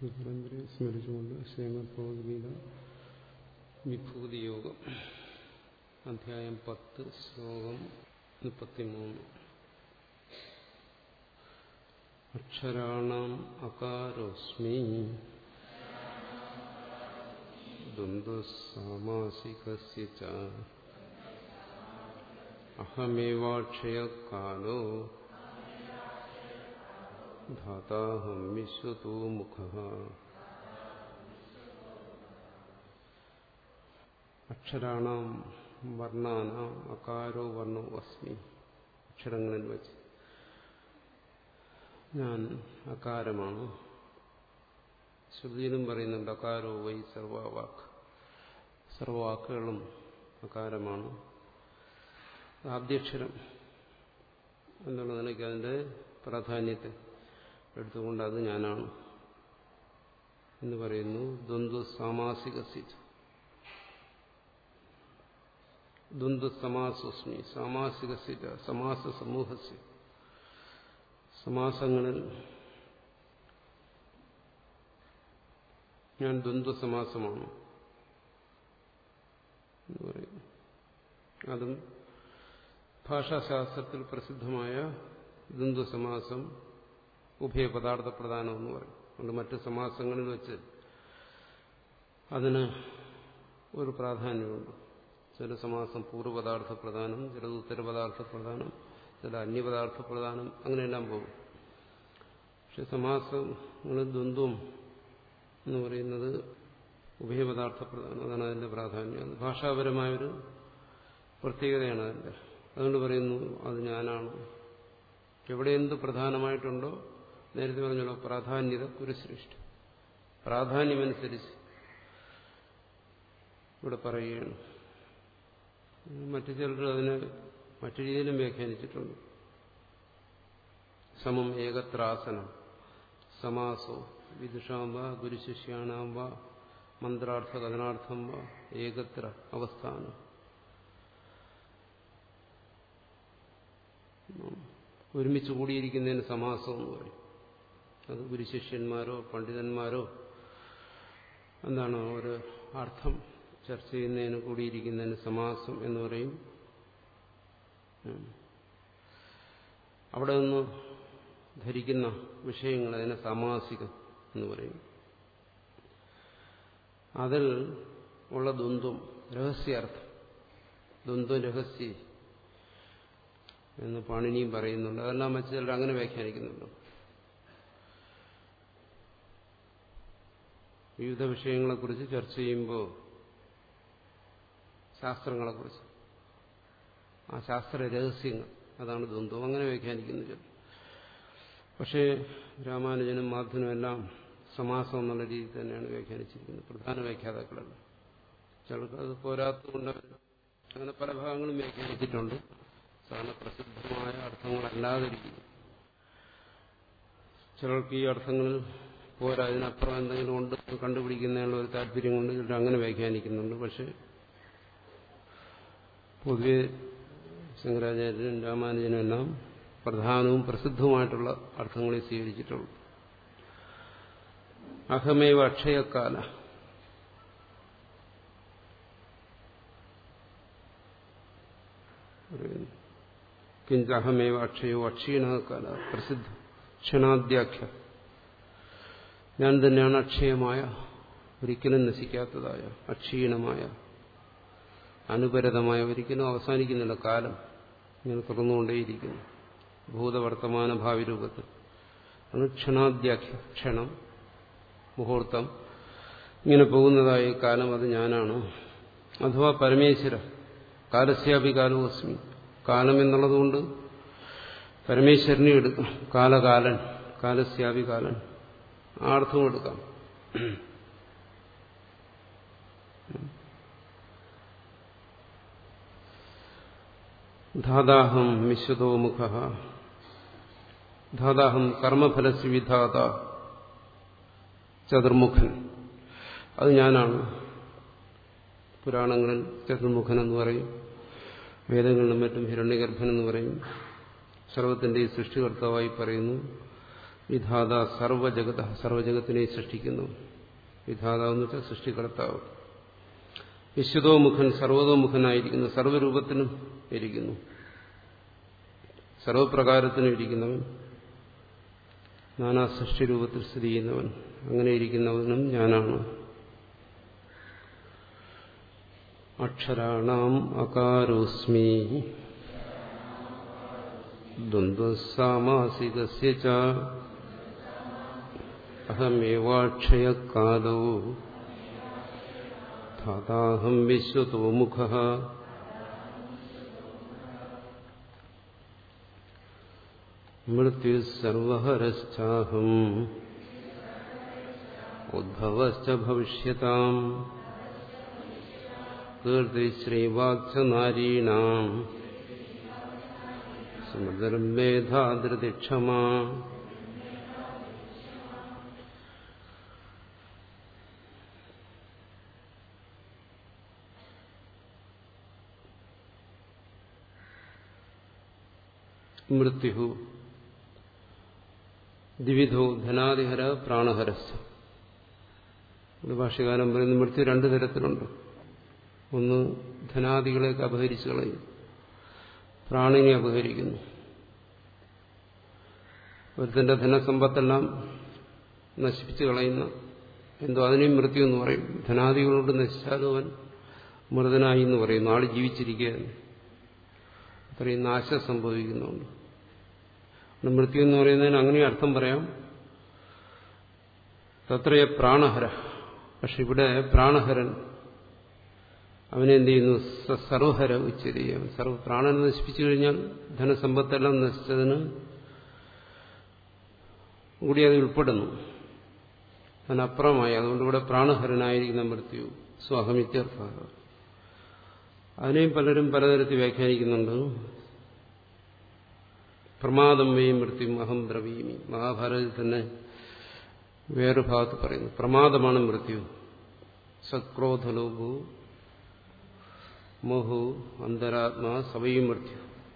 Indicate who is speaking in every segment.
Speaker 1: പരമ്പരയെ സ്മരിച്ചുകൊണ്ട് ശ്രീമദ്ഭഗവത്ഗീത വിഭൂതി യോഗം അധ്യായം പത്ത് ശ്ലോകം മുപ്പത്തിമൂന്ന് അക്ഷരാണാം അകാരോസ്മി ദ്വന്ദ്സാമാസികസ്യ ച അഹമേവാക്ഷയകാലോ ധാതാഹം വിശ്വതോ മുഖ അക്ഷരാണാം വർണ്ണാനാം അകാരോ വർണ്ണോ അസ്മി അക്ഷരങ്ങളിൽ വച്ച് ഞാൻ അകാരമാണ് ശ്രുതിയിലും പറയുന്നുണ്ട് അകാരോ വൈ സർവവാക്ക് സർവവാക്കുകളും അകാരമാണ് ആദ്യക്ഷരം എന്നുള്ള നിലയ്ക്ക് അതിന്റെ പ്രാധാന്യത്തെ എടുത്തുകൊണ്ട് അത് ഞാനാണ് എന്ന് പറയുന്നു ദ്വന്ദ്വ സാമാസിക സ്ഥിതി ദ്വന്ദ്വ സമാസസ്മി സാമാസിക സ്ഥിത സമാസ സമൂഹസ്യ സമാസങ്ങളിൽ ഞാൻ ദ്വന്ദ്വ സമാസമാണ് എന്ന് പറയുന്നു അതും ഭാഷാശാസ്ത്രത്തിൽ പ്രസിദ്ധമായ ദ്വന്ദ്വസമാസം ഉഭയപദാർത്ഥ പ്രധാനം എന്ന് പറയും അതുകൊണ്ട് മറ്റ് സമാസങ്ങളിൽ വെച്ച് അതിന് ഒരു പ്രാധാന്യമുണ്ട് ചില സമാസം പൂർവ്വപദാർത്ഥ പ്രധാനം ചിലത് ഉത്തരപദാർത്ഥ പ്രധാനം ചില അന്യപദാർത്ഥ പ്രധാനം അങ്ങനെയെല്ലാം പോകും പക്ഷെ സമാസങ്ങളിൽ ദ്വന്ദ്വം എന്ന് പറയുന്നത് ഉഭയപദാർത്ഥ പ്രധാനം അതാണ് അതിന്റെ പ്രാധാന്യം അത് ഭാഷാപരമായൊരു പ്രത്യേകതയാണ് അതിന്റെ അതുകൊണ്ട് പറയുന്നു അത് ഞാനാണ് എവിടെ എന്ത് പ്രധാനമായിട്ടുണ്ടോ നേരത്തെ പറഞ്ഞല്ലോ പ്രാധാന്യത കുരുസൃഷ്ടി പ്രാധാന്യമനുസരിച്ച് ഇവിടെ പറയുകയാണ് മറ്റു ചിലർ അതിനെ മറ്റു രീതിയിലും വ്യാഖ്യാനിച്ചിട്ടുണ്ട് സമം ഏകത്രാസനം സമാസോ വിദുഷാമ്പ ഗുരുശിഷ്യാണാമ്പ മന്ത്രാർത്ഥ കഥനാർത്ഥം വ ഏകത്ര അവസ്ഥാനം ഒരുമിച്ച് കൂടിയിരിക്കുന്നതിന് സമാസം എന്ന് പറയും അത് ഗുരുശിഷ്യന്മാരോ പണ്ഡിതന്മാരോ എന്താണ് ഒരു അർത്ഥം ചർച്ച ചെയ്യുന്നതിന് കൂടിയിരിക്കുന്നതിന് സമാസം എന്ന് പറയും അവിടെ നിന്ന് ധരിക്കുന്ന വിഷയങ്ങൾ അതിനെ സമാസികം എന്ന് പറയും അതിൽ ഉള്ള ദ്വന്ദ്വം രഹസ്യാർത്ഥം ദ്വന്ദ്വം രഹസ്യ എന്ന് പാണിനിയും പറയുന്നുണ്ട് അതെല്ലാം വെച്ച് ചിലർ അങ്ങനെ വ്യാഖ്യാനിക്കുന്നുണ്ട് വിവിധ വിഷയങ്ങളെക്കുറിച്ച് ചർച്ച ചെയ്യുമ്പോൾ ശാസ്ത്രങ്ങളെക്കുറിച്ച് ആ ശാസ്ത്ര രഹസ്യങ്ങൾ അതാണ് ദ്വന്ദ്വം അങ്ങനെ വ്യാഖ്യാനിക്കുന്നു ചിലർ പക്ഷേ രാമാനുജനും മാധവനും എല്ലാം സമാസം എന്നുള്ള രീതിയിൽ തന്നെയാണ് വ്യാഖ്യാനിച്ചിരിക്കുന്നത് പ്രധാന വ്യാഖ്യാതാക്കളല്ല ചിലർക്ക് അത് പോരാത്തതുകൊണ്ട് അങ്ങനെ പല ഭാഗങ്ങളും വ്യാഖ്യാനിച്ചിട്ടുണ്ട് സാധാരണ പ്രസിദ്ധമായ അർത്ഥങ്ങളല്ലാതിരിക്കുന്നു ചിലർക്ക് ഈ അർത്ഥങ്ങളിൽ പോരാ ഇതിനപ്പുറം എന്തെങ്കിലും ഉണ്ട് കണ്ടുപിടിക്കുന്നതിനുള്ള ഒരു താല്പര്യം കൊണ്ട് ചിലർ അങ്ങനെ വ്യാഖ്യാനിക്കുന്നുണ്ട് പക്ഷെ പൊതുവെ ശങ്കരാചാര്യനും രാമാനുജനും എല്ലാം പ്രധാനവും പ്രസിദ്ധവുമായിട്ടുള്ള അർത്ഥങ്ങളെ സ്വീകരിച്ചിട്ടുള്ളൂ അഹമേവ അക്ഷയക്കാല കിഞ്ചഹമേവ അക്ഷയോ അക്ഷീണകാല പ്രസിദ്ധ ക്ഷണാദ്യാഖ്യ ഞാൻ തന്നെയാണ് അക്ഷയമായ ഒരിക്കലും നശിക്കാത്തതായ അക്ഷീണമായ അനുപരതമായ ഒരിക്കലും അവസാനിക്കുന്നില്ല കാലം ഇങ്ങനെ തുറന്നുകൊണ്ടേയിരിക്കുന്നു ഭൂതവർത്തമാന ഭാവി രൂപത്തിൽ അത് ക്ഷണാദ്യാഖ്യ ക്ഷണം മുഹൂർത്തം ഇങ്ങനെ പോകുന്നതായ കാലം അത് ഞാനാണ് അഥവാ പരമേശ്വര കാലസ്യാപി കാലോസ്മി കാലം എന്നുള്ളതുകൊണ്ട് പരമേശ്വരനെ എടുക്കാം കാലകാലൻ കാലസ്യാപി കാലൻ ആ അർത്ഥവും എടുക്കാം ധാതാഹം വിശ്വതോ മുഖ ധാതാഹം കർമ്മഫലസ്യ വിധാത ചതുർമുഖൻ അത് ഞാനാണ് പുരാണങ്ങളിൽ ചതുർമുഖൻ എന്ന് പറയും വേദങ്ങളിലും മറ്റും ഹിരണ്യഗർഭൻ എന്ന് പറയും സർവത്തിന്റെ സൃഷ്ടികർത്താവായി പറയുന്നു വിധാത സർവജഗത സർവജഗത്തിനെ സൃഷ്ടിക്കുന്നു വിധാത എന്ന് വെച്ചാൽ സൃഷ്ടികർത്താവ് വിശ്വതോമുഖൻ സർവതോമുഖനായിരിക്കുന്നു സർവരൂപത്തിനും ഇരിക്കുന്നു സർവപ്രകാരത്തിനും ഇരിക്കുന്നവൻ നാനാ സൃഷ്ടിരൂപത്തിൽ സ്ഥിതി ചെയ്യുന്നവൻ അങ്ങനെ ഇരിക്കുന്നവനും ഞാനാണ് അക്ഷരാണാം അകാരോസ്മി ദ്വന്ദ്വസാമാസികസ്യ ച അഹമേവാക്ഷയകാലോ ധാതാഹം വിശ്വതോമുഖ മൃത്യുസർവഹരശ്ചാഹം ഉദ്ഭവശ്ച ഭവിഷ്യതാം കീർത്തിശ്രീവാക്സ നാരീണാം സമധർമ്മേധാധൃതിക്ഷമാ മൃത്യു ദ്വിധോ ധനാദിഹര പ്രാണഹരസ് ഒരു ഭാഷകാലം പറയുന്ന മൃത്യു രണ്ടു തരത്തിലുണ്ട് ഒന്ന് ധനാദികളെയൊക്കെ അപഹരിച്ചു കളയും പ്രാണിനെ അപഹരിക്കുന്നു ഒരുത്തന്റെ ധനസമ്പത്തെല്ലാം നശിപ്പിച്ചു കളയുന്ന എന്തോ അതിനെയും മൃത്യു എന്ന് പറയും ധനാദികളോട് നശിച്ചാലും അവൻ മൃതനായി എന്ന് പറയുന്നു ആൾ ജീവിച്ചിരിക്കുകയാണ് അത്രയും നാശം സംഭവിക്കുന്നുണ്ട് മൃത്യു എന്ന് പറയുന്നതിന് അങ്ങനെ അർത്ഥം പറയാം തത്രയ പ്രാണഹര പക്ഷെ ഇവിടെ പ്രാണഹരൻ അവനെ എന്ത് ചെയ്യുന്നു സർവഹര ഉച്ചരിയും സർവ പ്രാണനെ നശിപ്പിച്ചു കഴിഞ്ഞാൽ ധനസമ്പത്തെല്ലാം നശിച്ചതിന് കൂടി അത് ഉൾപ്പെടുന്നു അതിനപ്പുറമായി അതുകൊണ്ട് ഇവിടെ പ്രാണഹരനായിരിക്കുന്ന മൃത്യു സ്വാഹമിത്യർത്ഥ അതിനെയും പലരും പലതരത്തിൽ വ്യാഖ്യാനിക്കുന്നുണ്ട് പ്രമാദം വേ മൃത്യു അഹം ബ്രവീമി മഹാഭാരതത്തിൽ തന്നെ വേറൊരു ഭാഗത്ത് പറയുന്നു പ്രമാദമാണ് മൃത്യു സക്രോധലോഭു മോഹു അന്തരാത്മാ സവയും മൃത്യു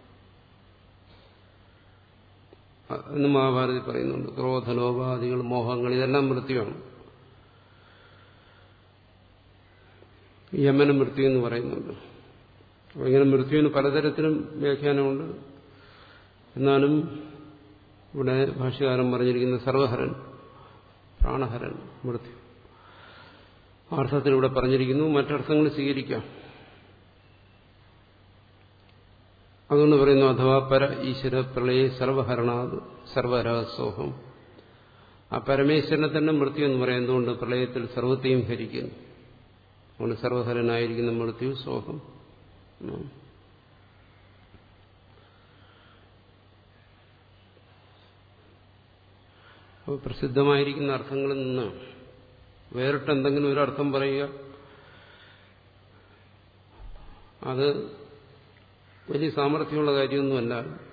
Speaker 1: എന്ന് മഹാഭാരതി പറയുന്നുണ്ട് ക്രോധലോപാദികൾ മോഹങ്ങൾ ഇതെല്ലാം മൃത്യുവാണ് യമന മൃത്യു എന്ന് പറയുന്നുണ്ട് അപ്പോൾ ഇങ്ങനെ മൃത്യുവിന് പലതരത്തിലും വ്യാഖ്യാനമുണ്ട് എന്നാലും ഇവിടെ ഭാഷ്യകാരൻ പറഞ്ഞിരിക്കുന്ന സർവഹരൻ പ്രാണഹരൻ മൃത്യു അർത്ഥത്തിൽ ഇവിടെ പറഞ്ഞിരിക്കുന്നു മറ്റർത്ഥങ്ങൾ സ്വീകരിക്കാം അതുകൊണ്ട് പറയുന്നു അഥവാ പര ഈശ്വര പ്രളയ സർവഹരണാത് സർവരഹസോഹം ആ പരമേശ്വരനെ തന്നെ മൃത്യു എന്ന് പറയുന്നതുകൊണ്ട് പ്രളയത്തിൽ സർവത്തെയും ഹരിക്കുന്നു അതുകൊണ്ട് സർവഹരനായിരിക്കുന്ന മൃത്യു സോഹം അപ്പോൾ പ്രസിദ്ധമായിരിക്കുന്ന അർത്ഥങ്ങളിൽ നിന്ന് വേറിട്ട് എന്തെങ്കിലും ഒരു അർത്ഥം പറയുക അത് വലിയ സാമർഥ്യമുള്ള കാര്യമൊന്നുമല്ല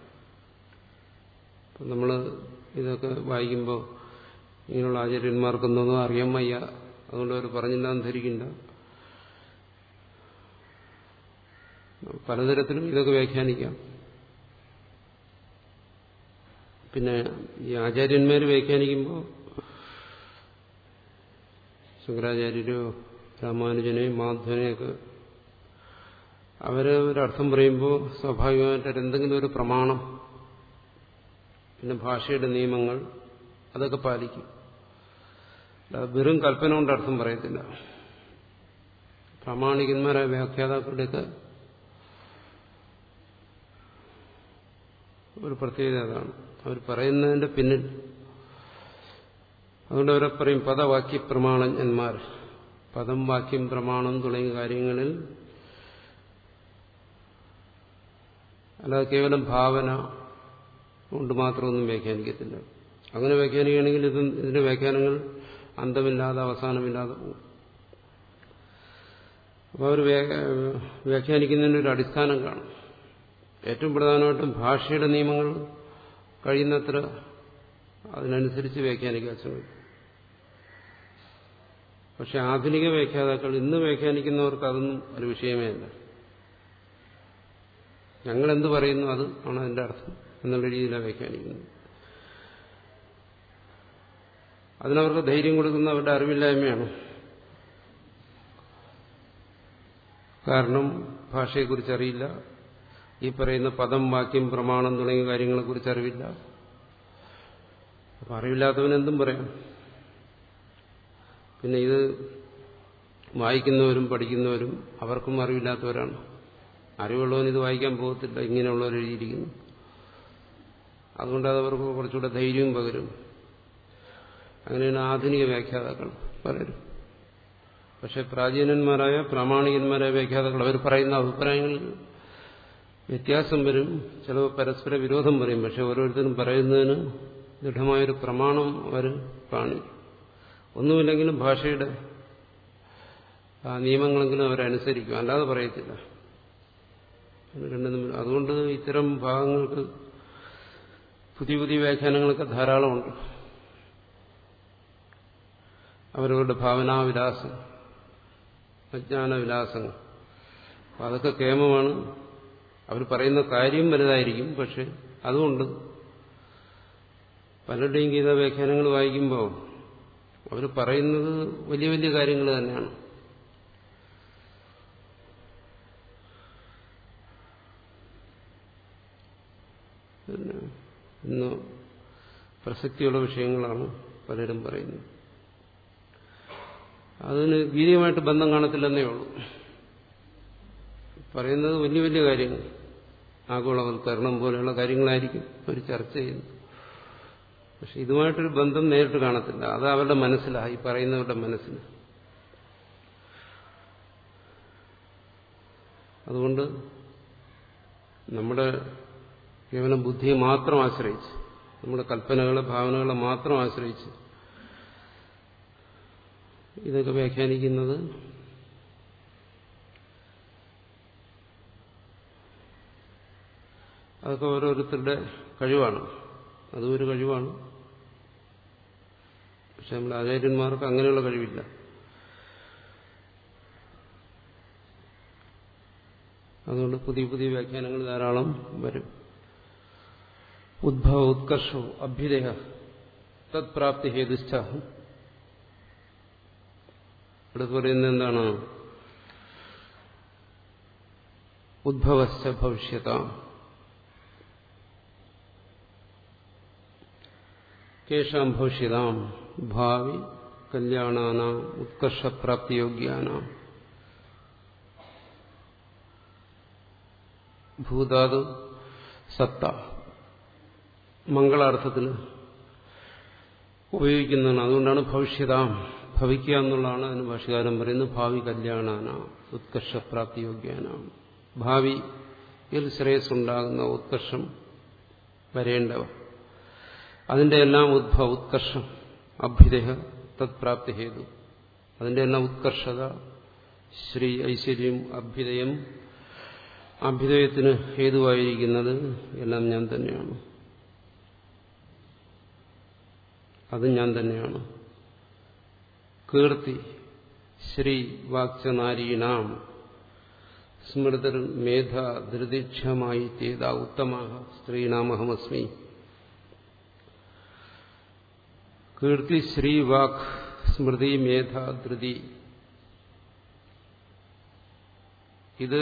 Speaker 1: ഇപ്പം നമ്മൾ ഇതൊക്കെ വായിക്കുമ്പോൾ ഇങ്ങനെയുള്ള ആചാര്യന്മാർക്കൊന്നും അറിയാൻ വയ്യ അതുകൊണ്ട് അവർ പറഞ്ഞില്ല എന്ന് ധരിക്കണ്ട പലതരത്തിലും ഇതൊക്കെ വ്യാഖ്യാനിക്കാം പിന്നെ ഈ ആചാര്യന്മാർ വ്യാഖ്യാനിക്കുമ്പോൾ ശങ്കരാചാര്യരോ രാമാനുജനെയും മാധവനെയൊക്കെ അവര് ഒരർത്ഥം പറയുമ്പോൾ സ്വാഭാവികമായിട്ട് എന്തെങ്കിലും ഒരു പ്രമാണം പിന്നെ ഭാഷയുടെ നിയമങ്ങൾ അതൊക്കെ പാലിക്കും വെറും കൽപ്പന കൊണ്ട് അർത്ഥം പറയത്തില്ല പ്രാമാണികന്മാരായ വ്യാഖ്യാതാക്കളുടെയൊക്കെ ഒരു പ്രത്യേകത അതാണ് അവർ പറയുന്നതിന്റെ പിന്നിൽ അതുകൊണ്ട് അവരെ പറയും പദവാക്യ പ്രമാണജ്ഞന്മാർ പദം വാക്യം പ്രമാണം തുടങ്ങിയ കാര്യങ്ങളിൽ അല്ലാതെ കേവലം ഭാവന കൊണ്ട് മാത്രമൊന്നും വ്യാഖ്യാനിക്കത്തില്ല അങ്ങനെ വ്യാഖ്യാനിക്കുകയാണെങ്കിൽ ഇത് ഇതിന്റെ വ്യാഖ്യാനങ്ങൾ അന്തമില്ലാതെ അവസാനമില്ലാതെ പോകും അപ്പോൾ അവർ വ്യാഖ്യാനിക്കുന്നതിന് ഒരു അടിസ്ഥാനം കാണും ഏറ്റവും പ്രധാനമായിട്ടും ഭാഷയുടെ നിയമങ്ങൾ കഴിയുന്നത്ര അതിനനുസരിച്ച് വ്യാഖ്യാനിക്കാൻ ശ്രമിക്കും പക്ഷെ ആധുനിക വ്യാഖ്യാതാക്കൾ ഇന്ന് വ്യാഖ്യാനിക്കുന്നവർക്ക് അതൊന്നും ഒരു വിഷയമേ അല്ല ഞങ്ങൾ എന്ത് പറയുന്നു അത് ആണ് അതിന്റെ അർത്ഥം എന്നുള്ള രീതിയിലാണ് വ്യാഖ്യാനിക്കുന്നത് അതിനവർക്ക് ധൈര്യം കൊടുക്കുന്ന അവരുടെ അറിവില്ലായ്മയാണ് കാരണം ഭാഷയെക്കുറിച്ച് അറിയില്ല ഈ പറയുന്ന പദം വാക്യം പ്രമാണം തുടങ്ങിയ കാര്യങ്ങളെക്കുറിച്ച് അറിവില്ല അപ്പം അറിവില്ലാത്തവൻ എന്തും പറയാം പിന്നെ ഇത് വായിക്കുന്നവരും പഠിക്കുന്നവരും അവർക്കും അറിവില്ലാത്തവരാണ് അറിവുള്ളവൻ ഇത് വായിക്കാൻ പോകത്തില്ല ഇങ്ങനെയുള്ളവർ എഴുതിയിരിക്കുന്നു അതുകൊണ്ട് അത് അവർക്ക് കുറച്ചുകൂടെ ധൈര്യവും പകരും അങ്ങനെയാണ് ആധുനിക വ്യാഖ്യാതാക്കൾ പലരും പക്ഷെ പ്രാചീനന്മാരായ പ്രാമാണികന്മാരായ വ്യാഖ്യാതാക്കൾ അവർ പറയുന്ന അഭിപ്രായങ്ങളിൽ വ്യത്യാസം വരും ചിലവ് പരസ്പര വിരോധം പറയും പക്ഷെ ഓരോരുത്തരും പറയുന്നതിന് ദൃഢമായൊരു പ്രമാണം അവർ കാണിക്കും ഒന്നുമില്ലെങ്കിലും ഭാഷയുടെ ആ നിയമങ്ങളെങ്കിലും അവരനുസരിക്കും അല്ലാതെ പറയത്തില്ല രണ്ടും തമ്മിൽ അതുകൊണ്ട് ഇത്തരം ഭാഗങ്ങൾക്ക് പുതിയ പുതിയ വ്യാഖ്യാനങ്ങളൊക്കെ ധാരാളമുണ്ട് അവരവരുടെ ഭാവനാവിലാസം അജ്ഞാനവിലാസങ്ങൾ അപ്പം അതൊക്കെ കേമമാണ് അവർ പറയുന്ന കാര്യം വലുതായിരിക്കും പക്ഷെ അതുകൊണ്ട് പലരുടെയും ഗീത വ്യാഖ്യാനങ്ങൾ വായിക്കുമ്പോൾ അവർ പറയുന്നത് വലിയ വലിയ കാര്യങ്ങൾ തന്നെയാണ് പിന്നെ ഇന്ന് പ്രസക്തിയുള്ള വിഷയങ്ങളാണ് പലരും പറയുന്നത് അതിന് ഗീതയുമായിട്ട് ബന്ധം കാണത്തില്ലെന്നേ ഉള്ളൂ പറയുന്നത് വലിയ വലിയ കാര്യങ്ങൾ ആഗോളവൽക്കരണം പോലെയുള്ള കാര്യങ്ങളായിരിക്കും അവർ ചർച്ച ചെയ്യുന്നത് പക്ഷെ ഇതുമായിട്ടൊരു ബന്ധം നേരിട്ട് കാണത്തില്ല അത് അവരുടെ മനസ്സിലായി പറയുന്നവരുടെ മനസ്സിൽ അതുകൊണ്ട് നമ്മുടെ കേവലം ബുദ്ധിയെ മാത്രം ആശ്രയിച്ച് നമ്മുടെ കൽപ്പനകളെ ഭാവനകളെ മാത്രം ആശ്രയിച്ച് ഇതൊക്കെ വ്യാഖ്യാനിക്കുന്നത് അതൊക്കെ ഓരോരുത്തരുടെ കഴിവാണ് അതും ഒരു കഴിവാണ് പക്ഷെ നമ്മുടെ ആചാര്യന്മാർക്ക് അങ്ങനെയുള്ള കഴിവില്ല അതുകൊണ്ട് പുതിയ പുതിയ വ്യാഖ്യാനങ്ങൾ ധാരാളം വരും ഉദ്ഭവ ഉത്കർഷോ അഭ്യുദയ തത്പ്രാപ്തി ഹേതുസ്ഥ അടുത്ത് പറയുന്നത് എന്താണ് ഉദ്ഭവസ്ഥ ഭവിഷ്യത കേഷാം ഭവിഷ്യതാം ഭാവി കല്യാണാനാം ഉത്കർഷപ്രാപ്തിയോഗ്യാനാം ഭൂതാതു സത്ത മംഗളാർത്ഥത്തിൽ ഉപയോഗിക്കുന്നതാണ് അതുകൊണ്ടാണ് ഭവിഷ്യതാം ഭവിക്കുക എന്നുള്ളതാണ് അതിന് ഭാഷകാരൻ പറയുന്നത് ഭാവി കല്യാണാന ഉത്കർഷപ്രാപ്തിയോഗ്യാന ഭാവിയിൽ ശ്രേയസ്സുണ്ടാകുന്ന ഉത്കർഷം വരേണ്ടവ അതിന്റെ എല്ലാം ഉദ്ഭവ ഉത്കർഷം അഭ്യുദയ തത്പ്രാപ്തി ഹേതു അതിന്റെ എല്ലാം ഉത്കർഷത ശ്രീ ഐശ്വര്യം അഭ്യുദയം അഭ്യുദയത്തിന് ഹേതുവായിരിക്കുന്നത് എല്ലാം ഞാൻ തന്നെയാണ് അത് ഞാൻ തന്നെയാണ് കീർത്തി ശ്രീ വാക്ചനാരീണാം സ്മൃതർ മേധ ധൃതിക്ഷമായി ചെയ്ത ഉത്തമ സ്ത്രീണാമഹമസ്മി കീർത്തി ശ്രീ വാക് സ്മൃതി മേധ ധൃതി ഇത്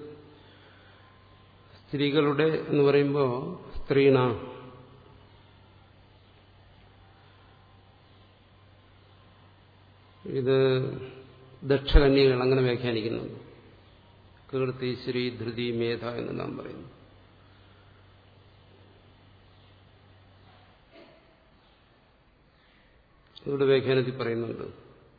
Speaker 1: സ്ത്രീകളുടെ എന്ന് പറയുമ്പോൾ സ്ത്രീണ ഇത് ദക്ഷകന്യകൾ അങ്ങനെ വ്യാഖ്യാനിക്കുന്നുണ്ട് കീർത്തി ശ്രീ ധൃതി മേധ എന്ന് നാം പറയുന്നു ഇവിടെ വ്യാഖ്യാനത്തിൽ പറയുന്നുണ്ട്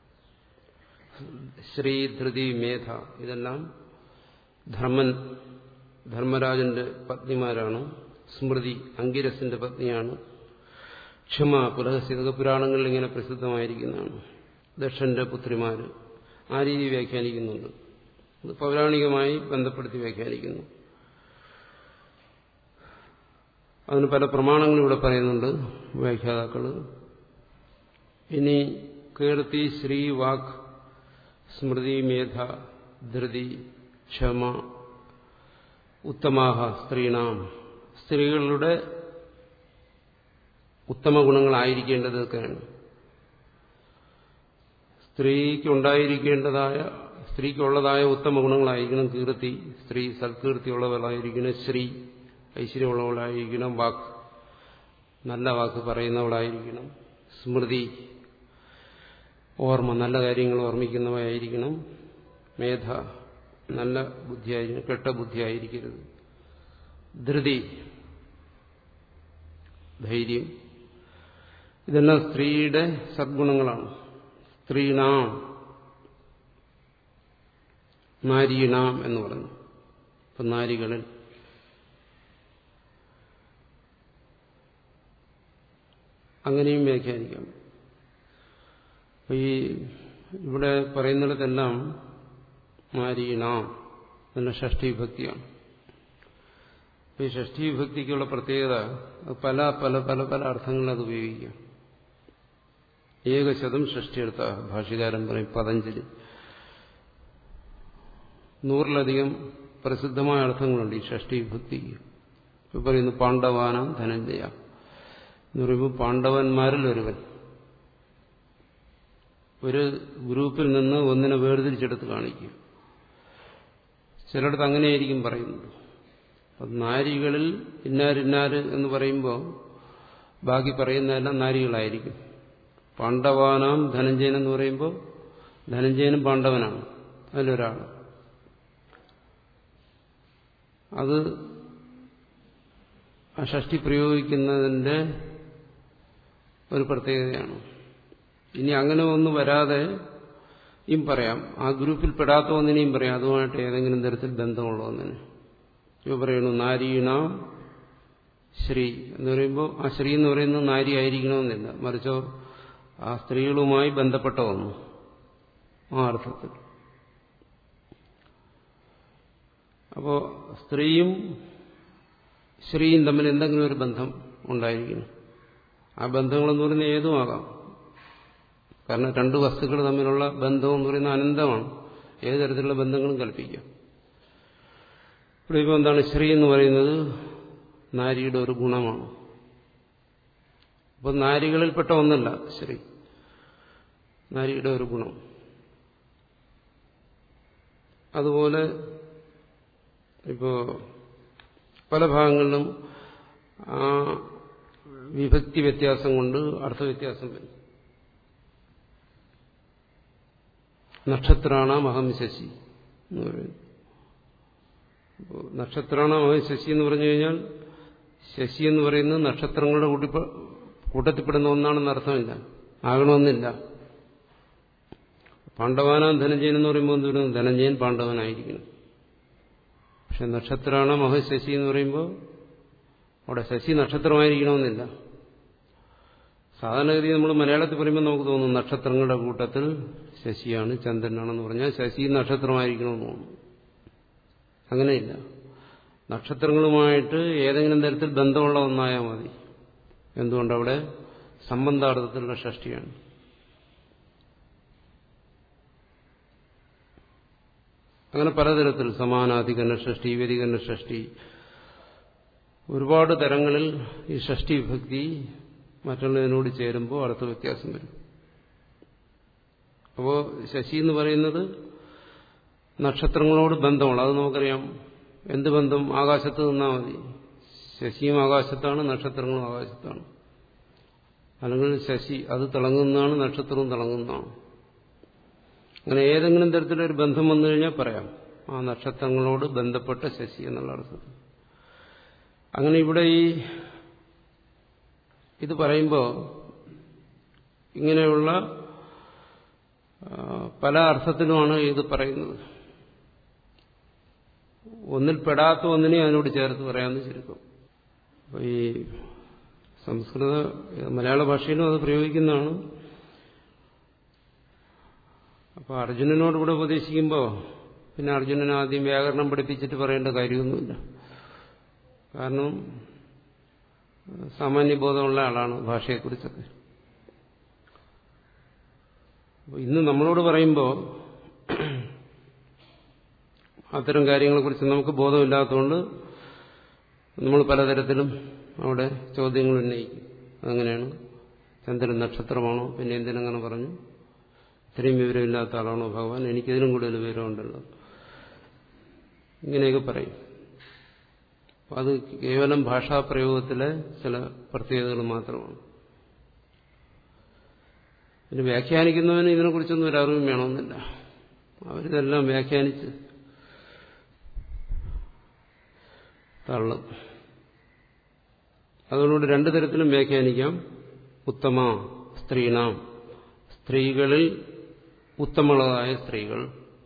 Speaker 1: ശ്രീ ധൃതി മേധ ഇതെല്ലാം ധർമ്മൻ ധർമ്മരാജന്റെ പത്നിമാരാണ് സ്മൃതി അങ്കിരസിന്റെ പത്നിയാണ് ക്ഷമ പുലഹസ് ഇതൊക്കെ പുരാണങ്ങളിൽ ഇങ്ങനെ പ്രസിദ്ധമായിരിക്കുന്നതാണ് ദക്ഷന്റെ പുത്രിമാര് ആ രീതി വ്യാഖ്യാനിക്കുന്നുണ്ട് അത് പൗരാണികമായി ബന്ധപ്പെടുത്തി വ്യാഖ്യാനിക്കുന്നു അതിന് പല പ്രമാണങ്ങളും ഇവിടെ പറയുന്നുണ്ട് വ്യാഖ്യാതാക്കള് ഇനി കീർത്തി ശ്രീ വാക് സ്മൃതി മേധ ധൃതി ക്ഷമ ഉത്തമാഹ സ്ത്രീണാം സ്ത്രീകളുടെ ഉത്തമ ഗുണങ്ങളായിരിക്കേണ്ടതൊക്കെയാണ് സ്ത്രീക്ക് ഉണ്ടായിരിക്കേണ്ടതായ സ്ത്രീക്കുള്ളതായ ഉത്തമ ഗുണങ്ങളായിരിക്കണം കീർത്തി സ്ത്രീ സൽകീർത്തിയുള്ളവളായിരിക്കണം ശ്രീ ഐശ്വര്യമുള്ളവളായിരിക്കണം വാക്ക് നല്ല വാക്ക് പറയുന്നവളായിരിക്കണം സ്മൃതി ഓർമ്മ നല്ല കാര്യങ്ങൾ ഓർമ്മിക്കുന്നവയായിരിക്കണം മേധ നല്ല ബുദ്ധിയായിരിക്കണം കെട്ട ബുദ്ധിയായിരിക്കരുത് ധൃതി ധൈര്യം ഇതെല്ലാം സ്ത്രീയുടെ സദ്ഗുണങ്ങളാണ് സ്ത്രീണാം നാരീണാം എന്ന് പറഞ്ഞു ഇപ്പൊ നാരികളിൽ അങ്ങനെയും വ്യാഖ്യാനിക്കാം അപ്പൊ ഈ ഇവിടെ പറയുന്നിടത്തെല്ലാം നാരീണാം എന്ന ഷഷ്ടി വിഭക്തിയാണ് അപ്പൊ ഈ ഷഷ്ടി വിഭക്തിക്കുള്ള പ്രത്യേകത പല പല പല പല അർത്ഥങ്ങളിൽ അത് ഉപയോഗിക്കാം ഏകശതം ഷഷ്ടിയെടുത്ത ഭാഷ്യകാരൻ പറയും പതഞ്ജലി നൂറിലധികം പ്രസിദ്ധമായ അർത്ഥങ്ങളുണ്ട് ഈ ഷഷ്ടി വിഭക്തിക്ക് ഇപ്പൊ പറയുന്നു പാണ്ഡവാനാം ധനഞ്ജയ എന്ന് പറയുമ്പോൾ പാണ്ഡവന്മാരിൽ ഒരുവൻ ഒരു ഗ്രൂപ്പിൽ നിന്ന് ഒന്നിനെ വേർതിരിച്ചെടുത്ത് കാണിക്കുക ചിലയിടത്ത് അങ്ങനെയായിരിക്കും പറയുന്നത് അപ്പം നാരികളിൽ ഇന്നാരിന്നാര് എന്ന് പറയുമ്പോൾ ബാക്കി പറയുന്നതെല്ലാം നാരികളായിരിക്കും പാണ്ഡവാനാം ധനഞ്ജയൻ എന്ന് പറയുമ്പോൾ ധനഞ്ജയനും പാണ്ഡവനാണ് അതിലൊരാൾ അത് ആ ഷഷ്ടി പ്രയോഗിക്കുന്നതിന്റെ ഒരു പ്രത്യേകതയാണ് ഇനി അങ്ങനെ ഒന്നും വരാതെ ഇം പറയാം ആ ഗ്രൂപ്പിൽ പെടാത്ത ഒന്നിനെയും പറയാം അതുമായിട്ട് ഏതെങ്കിലും തരത്തിൽ ബന്ധമുള്ള ഒന്നിന് ഇവ പറയുന്നു നാരീണ ശ്രീ എന്ന് പറയുമ്പോൾ ആ ശ്രീ എന്ന് പറയുന്നത് നാരി ആയിരിക്കണമെന്നില്ല മറിച്ചോ ആ സ്ത്രീകളുമായി ബന്ധപ്പെട്ട ഒന്ന് ആ അർത്ഥത്തിൽ അപ്പോ സ്ത്രീയും ശ്രീയും തമ്മിൽ എന്തെങ്കിലും ഒരു ബന്ധം ഉണ്ടായിരിക്കണം ആ ബന്ധങ്ങളെന്ന് പറയുന്നത് ഏതുമാകാം കാരണം രണ്ട് വസ്തുക്കൾ തമ്മിലുള്ള ബന്ധം എന്ന് പറയുന്നത് അനന്തമാണ് ഏത് തരത്തിലുള്ള ബന്ധങ്ങളും കൽപ്പിക്കാം ഇവിടെ ഇപ്പോൾ എന്താണ് ശ്രീ എന്ന് പറയുന്നത് നാരിയുടെ ഒരു ഗുണമാണ് അപ്പോൾ നാരികളിൽപ്പെട്ട ഒന്നല്ല ശ്രീ നാരിയുടെ ഒരു ഗുണം അതുപോലെ ഇപ്പോ പല ഭാഗങ്ങളിലും ആ വിഭക്തി വ്യത്യാസം കൊണ്ട് അർത്ഥവ്യത്യാസം വരും നക്ഷത്രാണ അഹം ശശി എന്ന് പറയുന്നു നക്ഷത്രാണ അഹം ശശി എന്ന് പറഞ്ഞു കഴിഞ്ഞാൽ ശശി എന്ന് പറയുന്നത് നക്ഷത്രങ്ങളുടെ കൂട്ടത്തിൽപ്പെടുന്ന ഒന്നാണെന്ന് അർത്ഥമില്ല ആകണമെന്നില്ല പാണ്ഡവാനാം ധനഞ്ജയൻ എന്ന് പറയുമ്പോൾ എന്തുവരും ധനഞ്ജയൻ പാണ്ഡവനായിരിക്കണം പക്ഷെ നക്ഷത്രാണ് മഹശശി എന്ന് പറയുമ്പോൾ അവിടെ ശശി നക്ഷത്രമായിരിക്കണമെന്നില്ല സാധാരണഗതി നമ്മൾ മലയാളത്തിൽ പറയുമ്പോൾ നമുക്ക് തോന്നും നക്ഷത്രങ്ങളുടെ കൂട്ടത്തിൽ ശശിയാണ് ചന്ദ്രനാണെന്ന് പറഞ്ഞാൽ ശശി നക്ഷത്രമായിരിക്കണമെന്ന് തോന്നും അങ്ങനെയില്ല നക്ഷത്രങ്ങളുമായിട്ട് ഏതെങ്കിലും തരത്തിൽ ബന്ധമുള്ള ഒന്നായാൽ മതി എന്തുകൊണ്ടവിടെ സംബന്ധാർത്ഥത്തിലുള്ള ഷഷ്ടിയാണ് അങ്ങനെ പലതരത്തിൽ സമാനാധികരണ ഷഷ്ടി വ്യതികരണ ഷഷ്ടി ഒരുപാട് തരങ്ങളിൽ ഈ ഷഷ്ടി വിഭക്തി മറ്റുള്ളതിനോട് ചേരുമ്പോൾ അർത്ഥ വ്യത്യാസം വരും അപ്പോൾ ശശി എന്ന് പറയുന്നത് നക്ഷത്രങ്ങളോട് ബന്ധമുള്ള അത് നമുക്കറിയാം എന്ത് ബന്ധം ആകാശത്ത് നിന്നാൽ മതി ശശിയും ആകാശത്താണ് നക്ഷത്രങ്ങളും ആകാശത്താണ് അല്ലെങ്കിൽ ശശി അത് തിളങ്ങുന്നതാണ് നക്ഷത്രവും തിളങ്ങുന്നതാണ് അങ്ങനെ ഏതെങ്കിലും തരത്തിലൊരു ബന്ധം വന്നു കഴിഞ്ഞാൽ പറയാം ആ നക്ഷത്രങ്ങളോട് ബന്ധപ്പെട്ട ശശി എന്നുള്ള അർത്ഥത്തിൽ അങ്ങനെ ഇവിടെ ഈ ഇത് പറയുമ്പോൾ ഇങ്ങനെയുള്ള പല അർത്ഥത്തിലുമാണ് ഇത് പറയുന്നത് ഒന്നിൽ പെടാത്ത ഒന്നിനെ അതിനോട് ചേർത്ത് പറയാമെന്ന് ചുരുക്കം അപ്പോൾ ഈ സംസ്കൃത മലയാള ഭാഷയിലും അത് പ്രയോഗിക്കുന്നതാണ് അപ്പോൾ അർജുനനോട് ഇവിടെ ഉപദേശിക്കുമ്പോൾ പിന്നെ അർജുനൻ ആദ്യം വ്യാകരണം പഠിപ്പിച്ചിട്ട് പറയേണ്ട കാര്യമൊന്നുമില്ല കാരണം സാമാന്യബോധമുള്ള ആളാണ് ഭാഷയെക്കുറിച്ചൊക്കെ ഇന്ന് നമ്മളോട് പറയുമ്പോൾ അത്തരം കാര്യങ്ങളെക്കുറിച്ച് നമുക്ക് ബോധമില്ലാത്തതുകൊണ്ട് നമ്മൾ പലതരത്തിലും അവിടെ ചോദ്യങ്ങൾ ഉന്നയിക്കും അങ്ങനെയാണ് ചന്ദ്രൻ നക്ഷത്രമാണോ പിന്നെ എന്തിനങ്ങനെ പറഞ്ഞു ഇത്രയും വിവരമില്ലാത്ത ആളാണോ ഭഗവാൻ എനിക്കിതിനും കൂടുതൽ വിവരമുണ്ടല്ലോ ഇങ്ങനെയൊക്കെ പറയും അത് കേവലം ഭാഷാപ്രയോഗത്തിലെ ചില പ്രത്യേകതകൾ മാത്രമാണ് പിന്നെ വ്യാഖ്യാനിക്കുന്നവന് ഇതിനെക്കുറിച്ചൊന്നും ഒരു അറിവും വേണമെന്നില്ല അവരിതെല്ലാം വ്യാഖ്യാനിച്ച് തള്ളും അതുകൊണ്ട് രണ്ടു തരത്തിലും വ്യാഖ്യാനിക്കാം ഉത്തമ സ്ത്രീണാം സ്ത്രീകളിൽ ഉത്തമങ്ങളായ സ്ത്രീകൾ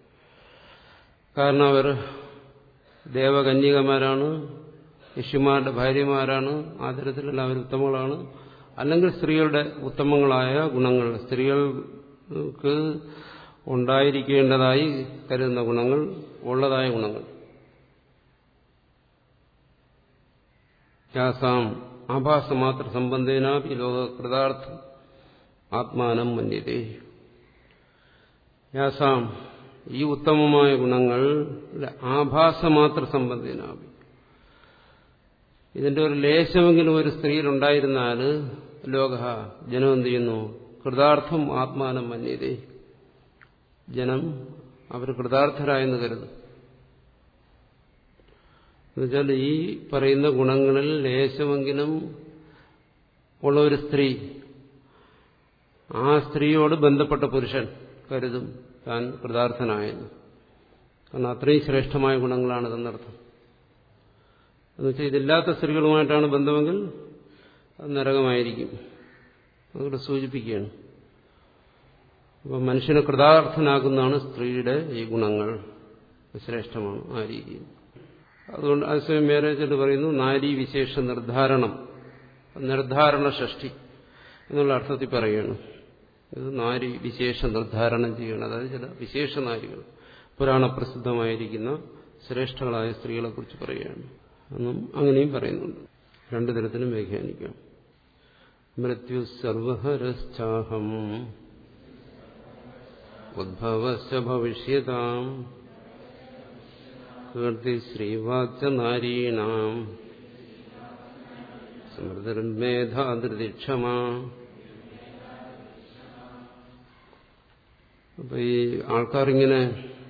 Speaker 1: കാരണം അവർ ദേവകന്യകമാരാണ് യശുമാരുടെ ഭാര്യമാരാണ് ആ തരത്തിലുള്ള അവർ ഉത്തമങ്ങളാണ് അല്ലെങ്കിൽ സ്ത്രീകളുടെ ഉത്തമങ്ങളായ ഗുണങ്ങൾ സ്ത്രീകൾക്ക് ഉണ്ടായിരിക്കേണ്ടതായി കരുതുന്ന ഗുണങ്ങൾ ഉള്ളതായ ഗുണങ്ങൾ യാസാം ആഭാസമാത്ര സംബന്ധേനാപി ലോകകൃതാർത്ഥം ആത്മാനം മന്യതേ യാസാം ഈ ഉത്തമമായ ഗുണങ്ങൾ ആഭാസമാത്ര സംബന്ധേനാപി ഇതിന്റെ ഒരു ലേശമെങ്കിലും ഒരു സ്ത്രീയിലുണ്ടായിരുന്നാൽ ലോക ജനം എന്ത് ചെയ്യുന്നു കൃതാർത്ഥം ആത്മാനം മന്യതേ ജനം അവർ കൃതാർത്ഥരായെന്ന് കരുതും എന്നുവെച്ചാൽ ഈ പറയുന്ന ഗുണങ്ങളിൽ ലേശമെങ്കിലും ഉള്ള ഒരു സ്ത്രീ ആ സ്ത്രീയോട് ബന്ധപ്പെട്ട പുരുഷൻ കരുതും താൻ കൃതാർത്ഥനായെന്ന് കാരണം അത്രയും ശ്രേഷ്ഠമായ ഗുണങ്ങളാണ് ഇതെന്നർത്ഥം എന്നുവെച്ചാൽ ഇതില്ലാത്ത സ്ത്രീകളുമായിട്ടാണ് ബന്ധമെങ്കിൽ അത് നരകമായിരിക്കും അതുകൂടെ സൂചിപ്പിക്കുകയാണ് അപ്പം മനുഷ്യനെ കൃതാർത്ഥനാക്കുന്നതാണ് സ്ത്രീയുടെ ഈ ഗുണങ്ങൾ ശ്രേഷ്ഠമാണ് ആ രീതിയിൽ അതുകൊണ്ട് അതേസമയം വേറെ ചില പറയുന്നു നാരി വിശേഷ നിർദ്ധാരണം നിർദ്ധാരണ ഷഷ്ടി എന്നുള്ള അർത്ഥത്തിൽ പറയുകയാണ് ഇത് നാരി വിശേഷ നിർദ്ധാരണം ചെയ്യണം അതായത് ചില വിശേഷ നാരികൾ പുരാണപ്രസിദ്ധമായിരിക്കുന്ന ശ്രേഷ്ഠകളായ സ്ത്രീകളെക്കുറിച്ച് പറയുകയാണ് എന്നും അങ്ങനെയും പറയുന്നുണ്ട് രണ്ടു തരത്തിലും വ്യാഖ്യാനിക്കാം മൃത്യു സർവഹരശ്ചാഹം ഉദ്ഭവശ്ച ഭവിഷ്യതാം കീർത്തി ശ്രീവാച്ച നാരീണാം സമൃദ്ധർമേധാതിർക്ഷമ അപ്പൊ ഈ ആൾക്കാരിങ്ങനെ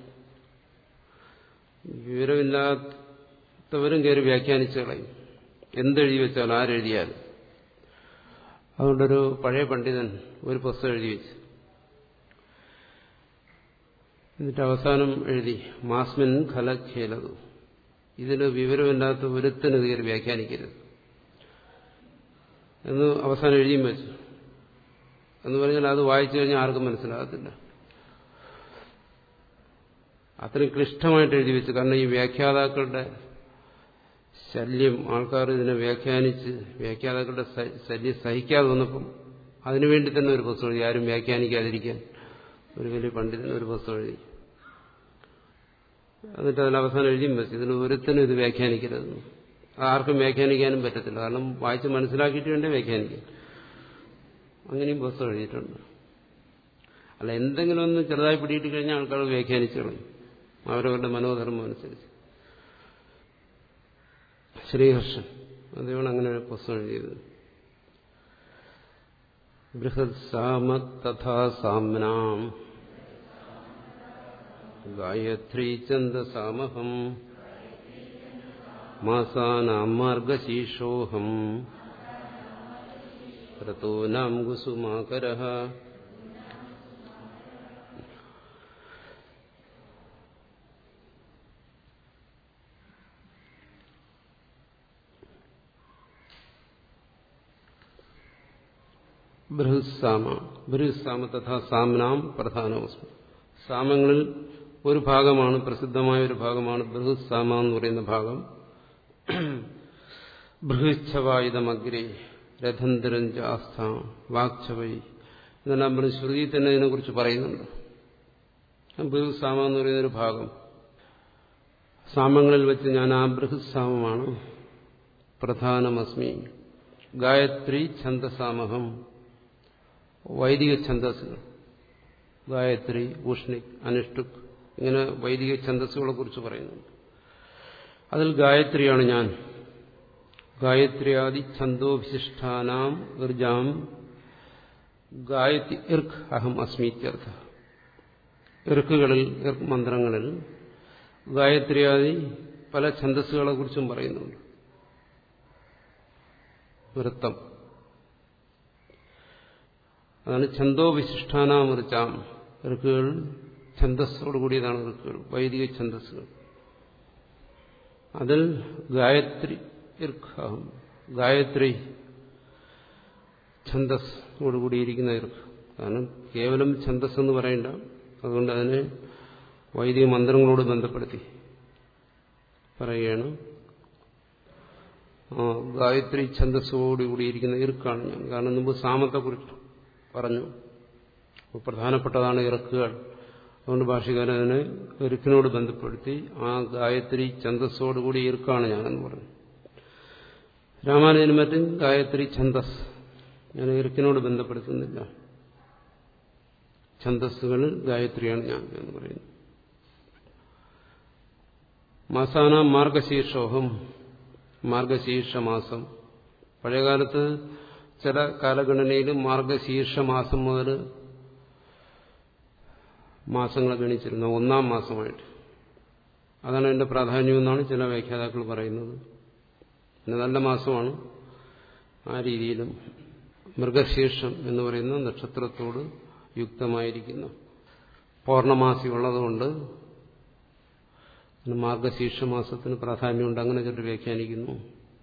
Speaker 1: വിവരമില്ലാത്തവരും കയറി വ്യാഖ്യാനിച്ചു കളയും എന്തെഴുതി വെച്ചാൽ ആരെഴുതിയാലും അതുകൊണ്ടൊരു പഴയ പണ്ഡിതൻ ഒരു പുസ്തകം എഴുതി വെച്ചു എന്നിട്ട് അവസാനം എഴുതി മാസ്മിൻ ഖലഖേലതു ഇതിന് വിവരമില്ലാത്ത ഒരുത്തിന് കയറി വ്യാഖ്യാനിക്കരുത് എന്ന് അവസാനം എഴുതിയും വെച്ചു എന്ന് പറഞ്ഞാൽ അത് വായിച്ചു കഴിഞ്ഞാൽ ആർക്കും മനസ്സിലാകത്തില്ല അത്രയും ക്ലിഷ്ടമായിട്ട് എഴുതി വെച്ചു കാരണം ഈ വ്യാഖ്യാതാക്കളുടെ ശല്യം ആൾക്കാർ ഇതിനെ വ്യാഖ്യാനിച്ച് വ്യാഖ്യാതാക്കളുടെ ശല്യം സഹിക്കാതെ വന്നപ്പം അതിനുവേണ്ടി തന്നെ ഒരു പുസ്തകം എഴുതി ആരും വ്യാഖ്യാനിക്കാതിരിക്കാൻ ഒരു വലിയ പണ്ഡിതൻ ഒരു പുസ്തകം എഴുതി എന്നിട്ട് അതിൽ അവസാനം എഴുതിയും വെച്ചു ഇതിന് ഒരുത്തനും ഇത് വ്യാഖ്യാനിക്കരുതെന്ന് ആർക്കും വ്യാഖ്യാനിക്കാനും പറ്റത്തില്ല കാരണം വായിച്ച് മനസ്സിലാക്കിയിട്ട് വേണ്ടേ വ്യാഖ്യാനിക്കാൻ അങ്ങനെയും പുസ്തകം എഴുതിയിട്ടുണ്ട് അല്ല എന്തെങ്കിലും ഒന്ന് ചെറുതായി പിടിയിട്ട് കഴിഞ്ഞാൽ ആൾക്കാർ വ്യാഖ്യാനിച്ചു കളയും അവരവരുടെ മനോധർമ്മം അനുസരിച്ച് ശ്രീഹർഷൻ അദ്ദേഹമാണ് അങ്ങനെ ഒരു പുസ്തകം എഴുതിയത് ബൃഹത് സാമ തഥാ സാമ്നാം ഗായത്രീ ചന്ദസാമഹം മാസാനാം മാർഗശീർഷോഹം ഋതൂനാം കുസുമാകര ബൃഹസാമ ബൃഹസാമ തഥാ സാമനാം പ്രധാനമസ്മി സാമങ്ങളിൽ ഒരു ഭാഗമാണ് പ്രസിദ്ധമായ ഒരു ഭാഗമാണ് ബൃഹസാമ എന്ന് പറയുന്ന ഭാഗം ബൃഹച്ഛവായുധമഗ്രേ രഥന്തരഞ്ച ആസ്ഥ വാക്ചവൈ എന്നെല്ലാം പറഞ്ഞ് ശ്രുതി തന്നെ ഇതിനെക്കുറിച്ച് പറയുന്നുണ്ട് ബൃഹസാമ എന്ന് പറയുന്ന ഒരു ഭാഗം സാമങ്ങളിൽ വെച്ച് ഞാൻ ആ ബൃഹസാമമാണ് പ്രധാനമസ്മി ഗായത്രി ഛന്ദസാമഹം വൈദിക ഛന്ദസ്സുകൾ ഗായത്രി ഉഷ്ണിക് അനുഷ്ടുക് ഇങ്ങനെ വൈദിക ഛന്ദസ്സുകളെ കുറിച്ച് പറയുന്നുണ്ട് അതിൽ ഗായത്രിയാണ് ഞാൻ ഗായത്രിയാദി ഛന്ദോവിശിഷ്ടാനാം ഊർജാം ഗായത്രി ഇർക്ക് അഹം അസ്മീത്യർത്ഥ ഇറുക്കുകളിൽ മന്ത്രങ്ങളിൽ ഗായത്രിയാദി പല ഛന്തസ്സുകളെ കുറിച്ചും പറയുന്നുണ്ട് വൃത്തം അതാണ് ഛന്തോ വിശിഷ്ടാനാമൃച്ചാം ഇറുക്കുകൾ ഛന്തസ്സോട് കൂടിയതാണ് ഇറുക്കുകൾ വൈദിക ഛന്തസ്സുകൾ അതിൽ ഗായത്രി ഇർഖാഹം ഗായത്രി ഛന്തസ്സോടുകൂടിയിരിക്കുന്ന ഇർക്ക് കാരണം കേവലം ഛന്തസ് എന്ന് പറയണ്ട അതുകൊണ്ട് അതിനെ വൈദിക മന്ത്രങ്ങളോട് ബന്ധപ്പെടുത്തി പറയുകയാണ് ആ ഗായത്രി ഛന്തസ്സോടുകൂടിയിരിക്കുന്ന ഇറുക്കാണ് ഞാൻ കാരണം മുമ്പ് സാമത്തെക്കുറിച്ച് പറഞ്ഞു പ്രധാനപ്പെട്ടതാണ് ഇറക്കുകൾ അതുകൊണ്ട് ഭാഷകാരൻ അതിനെ ഇറുക്കിനോട് ബന്ധപ്പെടുത്തി ആ ഗായത്രി ഛന്തസ്സോടുകൂടി ഇറുക്കാണ് ഞാനെന്ന് പറഞ്ഞു രാമാനുജനും മറ്റും ഗായത്രി ഛന്തസ് ഞാൻ ഇറുക്കിനോട് ബന്ധപ്പെടുത്തുന്നില്ല ഛന്തസ്സുകളിൽ ഗായത്രിയാണ് ഞാൻ എന്ന് പറയുന്നു മാസാന മാർഗശീർഷോഹം മാർഗശീർഷ മാസം പഴയകാലത്ത് ചില കാലഗണനയിൽ മാർഗശീർഷ മാസം മുതൽ മാസങ്ങളെ ഗണിച്ചിരുന്നു ഒന്നാം മാസമായിട്ട് അതാണ് അതിന്റെ പ്രാധാന്യമെന്നാണ് ചില വ്യാഖ്യാതാക്കൾ പറയുന്നത് പിന്നെ നല്ല മാസമാണ് ആ രീതിയിലും മൃഗശീർഷം എന്ന് പറയുന്ന നക്ഷത്രത്തോട് യുക്തമായിരിക്കുന്ന പൗർണമാസി ഉള്ളതുകൊണ്ട് മാർഗശീർഷ മാസത്തിന് പ്രാധാന്യമുണ്ട് അങ്ങനെ ചിലർ വ്യാഖ്യാനിക്കുന്നു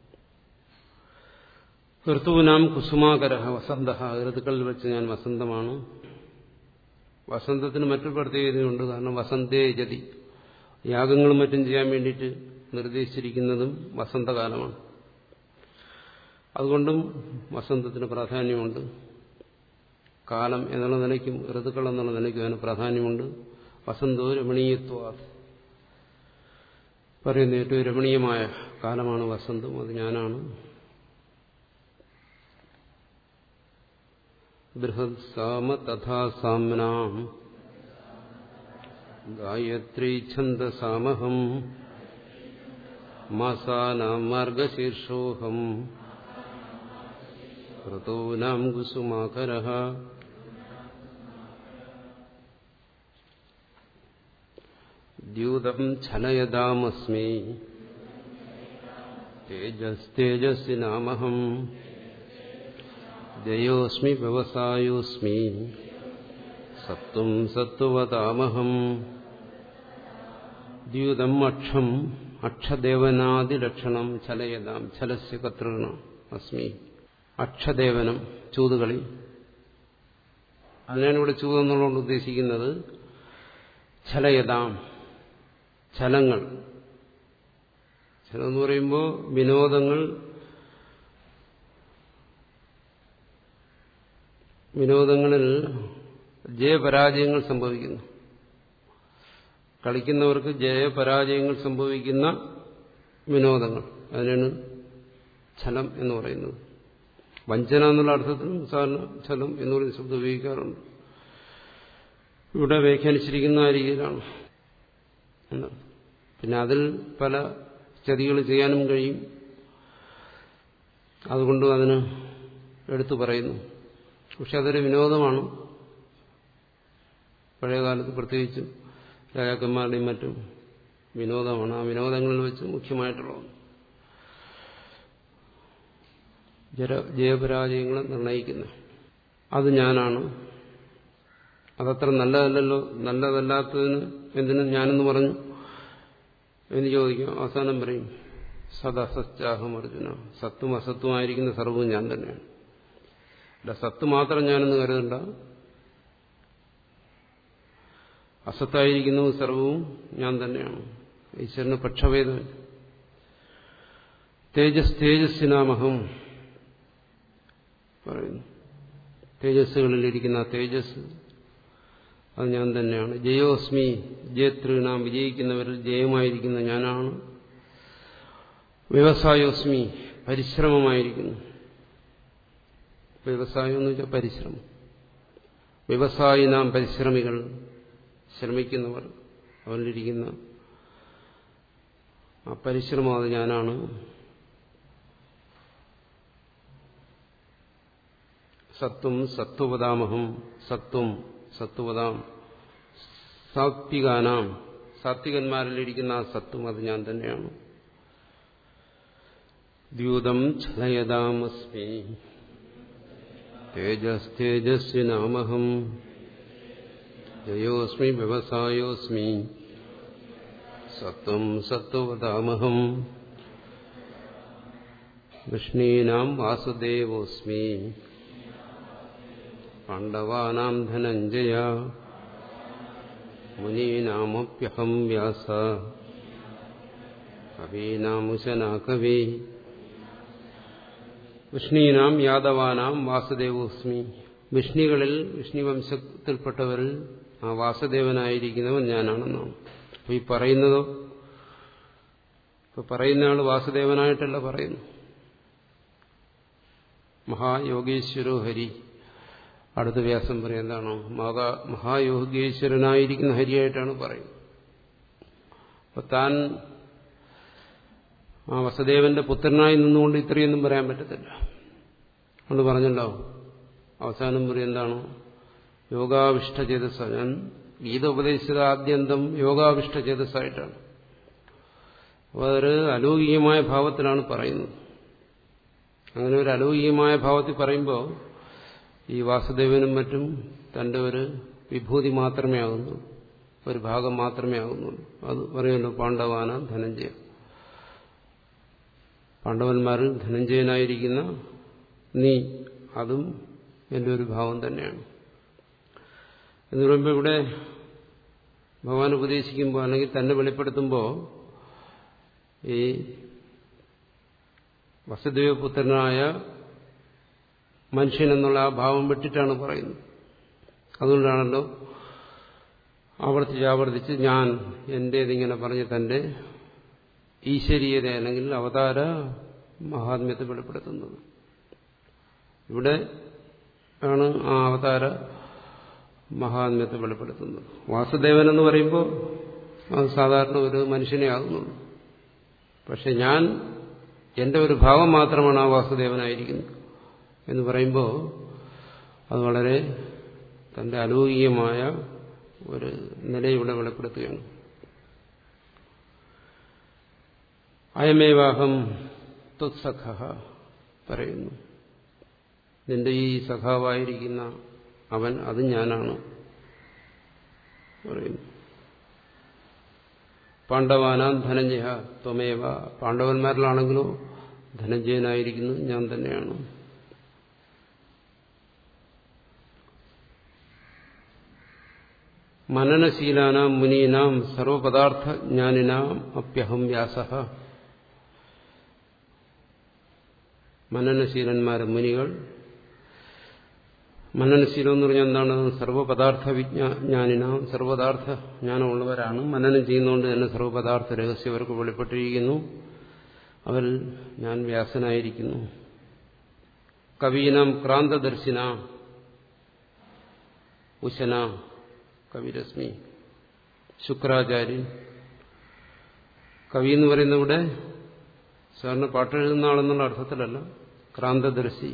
Speaker 1: ഋതുവിനാം കുസുമാകര വസന്ത ഋതുക്കളിൽ വെച്ച് ഞാൻ വസന്തമാണ് വസന്തത്തിന് മറ്റൊരു പ്രത്യേകതയുണ്ട് കാരണം വസന്തേ ജതി യാഗങ്ങളും മറ്റും ചെയ്യാൻ വേണ്ടിയിട്ട് നിർദ്ദേശിച്ചിരിക്കുന്നതും വസന്തകാലമാണ് അതുകൊണ്ടും വസന്തത്തിന് പ്രാധാന്യമുണ്ട് കാലം എന്നുള്ള നിലയ്ക്കും ഋതുക്കൾ എന്നുള്ള നിലയ്ക്കും അതിന് പ്രാധാന്യമുണ്ട് വസന്തോ രമണീയത്വ പറയുന്ന ഏറ്റവും രമണീയമായ കാലമാണ് വസന്തം അത് ഞാനാണ് ബൃഹത് സാമ തഥാ സാമ്നാം ഗായത്രീ ഛന്ദസാമഹം മാസാനാം മാർഗശീർഷോഹം ഋതൂനാം കുസുമാകര ദ്യൂതം ഛലയതാമസ്മി തേജസ്തേജസ്സി നാമഹം ജയോസ്മി വ്യവസായോസ്മി സത്വം സത്വവതാമഹം ദ്യൂതം അക്ഷം അക്ഷദേവനാദിലക്ഷണം ചലയതാം ചലസ്യ കതൃണ അസ്മി അക്ഷദേവനം ചൂതുകളി അതിനാണ് ഇവിടെ ചൂതെന്നുള്ളതുകൊണ്ട് ഉദ്ദേശിക്കുന്നത് ചലയതാം ചലങ്ങൾ ചലം എന്ന് പറയുമ്പോൾ വിനോദങ്ങൾ വിനോദങ്ങളിൽ ജയപരാജയങ്ങൾ സംഭവിക്കുന്നു കളിക്കുന്നവർക്ക് ജയപരാജയങ്ങൾ സംഭവിക്കുന്ന വിനോദങ്ങൾ അതിനാണ് ഛലം എന്ന് പറയുന്നത് വഞ്ചന എന്നുള്ള അർത്ഥത്തിലും സാധാരണ ഛലം എന്ന് പറയുന്ന ശബ്ദം ഉപയോഗിക്കാറുണ്ട് ഇവിടെ വ്യാഖ്യാനിച്ചിരിക്കുന്ന ആ രീതിയിലാണ് പിന്നെ അതിൽ പല ചതികൾ ചെയ്യാനും കഴിയും അതുകൊണ്ടും അതിന് എടുത്തു പറയുന്നു പക്ഷെ അതൊരു വിനോദമാണ് പഴയകാലത്ത് പ്രത്യേകിച്ചും രാജാക്കന്മാരുടെയും മറ്റും വിനോദമാണ് ആ വിനോദങ്ങളിൽ വെച്ച് മുഖ്യമായിട്ടുള്ളത് ജര ജയപരാജയങ്ങളെ നിർണയിക്കുന്ന അത് ഞാനാണ് അതത്ര നല്ലതല്ലല്ലോ നല്ലതല്ലാത്തതിന് എന്തിനും ഞാനെന്ന് പറഞ്ഞു എന്ന് ചോദിക്കാം അവസാനം പറയും സദസത്യാഹം അർജുന സത്തും അസത്തുമായിരിക്കുന്ന സർവവും ഞാൻ തന്നെയാണ് അല്ല സത്ത് മാത്രം ഞാനെന്ന് കരുതണ്ട അസത്തായിരിക്കുന്നതും സർവവും ഞാൻ തന്നെയാണ് ഈശ്വരന് പക്ഷഭേദം തേജസ് തേജസ്സിനാമഹം പറയുന്നു തേജസ്സുകളിലിരിക്കുന്ന തേജസ് അത് ഞാൻ തന്നെയാണ് ജയോസ്മി ജയത്രീണാം വിജയിക്കുന്നവരിൽ ജയമായിരിക്കുന്ന ഞാനാണ് വ്യവസായോസ്മി പരിശ്രമമായിരിക്കുന്നു വ്യവസായം എന്ന് വെച്ചാൽ പരിശ്രമം വ്യവസായി നാം പരിശ്രമികൾ ശ്രമിക്കുന്നവർ അവരിലിരിക്കുന്ന ആ പരിശ്രമം അത് ഞാനാണ് സത്വം സത്വപദാമഹം സത്വം സത്വപദാം സാത്വികാനാം സാത്വികന്മാരിലിരിക്കുന്ന ആ സത്വം അത് ഞാൻ തന്നെയാണ് ദ്യൂതം ഛലയതാമസ്മി തേജസ്തേജസ്വിനാമഹം ജയോസ്മി വ്യവസായോസ്മി സത്വം സത്വവതാമഹം വിഷ്ണീനാം വാസുദേവോസ്മി പാണ്ഡവാനാം ധനഞ്ജയ മുനീനാമപ്യഹം വ്യാസ കവീനാമുശനാ കവി വിഷ്ണീനാം യാദവാനാം വാസുദേവോസ്മി വിഷ്ണികളിൽ വിഷ്ണു വംശത്തിൽപ്പെട്ടവരിൽ ആ വാസുദേവനായിരിക്കുന്നവൻ ഞാനാണെന്നാണ് അപ്പൊ ഈ പറയുന്നതോ ഇപ്പൊ പറയുന്ന ആൾ വാസുദേവനായിട്ടല്ല പറയുന്നു മഹായോഗീശ്വരോ ഹരി അടുത്ത വ്യാസം പറയും എന്താണോ മഹാ മഹായോഗീശ്വരനായിരിക്കുന്ന ഹരിയായിട്ടാണ് പറയുന്നത് അപ്പൊ താൻ ആ വസുദേവന്റെ പുത്രനായി നിന്നുകൊണ്ട് ഇത്രയൊന്നും പറയാൻ പറ്റത്തില്ല അതുകൊണ്ട് പറഞ്ഞല്ലോ അവസാനം പറയും എന്താണോ യോഗാവിഷ്ട ചേതസ് ഞാൻ ഗീത ഉപദേശിച്ചത് ആദ്യന്തം യോഗാവിഷ്ട ചേതസ്സായിട്ടാണ് അപ്പോൾ അതൊരു അലൗകികമായ ഭാവത്തിലാണ് പറയുന്നത് അങ്ങനെ ഒരു അലൗകികമായ ഭാവത്തിൽ പറയുമ്പോൾ ഈ വാസുദേവനും മറ്റും തന്റെ ഒരു വിഭൂതി മാത്രമേ ആകുന്നുള്ളൂ ഒരു ഭാഗം മാത്രമേ ആകുന്നുള്ളൂ അത് പറയുമല്ലോ പാണ്ഡവാന ധനഞ്ജയ പാണ്ഡവന്മാരിൽ ധനഞ്ജയനായിരിക്കുന്ന നീ അതും എൻ്റെ ഒരു ഭാവം തന്നെയാണ് എന്ന് പറയുമ്പോൾ ഇവിടെ ഭഗവാൻ ഉപദേശിക്കുമ്പോൾ അല്ലെങ്കിൽ തന്നെ വെളിപ്പെടുത്തുമ്പോൾ ഈ വസുദേവപുത്രനായ മനുഷ്യൻ എന്നുള്ള ആ ഭാവം വിട്ടിട്ടാണ് പറയുന്നത് അതുകൊണ്ടാണല്ലോ ആവർത്തിച്ച് ആവർത്തിച്ച് ഞാൻ എന്റേതിങ്ങനെ പറഞ്ഞ് തന്റെ ഈശ്വരീയത അല്ലെങ്കിൽ അവതാര മഹാത്മ്യത്തെ വെളിപ്പെടുത്തുന്നത് ഇവിടെ ആണ് ആ അവതാര മഹാത്മ്യത്തെ വെളിപ്പെടുത്തുന്നത് വാസുദേവൻ എന്ന് പറയുമ്പോൾ അത് സാധാരണ ഒരു മനുഷ്യനെ ആകുന്നുള്ളൂ പക്ഷെ ഞാൻ എന്റെ ഒരു ഭാവം മാത്രമാണ് ആ വാസുദേവനായിരിക്കുന്നത് എന്ന് പറയുമ്പോൾ അത് വളരെ തന്റെ അലൗകികമായ ഒരു നിലയുടെ വെളിപ്പെടുത്തുകയാണ് അയമേവാഹം തുത്സഖ പറയുന്നു നിന്റെ ഈ സഖാവായിരിക്കുന്ന അവൻ അത് ഞാനാണ് പറയുന്നു പാണ്ഡവാനാം ധനഞ്ജയ ത്വമേവ പാണ്ഡവന്മാരിലാണെങ്കിലോ ധനഞ്ജയനായിരിക്കുന്നു ഞാൻ തന്നെയാണ് മനനശീലാനാം മുനീനാം സർവപദാർത്ഥ ജ്ഞാനിനാം അപ്യഹം വ്യാസ മനനശീലന്മാരെ മുനികൾ മനനശീലം എന്ന് പറഞ്ഞാൽ എന്താണ് സർവപദാർത്ഥ വിജ്ഞാനിനാം സർവപദാർത്ഥ ജ്ഞാനമുള്ളവരാണ് മനനം ചെയ്യുന്നതുകൊണ്ട് തന്നെ സർവപദാർത്ഥ രഹസ്യം അവർക്ക് വെളിപ്പെട്ടിരിക്കുന്നു അവരിൽ ഞാൻ വ്യാസനായിരിക്കുന്നു കവീനാം ക്രാന്തദർശിന ഉശന കവിരശ്മി ശുക്രാചാര്യൻ കവി എന്ന് പറയുന്ന ഇവിടെ സാറിന് പാട്ടെഴുതുന്ന ആളെന്നുള്ള അർത്ഥത്തിലല്ല ക്രാന്തദർശി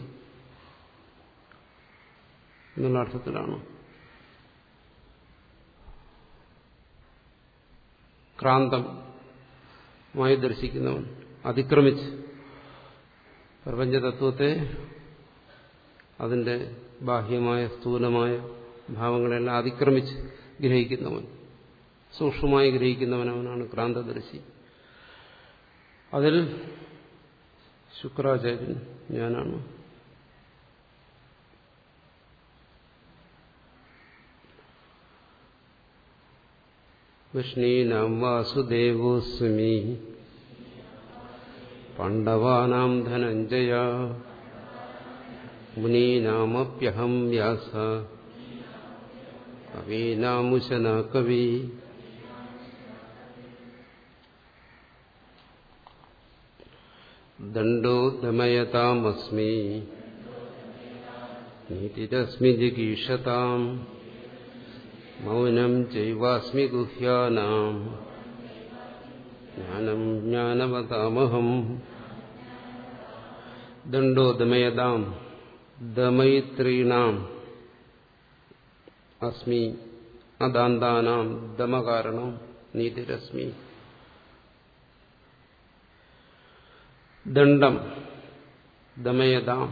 Speaker 1: എന്നുള്ള അർത്ഥത്തിലാണ് ക്രാന്തമായി ദർശിക്കുന്നവൻ അതിക്രമിച്ച് പ്രപഞ്ചതത്വത്തെ അതിന്റെ ബാഹ്യമായ സ്ഥൂലമായ ഭാവങ്ങളെല്ലാം അതിക്രമിച്ച് ഗ്രഹിക്കുന്നവൻ സൂക്ഷ്മമായി ഗ്രഹിക്കുന്നവൻ അവനാണ് ക്രാന്തദർശി അതിൽ ശുക്രാചാര്യൻ ഞാനാണ് വിഷ്ണീനാം വാസുദേവോസ്മി പാണ്ഡവാനാം ധനഞ്ജയ മുനീനാമപ്യഹം വ്യാസ കവീനാമുശന കവി ദണ്ഡോ ദമയതാമസ്മി നീതിരസ്മി ജിഗീഷതാം മൗനം ചൈവാസ്മി ഗുഹ്യാനാം ജ്ഞാനം ജ്ഞാനവതാമഹം ദണ്ഡോ ദമയതാം ദമയിത്രീണാം അസ്മി അദാന്താനാം ദമകാരണം നീതിരശ്മി ദണ്ഡം ദമയതാം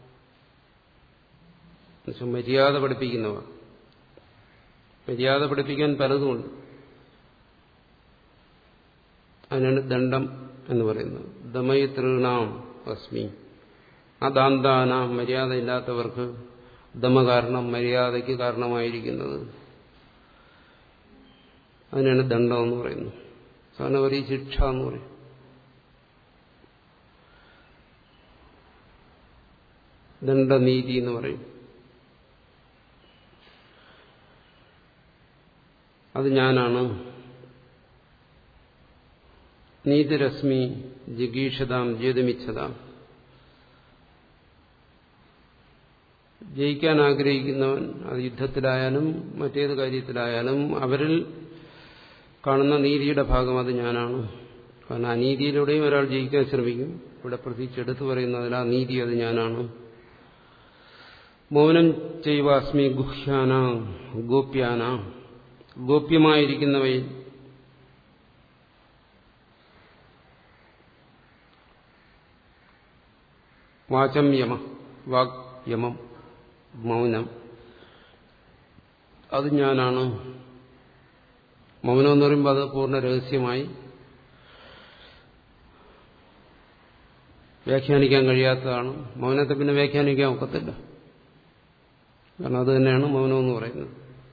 Speaker 1: മര്യാദ പഠിപ്പിക്കുന്നവ മര്യാദ പഠിപ്പിക്കാൻ പലതുമുണ്ട് അതിനാണ് ദണ്ഡം എന്ന് പറയുന്നത് ദമയതൃണാം അസ്മി അദാന്താനാം മര്യാദ ഇല്ലാത്തവർക്ക് ദമകാരണം മര്യാദയ്ക്ക് കാരണമായിരിക്കുന്നത് അതിനാണ് ദണ്ഡം എന്ന് പറയുന്നത് സാധാരണ പറയും ശിക്ഷ എന്ന് പറയും ദണ്ഡനീതി എന്ന് പറയും അത് ഞാനാണ് നീതിരശ്മി ജിഗീഷതാം ജേതുമിച്ഛതാം ജയിക്കാൻ ആഗ്രഹിക്കുന്നവൻ അത് യുദ്ധത്തിലായാലും മറ്റേത് കാര്യത്തിലായാലും അവരിൽ കാണുന്ന നീതിയുടെ ഭാഗം അത് ഞാനാണ് കാരണം അനീതിയിലൂടെയും ഒരാൾ ജയിക്കാൻ ശ്രമിക്കും ഇവിടെ പ്രത്യേകിച്ച് എടുത്തു പറയുന്നതിൽ ആ നീതി അത് ഞാനാണ് മൗനം ചെയ്യുവാസ്മി ഗുഹ്യാന ഗോപ്യാന ഗോപ്യമായിരിക്കുന്നവയിൽ വാചം യമ വാഗ് യമം മൗനം അത് ഞാനാണ് മൗനം എന്ന് പറയുമ്പോൾ അത് പൂർണ്ണ രഹസ്യമായി വ്യാഖ്യാനിക്കാൻ കഴിയാത്തതാണ് മൗനത്തെ പിന്നെ വ്യാഖ്യാനിക്കാൻ ഒക്കത്തില്ല കാരണം അത് തന്നെയാണ് മൗനം എന്ന് പറയുന്നത്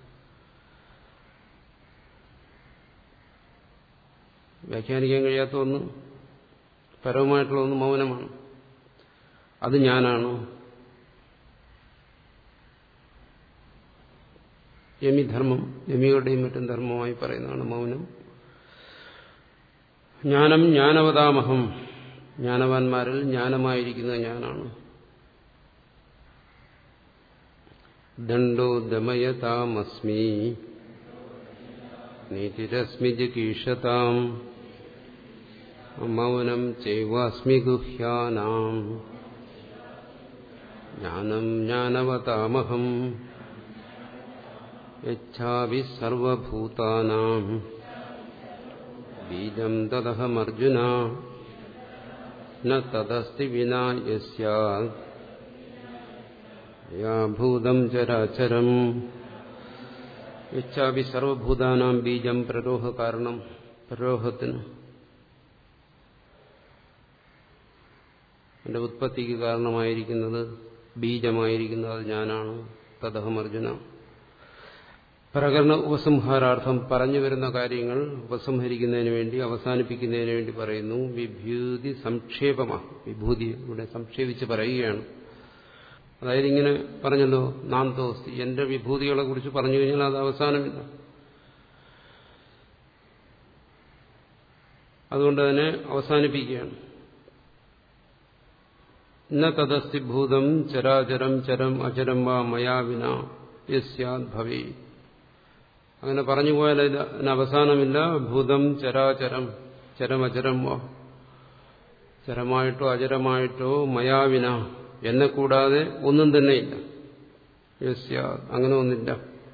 Speaker 1: വ്യാഖ്യാനിക്കാൻ കഴിയാത്ത ഒന്ന് പരവുമായിട്ടുള്ള ഒന്ന് മൗനമാണ് അത് ഞാനാണ് യമിധർമ്മം യമികളുടെയും മറ്റും ധർമ്മമായി പറയുന്നതാണ് മൗനം ജ്ഞാനം ജ്ഞാനവതാമഹം ജ്ഞാനവാന്മാരിൽ ജ്ഞാനമായിരിക്കുന്നത് ഞാനാണ് ദണ്ഡോ ദമയതാമസ്മി നീതിരസ്മി ജികീഷതാം മൗനം ചൈവാസ്മി ഗുഹ്യാനാം ജ്ഞാനം ജ്ഞാനവതാമഹം യച്ഛാവി സർവഭൂതാനാം ബീജം തദഹമർജുന ന തദസ്തി വിനാ യസ്യാത് ഭൂതം ചരാചരം യച്ഛാവി സർവഭൂതാനാം ബീജം പ്രരോഹ കാരണം പ്രരോഹത്തിന് എന്റെ ഉത്പത്തിക്ക് കാരണമായിരിക്കുന്നത് ബീജമായിരിക്കുന്നത് അത് ഞാനാണ് തദഹം അർജുന പ്രകരണ ഉപസംഹാരാർത്ഥം പറഞ്ഞു വരുന്ന കാര്യങ്ങൾ ഉപസംഹരിക്കുന്നതിന് വേണ്ടി അവസാനിപ്പിക്കുന്നതിന് വേണ്ടി പറയുന്നു വിഭൂതി സംക്ഷേപമാ വിഭൂതി ഇവിടെ സംക്ഷേപിച്ച് പറയുകയാണ് അതായത് ഇങ്ങനെ പറഞ്ഞല്ലോ നാം തോസ്തി എന്റെ വിഭൂതികളെ കുറിച്ച് പറഞ്ഞു കഴിഞ്ഞാൽ അത് അവസാനമില്ല അതുകൊണ്ട് തന്നെ അവസാനിപ്പിക്കുകയാണ് ഇന്ന തദസ്തി ഭൂതം ചരാചരം ചരം അചരം വാ മയാവിന യസ്യാത് ഭവേ അങ്ങനെ പറഞ്ഞു പോയാൽ അതിന് അവസാനമില്ല ഭൂതം ചരാചരം ചരമചരം വാ ചരമായിട്ടോ അചരമായിട്ടോ മയാവിന എന്നെ കൂടാതെ ഒന്നും തന്നെയില്ല യസ്യാത് അങ്ങനെ ഒന്നില്ല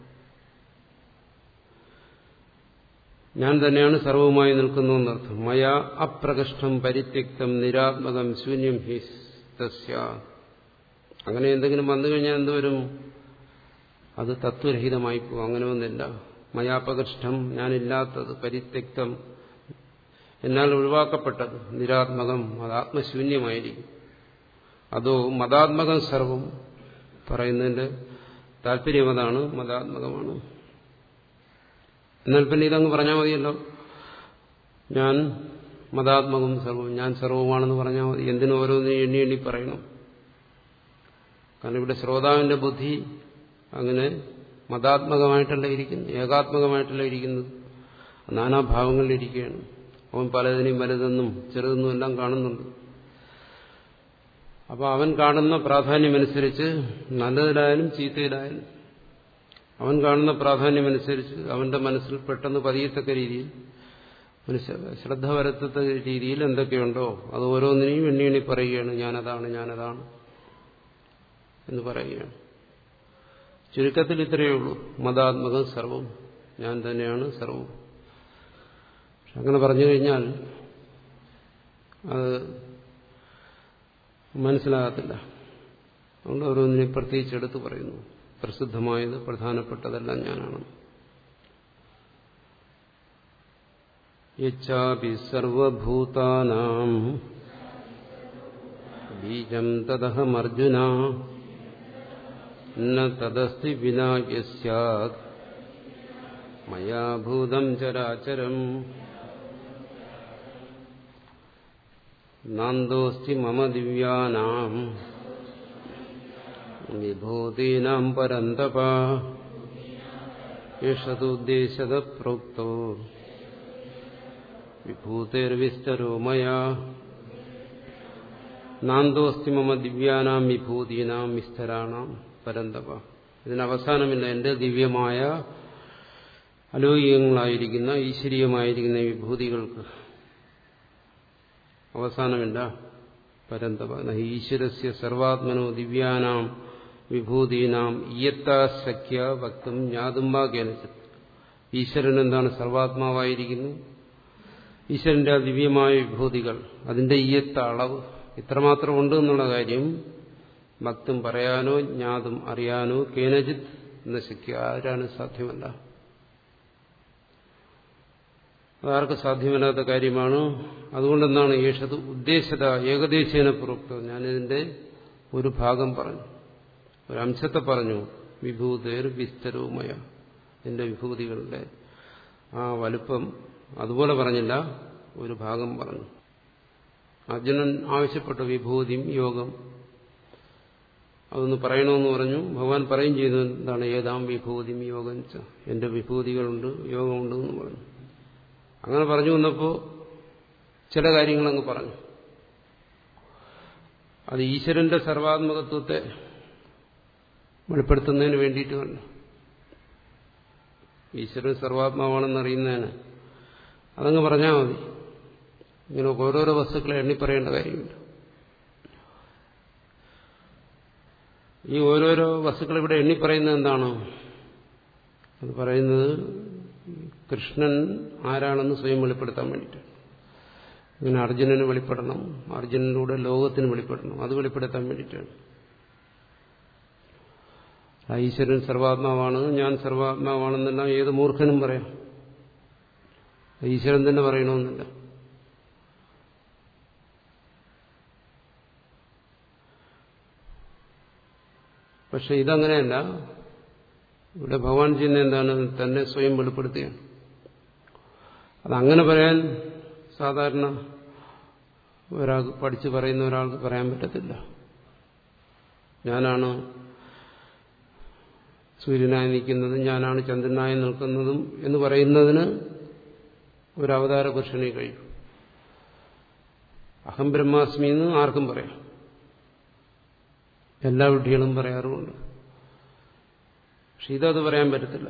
Speaker 1: ഞാൻ തന്നെയാണ് സർവവുമായി നിൽക്കുന്നു എന്നർത്ഥം മയാ അപ്രകഷ്ടം പരിത്യക്തം നിരാത്മകം ശൂന്യം ഹി തസ്യ അങ്ങനെ എന്തെങ്കിലും വന്നു കഴിഞ്ഞാൽ എന്തുവരും അത് തത്വരഹിതമായി പോകും അങ്ങനെ ഒന്നില്ല മയാപകൃഷ്ടം ഞാനില്ലാത്തത് പരിത്യക്തം എന്നാൽ ഒഴിവാക്കപ്പെട്ടത് നിരാത്മകം അത് ആത്മശൂന്യമായിരിക്കും അതോ മതാത്മകം സർവം പറയുന്നതിന്റെ താല്പര്യം അതാണ് മതാത്മകമാണ് എന്നാൽ പിന്നെ ഇതങ്ങ് പറഞ്ഞാൽ മതിയല്ലോ ഞാൻ മതാത്മകം സർവവും ഞാൻ സർവമാണെന്ന് പറഞ്ഞാൽ മതി എന്തിനും ഓരോന്നും എണ്ണി എണ്ണി പറയണം കാരണം ഇവിടെ ശ്രോതാവിന്റെ ബുദ്ധി അങ്ങനെ മതാത്മകമായിട്ടല്ല ഇരിക്കുന്നത് ഏകാത്മകമായിട്ടല്ല ഇരിക്കുന്നത് നാനാഭാവങ്ങളിലിരിക്കുകയാണ് അവൻ പലതിനെയും വലുതെന്നും ചെറുതെന്നും എല്ലാം കാണുന്നുണ്ട് അപ്പോൾ അവൻ കാണുന്ന പ്രാധാന്യമനുസരിച്ച് നല്ലതിലായാലും ചീത്തയിലായാലും അവൻ കാണുന്ന പ്രാധാന്യമനുസരിച്ച് അവന്റെ മനസ്സിൽ പെട്ടെന്ന് പതിയത്തക്ക രീതിയിൽ ശ്രദ്ധ വരത്തക്ക രീതിയിൽ എന്തൊക്കെയുണ്ടോ അത് ഓരോന്നിനെയും എണ്ണി എണ്ണി പറയുകയാണ് ഞാനതാണ് ഞാനതാണ് എന്ന് പറയുകയാണ് ചുരുക്കത്തിൽ ഇത്രയേ ഉള്ളൂ മതാത്മകം സർവം ഞാൻ തന്നെയാണ് സർവം അങ്ങനെ പറഞ്ഞു കഴിഞ്ഞാൽ അത് മനസ്സിലാകത്തില്ല അതുകൊണ്ട് ഓരോന്നിനെ പ്രത്യേകിച്ച് എടുത്തു പറയുന്നു പ്രസിദ്ധമായത് പ്രധാനപ്പെട്ടതെല്ലാം ഞാനാണ് യച്ചാപി സർവഭൂതാനാം ബീജം തദഹമർജുന ന തദസ്തി വിനാ യസ്യാത് മയാ ഭൂതം ചരാചരം നാന്തോസ്തി മമ ദിവ്യാനാം വിഭൂതീനാം പരന്തപ യേഷതുദ്ദേശത പ്രോക്തോ വിഭൂതിർവിസ്തരോ മയാ നാന്തോസ്തി മമ ദിവ്യാനാം വിഭൂതീനാം വിസ്തരാണാം പരന്തപ ഇതിന് അവസാനമില്ല എന്റെ ദിവ്യമായ അലൗകികങ്ങളായിരിക്കുന്ന ഈശ്വരീയമായിരിക്കുന്ന വിഭൂതികൾക്ക് അവസാനമില്ല പരന്തപ ഈശ്വരസ്യ സർവാത്മനോ ദിവ്യാനാം വിഭൂതീനാം ഇയത്താശക്യ ഭക്തം ജ്ഞാതും വാ കേനച്ചിത് ഈശ്വരൻ എന്താണ് സർവാത്മാവായിരിക്കുന്നു ഈശ്വരന്റെ ദിവ്യമായ വിഭൂതികൾ അതിന്റെ ഈയത്ത അളവ് ഇത്രമാത്രം ഉണ്ട് എന്നുള്ള കാര്യം ഭക്തം പറയാനോ ജ്ഞാതും അറിയാനോ കേനജിത് എന്ന ശക്തി ആരാണ് സാധ്യമല്ല അതാർക്ക് സാധ്യമല്ലാത്ത കാര്യമാണ് അതുകൊണ്ടെന്താണ് യേശത് ഉദ്ദേശത ഏകദേശേന പുറത്ത് ഞാനിതിന്റെ ഒരു ഭാഗം പറഞ്ഞു ഒരു അംശത്തെ പറഞ്ഞു വിഭൂതേർ വിസ്തരവുമയ എന്റെ വിഭൂതികളുടെ ആ വലുപ്പം അതുപോലെ പറഞ്ഞില്ല ഒരു ഭാഗം പറഞ്ഞു അർജുനൻ ആവശ്യപ്പെട്ട വിഭൂതിയും യോഗം അതൊന്ന് പറയണമെന്ന് പറഞ്ഞു ഭഗവാൻ പറയും ചെയ്തു എന്താണ് ഏതാം വിഭൂതിയും യോഗം എന്റെ വിഭൂതികളുണ്ട് യോഗമുണ്ട് എന്ന് പറഞ്ഞു അങ്ങനെ പറഞ്ഞു വന്നപ്പോൾ ചില കാര്യങ്ങളങ്ങ് പറഞ്ഞു അത് ഈശ്വരന്റെ സർവാത്മകത്വത്തെ വെളിപ്പെടുത്തുന്നതിന് വേണ്ടിയിട്ട് കണ്ടു ഈശ്വരൻ സർവാത്മാവാണെന്ന് അറിയുന്നതിന് അതങ്ങ് പറഞ്ഞാൽ മതി ഇങ്ങനെ ഓരോരോ വസ്തുക്കളെ എണ്ണി പറയേണ്ട കാര്യമില്ല ഈ ഓരോരോ വസ്തുക്കൾ ഇവിടെ എണ്ണി പറയുന്നത് എന്താണ് അത് പറയുന്നത് കൃഷ്ണൻ ആരാണെന്ന് സ്വയം വെളിപ്പെടുത്താൻ വേണ്ടിയിട്ട് ഇങ്ങനെ അർജുനന് വെളിപ്പെടണം അർജുനനിലൂടെ ലോകത്തിന് വെളിപ്പെടണം അത് വെളിപ്പെടുത്താൻ വേണ്ടിയിട്ടാണ് ഈശ്വരൻ സർവാത്മാവാണ് ഞാൻ സർവാത്മാവാണെന്നെല്ലാം ഏത് മൂർഖനും പറയാം ഈശ്വരൻ തന്നെ പറയണമെന്നില്ല പക്ഷെ ഇതങ്ങനെയല്ല ഇവിടെ ഭഗവാൻ ചെയ്യുന്ന എന്താണ് തന്നെ സ്വയം വെളിപ്പെടുത്തുകയാണ് അതങ്ങനെ പറയാൻ സാധാരണ ഒരാൾക്ക് പഠിച്ചു പറയുന്ന ഒരാൾക്ക് പറയാൻ പറ്റത്തില്ല ഞാനാണ് സൂര്യനായി നിൽക്കുന്നതും ഞാനാണ് ചന്ദ്രനായി നിൽക്കുന്നതും എന്ന് പറയുന്നതിന് ഒരു അവതാര പുരുഷനെ കഴിയും അഹം ബ്രഹ്മാസ്മി എന്ന് ആർക്കും പറയാം എല്ലാ വിഡ്ഢികളും പറയാറുമുണ്ട് പക്ഷെ ഇതത് പറയാൻ പറ്റത്തില്ല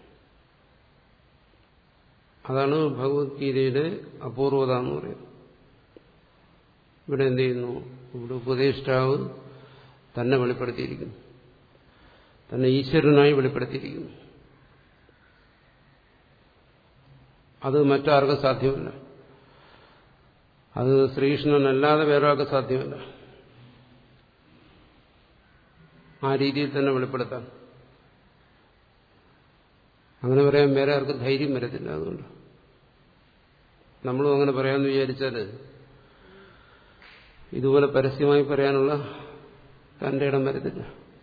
Speaker 1: അതാണ് ഭഗവത്ഗീതയുടെ അപൂർവത എന്ന് പറയുന്നത് ഇവിടെ എന്ത് ചെയ്യുന്നു ഇവിടെ ഉപദേഷ്ടാവ് തന്നെ വെളിപ്പെടുത്തിയിരിക്കുന്നു തന്നെ ഈശ്വരനായി വെളിപ്പെടുത്തിയിരിക്കുന്നു അത് മറ്റാർക്കും സാധ്യമല്ല അത് ശ്രീകൃഷ്ണനല്ലാതെ വേറൊരാൾക്ക് സാധ്യമല്ല ആ രീതിയിൽ തന്നെ വെളിപ്പെടുത്താൻ അങ്ങനെ പറയാൻ വേറെ ആർക്കും ധൈര്യം വരത്തില്ല അതുകൊണ്ട് നമ്മളും അങ്ങനെ പറയാമെന്ന് വിചാരിച്ചാൽ ഇതുപോലെ പരസ്യമായി പറയാനുള്ള തന്റെ ഇടം വരത്തില്ല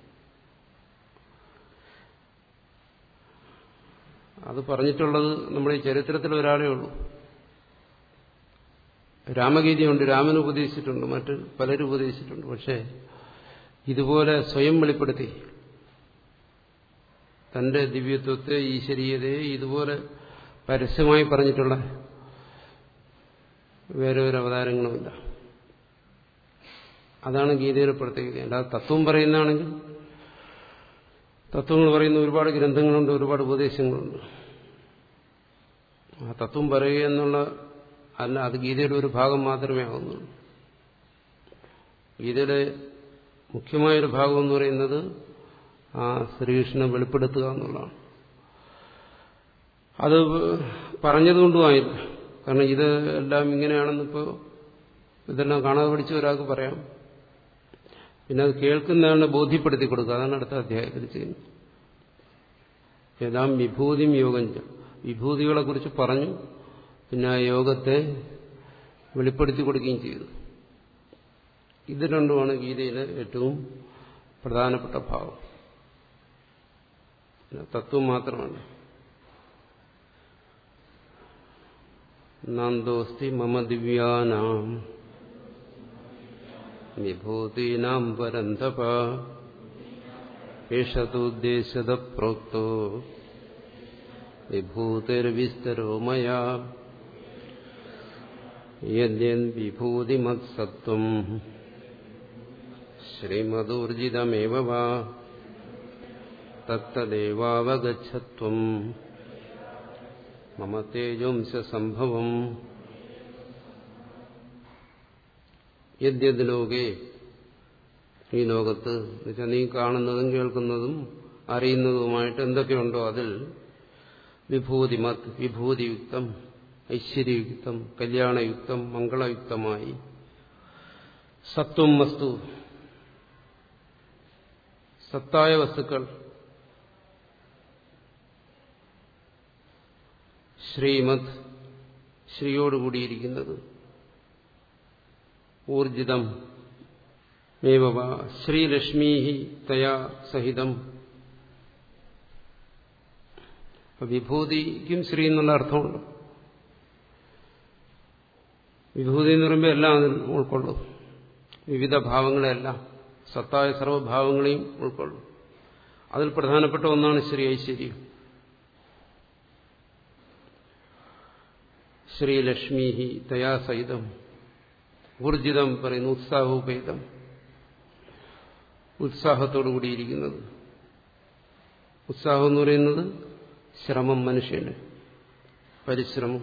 Speaker 1: അത് പറഞ്ഞിട്ടുള്ളത് നമ്മുടെ ഈ ചരിത്രത്തിൽ ഒരാളേ ഉള്ളൂ രാമഗീതിയുണ്ട് രാമൻ ഉപദേശിച്ചിട്ടുണ്ട് മറ്റ് പലരും ഉപദേശിച്ചിട്ടുണ്ട് പക്ഷേ ഇതുപോലെ സ്വയം വെളിപ്പെടുത്തി തന്റെ ദിവ്യത്വത്തെ ഈശ്വരീയതയെ ഇതുപോലെ പരസ്യമായി പറഞ്ഞിട്ടുള്ള വേറെ ഒരു അവതാരങ്ങളുമില്ല അതാണ് ഗീതയുടെ പ്രത്യേകത അല്ലാതെ തത്വം പറയുന്നതാണെങ്കിൽ തത്വങ്ങൾ പറയുന്ന ഒരുപാട് ഗ്രന്ഥങ്ങളുണ്ട് ഒരുപാട് ഉപദേശങ്ങളുണ്ട് ആ തത്വം പറയുക എന്നുള്ള അല്ല അത് ഗീതയുടെ ഒരു ഭാഗം മാത്രമേ ആകുന്നുള്ളൂ ഗീതയുടെ മുഖ്യമായൊരു ഭാഗം എന്ന് പറയുന്നത് ആ ശ്രീകൃഷ്ണനെ വെളിപ്പെടുത്തുക എന്നുള്ളതാണ് അത് പറഞ്ഞതുകൊണ്ടുമായില്ല കാരണം ഇത് എല്ലാം ഇങ്ങനെയാണെന്നിപ്പോൾ ഇതെല്ലാം കാണാതെ പഠിച്ച ഒരാൾക്ക് പറയാം പിന്നെ അത് കേൾക്കുന്നയാളെ ബോധ്യപ്പെടുത്തി കൊടുക്കുക അതാണ് അടുത്ത അധ്യായത്തിൽ ചെയ്യുന്നത് ഏതാം വിഭൂതിയും യോഗം വിഭൂതികളെ കുറിച്ച് പറഞ്ഞു പിന്നെ ആ യോഗത്തെ വെളിപ്പെടുത്തി കൊടുക്കുകയും ചെയ്തു ഇത് രണ്ടുമാണ് ഗീതയിലെ ഏറ്റവും പ്രധാനപ്പെട്ട ഭാവം തത്വം മാത്രമല്ല നാന്തോസ്തി മമ ദിവ്യാനാം വിഭൂതീനാം പരന്തപ ഏഷതുദ്ദേശത പ്രോക്തോ വിഭൂതിർവിസ്തരോ മയാ യദ്യൻ വിഭൂതിമത്സത്വം ശ്രീമദൂർജിതമേവ വാ തത്തദേവാവഗച്ഛത്വം മമ തേജോംശ സംഭവം യദ്യത് ലോകേ ഈ ലോകത്ത് എന്നുവെച്ചാൽ നീ കാണുന്നതും കേൾക്കുന്നതും അറിയുന്നതുമായിട്ട് എന്തൊക്കെയുണ്ടോ അതിൽ വിഭൂതിമത് വിഭൂതിയുക്തം ഐശ്വര്യയുക്തം കല്യാണയുക്തം മംഗളയുക്തമായി സത്വം വസ്തു സത്തായ വസ്തുക്കൾ ശ്രീമത് ശ്രീയോടുകൂടിയിരിക്കുന്നത് ഊർജിതം മേവ ശ്രീലക്ഷ്മീ തയാ സഹിതം വിഭൂതിക്കും ശ്രീ എന്നുള്ള അർത്ഥമുണ്ട് വിഭൂതി എന്ന് പറയുമ്പോൾ എല്ലാം അതിൽ ഉൾക്കൊള്ളും വിവിധ ഭാവങ്ങളെല്ലാം സത്തായ സർവഭാവങ്ങളെയും ഉൾക്കൊള്ളും അതിൽ പ്രധാനപ്പെട്ട ഒന്നാണ് ശ്രീ ഐശ്വര്യം ശ്രീലക്ഷ്മി തയാ സഹിതം ഊർജിതം പറയുന്നു ഉത്സാഹോപേതം ഉത്സാഹത്തോടു കൂടിയിരിക്കുന്നത് ഉത്സാഹം എന്ന് പറയുന്നത് ശ്രമം മനുഷ്യന് പരിശ്രമം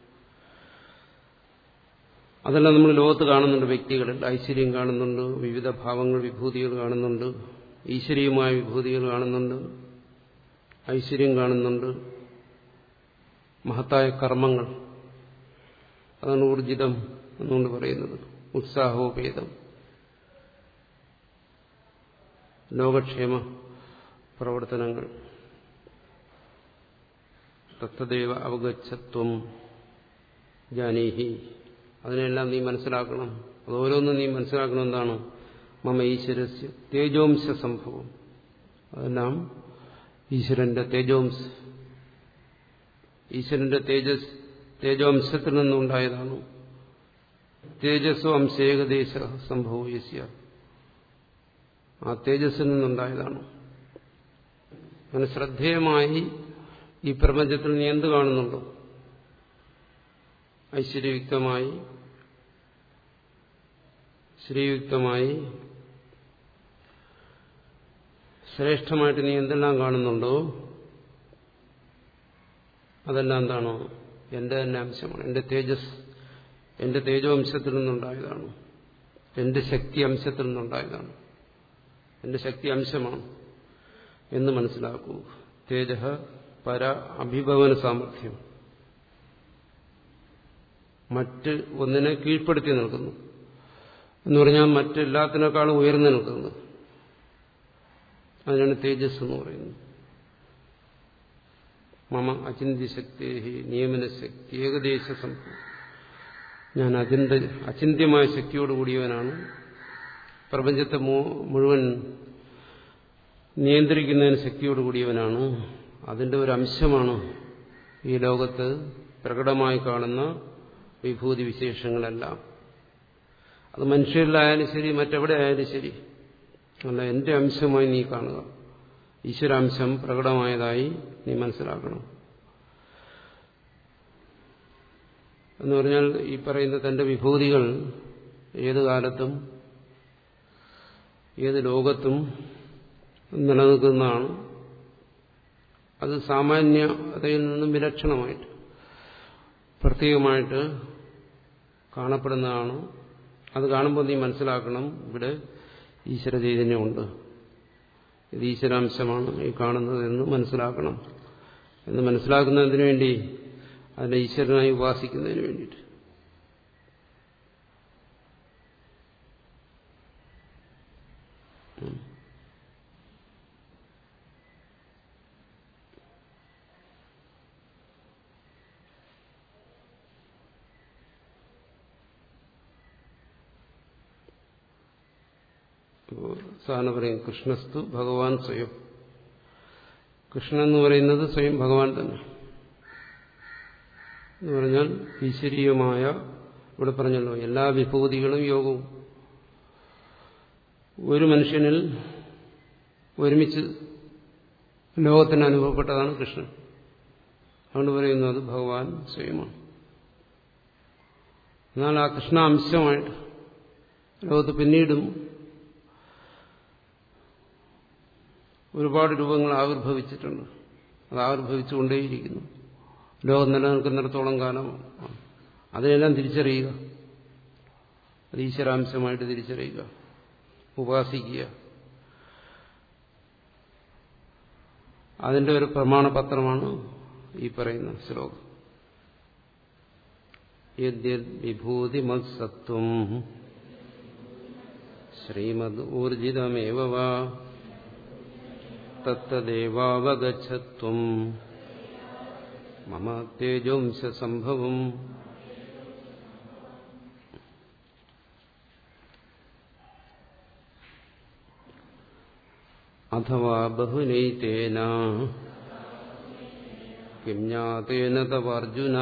Speaker 1: അതെല്ലാം നമ്മൾ ലോകത്ത് കാണുന്നുണ്ട് വ്യക്തികളിൽ ഐശ്വര്യം കാണുന്നുണ്ട് വിവിധ ഭാവങ്ങൾ വിഭൂതികൾ കാണുന്നുണ്ട് ഈശ്വരീയമായ വിഭൂതികൾ കാണുന്നുണ്ട് ഐശ്വര്യം കാണുന്നുണ്ട് മഹത്തായ കർമ്മങ്ങൾ അതാണ് ഊർജിതം എന്നുകൊണ്ട് പറയുന്നത് ഉത്സാഹോപേതം ലോകക്ഷേമ പ്രവർത്തനങ്ങൾ തത്തദേവ അവഗച്ഛത്വം ജാനീഹി അതിനെല്ലാം നീ മനസ്സിലാക്കണം അത് ഓരോന്നും നീ മനസ്സിലാക്കണം എന്താണ് മമ ഈശ്വരസ്യ തേജോംശ സംഭവം അതെല്ലാം ഈശ്വരന്റെ തേജോംശ ഈശ്വരന്റെ തേജസ് തേജോംശത്തിൽ നിന്നുണ്ടായതാണ് തേജസ്സോ അംശേകദേശ സംഭവസ്യ ആ തേജസ്സിൽ നിന്നുണ്ടായതാണ് അങ്ങനെ ശ്രദ്ധേയമായി ഈ പ്രപഞ്ചത്തിൽ നീ എന്ത് കാണുന്നുണ്ടോ ഐശ്വര്യയുക്തമായി ശ്രീയുക്തമായി ശ്രേഷ്ഠമായിട്ട് നീ എന്തെല്ലാം കാണുന്നുണ്ടോ അതെല്ലാം എന്താണോ എന്റെ തന്നെ അംശമാണ് എന്റെ തേജസ് എന്റെ തേജോംശത്തിൽ നിന്നുണ്ടായതാണ് എന്റെ ശക്തി അംശത്തിൽ നിന്നുണ്ടായതാണ് എന്റെ ശക്തി അംശമാണ് എന്ന് മനസ്സിലാക്കൂ തേജ പര അഭിഭവന സാമർഥ്യം മറ്റ് ഒന്നിനെ കീഴ്പ്പെടുത്തി നിൽക്കുന്നു എന്ന് പറഞ്ഞാൽ മറ്റെല്ലാത്തിനേക്കാളും ഉയർന്നു നിൽക്കുന്നത് അതിനാണ് തേജസ് എന്ന് പറയുന്നത് മമ അചിന്യശക്തി നിയമനശക്തി ഏകദേശ സംഭവം ഞാൻ അചിന്ത അചിന്യമായ ശക്തിയോടുകൂടിയവനാണ് പ്രപഞ്ചത്തെ മുഴുവൻ നിയന്ത്രിക്കുന്നതിന് ശക്തിയോടുകൂടിയവനാണ് അതിന്റെ ഒരു അംശമാണ് ഈ ലോകത്ത് പ്രകടമായി കാണുന്ന വിഭൂതി വിശേഷങ്ങളെല്ലാം അത് മനുഷ്യരിലായാലും ശരി മറ്റെവിടെ ആയാലും ശരി അല്ല എന്റെ അംശമായി നീ കാണുക ഈശ്വരാംശം പ്രകടമായതായി നീ മനസ്സിലാക്കണം എന്ന് പറഞ്ഞാൽ ഈ പറയുന്ന തന്റെ വിഭൂതികൾ ഏത് കാലത്തും ഏത് ലോകത്തും നിലനിൽക്കുന്നതാണ് അത് സാമാന്യതയിൽ നിന്നും വിലക്ഷണമായിട്ട് പ്രത്യേകമായിട്ട് കാണപ്പെടുന്നതാണ് അത് കാണുമ്പോൾ നീ മനസ്സിലാക്കണം ഇവിടെ ഈശ്വര ചൈതന്യമുണ്ട് ഇത് ഈശ്വരാംശമാണ് ഈ കാണുന്നത് എന്ന് മനസ്സിലാക്കണം എന്ന് മനസ്സിലാക്കുന്നതിന് വേണ്ടി അതിനെ ഈശ്വരനായി ഉപാസിക്കുന്നതിന് വേണ്ടിയിട്ട് സാധാരണ പറയും കൃഷ്ണസ്തു ഭഗവാൻ സ്വയം കൃഷ്ണൻ എന്ന് പറയുന്നത് സ്വയം ഭഗവാൻ തന്നെ എന്ന് പറഞ്ഞാൽ ഈശ്വരീയമായ ഇവിടെ പറഞ്ഞല്ലോ എല്ലാ വിഭൂതികളും യോഗവും ഒരു മനുഷ്യനിൽ ഒരുമിച്ച് ലോകത്തിന് അനുഭവപ്പെട്ടതാണ് കൃഷ്ണൻ അതുകൊണ്ട് പറയുന്നു അത് ഭഗവാൻ സ്വയമാണ് എന്നാൽ ആ കൃഷ്ണ അംശമായിട്ട് ലോകത്ത് പിന്നീടും ഒരുപാട് രൂപങ്ങൾ ആവിർഭവിച്ചിട്ടുണ്ട് അത് ആവിർഭവിച്ചുകൊണ്ടേയിരിക്കുന്നു ലോകം നിലനിൽക്കുന്നിടത്തോളം കാലം അതിനെല്ലാം തിരിച്ചറിയുക അത് ഈശ്വരാംശമായിട്ട് തിരിച്ചറിയുക ഉപാസിക്കുക അതിന്റെ ഒരു പ്രമാണപത്രമാണ് ഈ പറയുന്ന ശ്ലോകം യദ്യത് വിഭൂതി മത്സത്വം ശ്രീമദ് ഊർജിതമേവ വാ തത്തദേവാവഗച്ഛത്വം മമ തേജോംശ സംഭവം അഥവാ ബഹുനൈതേന കിം ജ്ഞാതേന തവാർജുന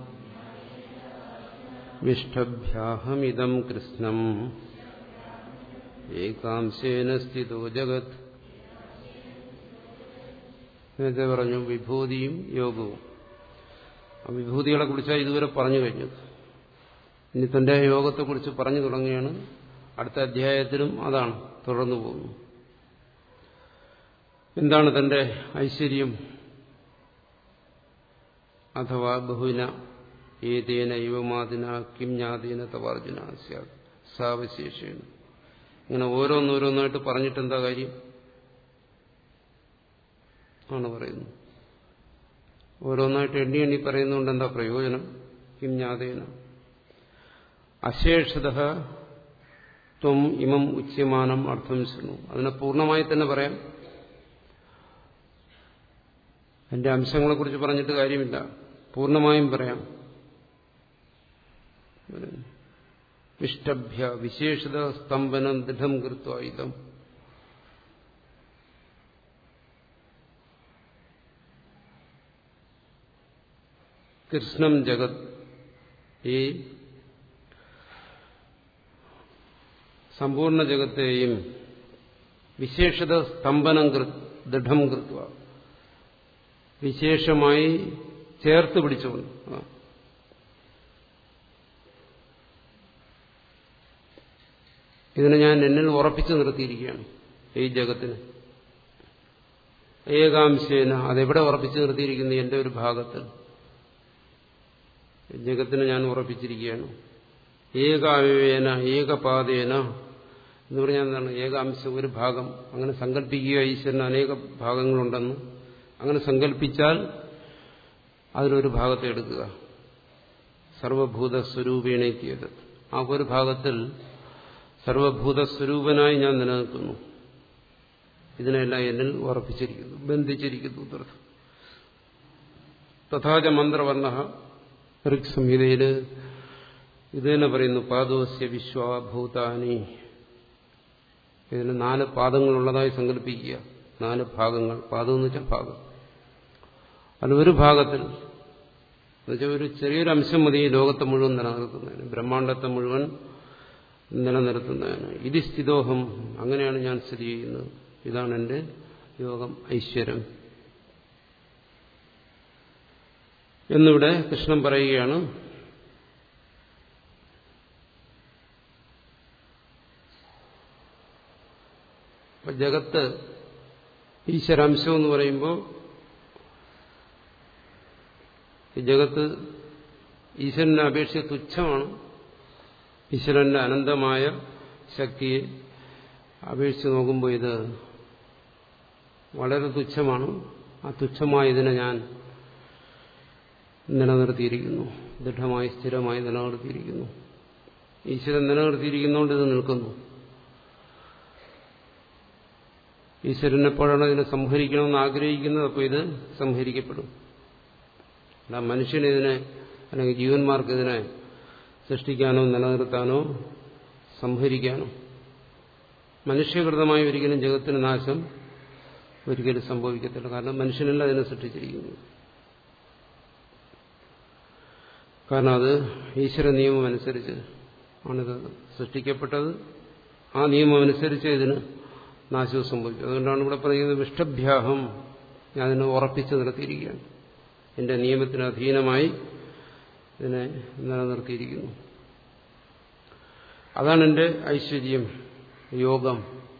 Speaker 1: വിഷ്ടഭ്യാഹമിതം കൃഷ്ണം ഏകാംശേന സ്ഥിതോ ജഗത് നേരത്തെ പറഞ്ഞു വിഭൂതിയും യോഗവും ആ വിഭൂതികളെ കുറിച്ചാണ് ഇതുവരെ പറഞ്ഞു കഴിഞ്ഞത് ഇനി തന്റെ യോഗത്തെക്കുറിച്ച് പറഞ്ഞു തുടങ്ങുകയാണ് അടുത്ത അധ്യായത്തിലും അതാണ് തുടർന്നു പോകുന്നു എന്താണ് തന്റെ ഐശ്വര്യം അഥവാ ബഹുവിന ഏതേന യുവമാതിന കിംഞാതീന തവാർജുന സാവശേഷേണ ഇങ്ങനെ ഓരോന്നോരോന്നായിട്ട് പറഞ്ഞിട്ട് എന്താ കാര്യം ആണ് പറയുന്നത് ഓരോന്നായിട്ട് എണ്ണി എണ്ണി പറയുന്നതുകൊണ്ട് എന്താ പ്രയോജനം കിംഞാതേന അശേഷത ത്വം ഇമം ഉച്യമാനം അർത്ഥം ശൃണു അതിനെ പൂർണ്ണമായി തന്നെ പറയാം എന്റെ അംശങ്ങളെക്കുറിച്ച് പറഞ്ഞിട്ട് കാര്യമില്ല പൂർണ്ണമായും പറയാം ഇഷ്ടഭ്യ വിശേഷത സ്തംഭനം ദൃഢം കൃത്വായുധം കൃഷ്ണം ജഗത് ഈ സമ്പൂർണ്ണ ജഗത്തെയും വിശേഷത സ്തംഭനം ദൃഢം കൃത്വ വിശേഷമായി ചേർത്ത് പിടിച്ചുകൊണ്ട് ഇതിനെ ഞാൻ എന്നിൽ ഉറപ്പിച്ചു നിർത്തിയിരിക്കുകയാണ് ഈ ജഗത്തിന് ഏകാംശേന അതെവിടെ ഉറപ്പിച്ചു നിർത്തിയിരിക്കുന്നു എന്റെ ഒരു ഭാഗത്തിൽ ജഗത്തിന് ഞാൻ ഉറപ്പിച്ചിരിക്കുകയാണ് ഏകാവേന ഏകപാതേന എന്ന് പറഞ്ഞാൽ എന്താണ് ഏകാംശം ഒരു ഭാഗം അങ്ങനെ സങ്കല്പിക്കുക ഈശ്വരന് അനേക ഭാഗങ്ങളുണ്ടെന്ന് അങ്ങനെ സങ്കല്പിച്ചാൽ അതിലൊരു ഭാഗത്തെ എടുക്കുക സർവഭൂത സ്വരൂപേണേക്കിയത് ആ ഒരു ഭാഗത്തിൽ സർവഭൂത സ്വരൂപനായി ഞാൻ നിലനിൽക്കുന്നു ഇതിനെല്ലാം എന്നിൽ ഉറപ്പിച്ചിരിക്കുന്നു ബന്ധിച്ചിരിക്കുന്നു തീർത്ഥം തഥാച മന്ത്രവർണ്ണ ഋഗ് സംഹിതയിൽ ഇത് തന്നെ പറയുന്നു പാദോസ്യ വിശ്വഭൂതാനി ഇതിന് നാല് പാദങ്ങളുള്ളതായി സങ്കല്പിക്കുക നാല് ഭാഗങ്ങൾ പാദം എന്ന് വെച്ചാൽ ഭാഗം അത് ഒരു ഭാഗത്തിൽ എന്നുവെച്ചാൽ ഒരു ചെറിയൊരു അംശം മതി ഈ ലോകത്തെ മുഴുവൻ നിലനിർത്തുന്നതിന് ബ്രഹ്മാണ്ടത്തെ മുഴുവൻ നിലനിർത്തുന്നതിന് ഇത് സ്ഥിതോഹം അങ്ങനെയാണ് ഞാൻ സ്ഥിതി ചെയ്യുന്നത് ഇതാണ് എൻ്റെ യോഗം ഐശ്വര്യം എന്നിവിടെ കൃഷ്ണൻ പറയുകയാണ് ജഗത്ത് ഈശ്വരാംശം എന്ന് പറയുമ്പോൾ ഈ ജഗത്ത് ഈശ്വരനെ അപേക്ഷിച്ച് തുച്ഛമാണ് ഈശ്വരന്റെ അനന്തമായ ശക്തിയെ അപേക്ഷിച്ച് നോക്കുമ്പോൾ ഇത് വളരെ തുച്ഛമാണ് ആ തുച്ഛമായതിനെ ഞാൻ നിലനിർത്തിയിരിക്കുന്നു ദൃഢമായി സ്ഥിരമായി നിലനിർത്തിയിരിക്കുന്നു ഈശ്വരൻ നിലനിർത്തിയിരിക്കുന്നതുകൊണ്ട് ഇത് നിൽക്കുന്നു ഈശ്വരൻ എപ്പോഴാണ് ഇതിനെ സംഹരിക്കണമെന്ന് ആഗ്രഹിക്കുന്നത് അപ്പോൾ ഇത് സംഹരിക്കപ്പെടും അല്ല മനുഷ്യനിതിനെ അല്ലെങ്കിൽ ജീവന്മാർക്ക് ഇതിനെ സൃഷ്ടിക്കാനോ നിലനിർത്താനോ സംഹരിക്കാനോ മനുഷ്യകൃതമായി ഒരിക്കലും ജഗത്തിന് നാശം ഒരിക്കലും സംഭവിക്കത്തില്ല കാരണം മനുഷ്യനല്ല അതിനെ സൃഷ്ടിച്ചിരിക്കുന്നത് കാരണം അത് ഈശ്വര നിയമം അനുസരിച്ച് ആണിത് സൃഷ്ടിക്കപ്പെട്ടത് ആ നിയമം അനുസരിച്ച് ഇതിന് നാശവും സംഭവിച്ചു അതുകൊണ്ടാണ് ഇവിടെ പറയുന്നത് വിഷ്ടഭ്യാഹം ഞാൻ അതിനെ ഉറപ്പിച്ചു നിർത്തിയിരിക്കുകയാണ് എന്റെ നിയമത്തിന് അധീനമായി ഇതിനെ നിലനിർത്തിയിരിക്കുന്നു അതാണ് എന്റെ ഐശ്വര്യം യോഗം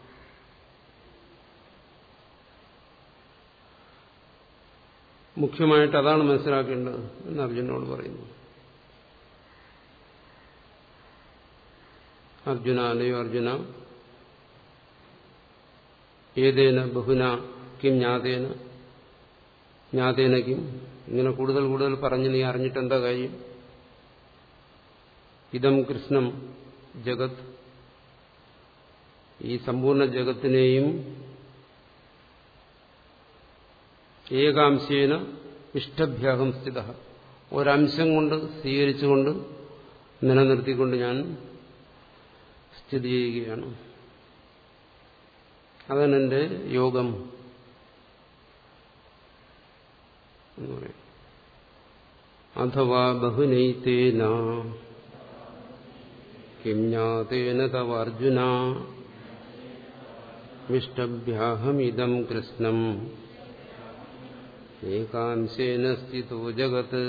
Speaker 1: മുഖ്യമായിട്ട് അതാണ് മനസ്സിലാക്കേണ്ടത് എന്ന് അർജുനോട് പറയുന്നു അർജുന അല്ലയോ അർജുന ഏതേന ബഹുന കിം ജ്ഞാതേന ജ്ഞാതേന കിം ഇങ്ങനെ കൂടുതൽ കൂടുതൽ പറഞ്ഞ് നീ അറിഞ്ഞിട്ട് എന്താ കാര്യം ഇതം കൃഷ്ണം ജഗത് ഈ സമ്പൂർണ്ണ ജഗത്തിനെയും ഏകാംശേന ഇഷ്ടഭ്യാഹം സ്ഥിത ഒരംശം കൊണ്ട് സ്വീകരിച്ചുകൊണ്ട് നിലനിർത്തിക്കൊണ്ട് ഞാൻ സ്ഥിതി ചെയ്യുകയാണ് അതാണ് എൻ്റെ യോഗം എന്ന് പറയും അഥവാ ബഹുനൈതേന കിം ജ്ഞാതേന തവ അർജുന വിഷ്ടഭ്യാഹമിതം കൃഷ്ണം ഏകാംശേന സ്ഥിതോ ജഗത്ത്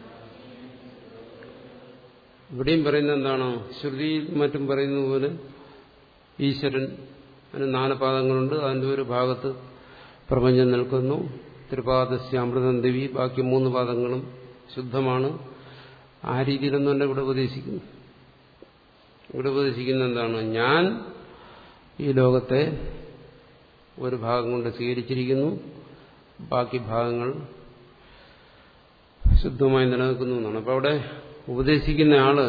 Speaker 1: ഇവിടെയും പറയുന്നത് എന്താണ് ശ്രുതിയിൽ മറ്റും പറയുന്നത് പോലെ ഈശ്വരൻ അതിന് നാല് പാദങ്ങളുണ്ട് അതിൻ്റെ ഒരു ഭാഗത്ത് പ്രപഞ്ചം നിൽക്കുന്നു ത്രിപാദസ്യാമൃതം ദേവി ബാക്കി മൂന്ന് പാദങ്ങളും ശുദ്ധമാണ് ആ രീതിയിലൊന്നും അല്ല ഇവിടെ ഉപദേശിക്കുന്നു ഇവിടെ ഉപദേശിക്കുന്ന എന്താണ് ഞാൻ ഈ ലോകത്തെ ഒരു ഭാഗം കൊണ്ട് സ്വീകരിച്ചിരിക്കുന്നു ബാക്കി ഭാഗങ്ങൾ ശുദ്ധമായി നിലനിൽക്കുന്നു എന്നാണ് അപ്പൊ അവിടെ ഉപദേശിക്കുന്ന ആള്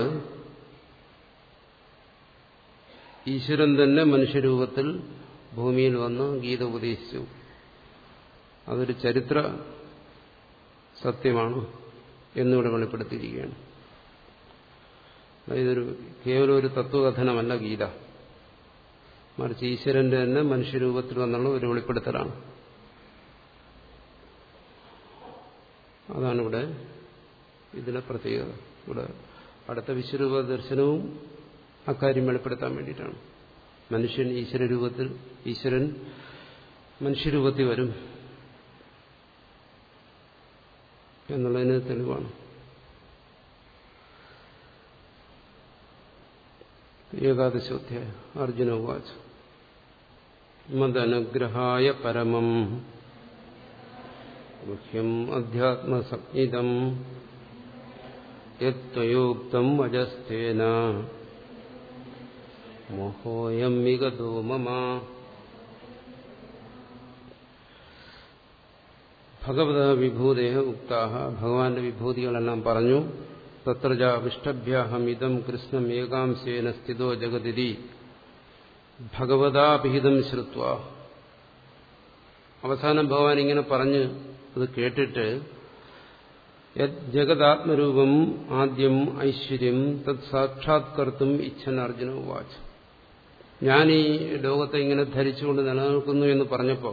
Speaker 1: ഈശ്വരൻ തന്നെ മനുഷ്യരൂപത്തിൽ ഭൂമിയിൽ വന്ന് ഗീത ഉപദേശിച്ചു അതൊരു ചരിത്ര സത്യമാണ് എന്നിവിടെ വെളിപ്പെടുത്തിയിരിക്കുകയാണ് ഇതൊരു കേവലം ഒരു തത്വകഥനമല്ല ഗീത മറിച്ച് ഈശ്വരന്റെ തന്നെ മനുഷ്യരൂപത്തിൽ വന്നുള്ള ഒരു വെളിപ്പെടുത്തലാണ് അതാണ് ഇവിടെ ഇതിലെ പ്രത്യേകത ഇവിടെ അടുത്ത വിശ്വരൂപ ദർശനവും അക്കാര്യം വെളിപ്പെടുത്താൻ വേണ്ടിയിട്ടാണ് മനുഷ്യൻ ഈശ്വരരൂപത്തിൽ ഈശ്വരൻ മനുഷ്യരൂപത്തിൽ വരും എന്നുള്ളതിന് തെളിവാണ് ഏകാദശോധ്യായ അർജുന ഉവാച മദനുഗ്രഹായ പരമം ഗുഹ്യം അധ്യാത്മസംഹിതം യത്വയോക്തം വജസ്തേന മോഹോയം വിഗതോ മമ ഭഗവത വിഭൂതയ ഉക്താഹ ഭഗവാന്റെ വിഭൂതികളെല്ലാം പറഞ്ഞു തത്രജ വിഷ്ടഭ്യാഹം ഇതം കൃഷ്ണം ഏകാംശേന സ്ഥിതോ ജഗതിരി ഭഗവതാഭിഹിതം ശ്രുത്വ അവസാനം ഭഗവാൻ ഇങ്ങനെ പറഞ്ഞ് അത് കേട്ടിട്ട് ജഗതാത്മരൂപം ആദ്യം ഐശ്വര്യം തത് സാക്ഷാത്കർത്തും ഇച്ഛൻ അർജുന വാച്ച് ഞാൻ ഈ ലോകത്തെ ഇങ്ങനെ ധരിച്ചുകൊണ്ട് നിലനിൽക്കുന്നു എന്ന് പറഞ്ഞപ്പോൾ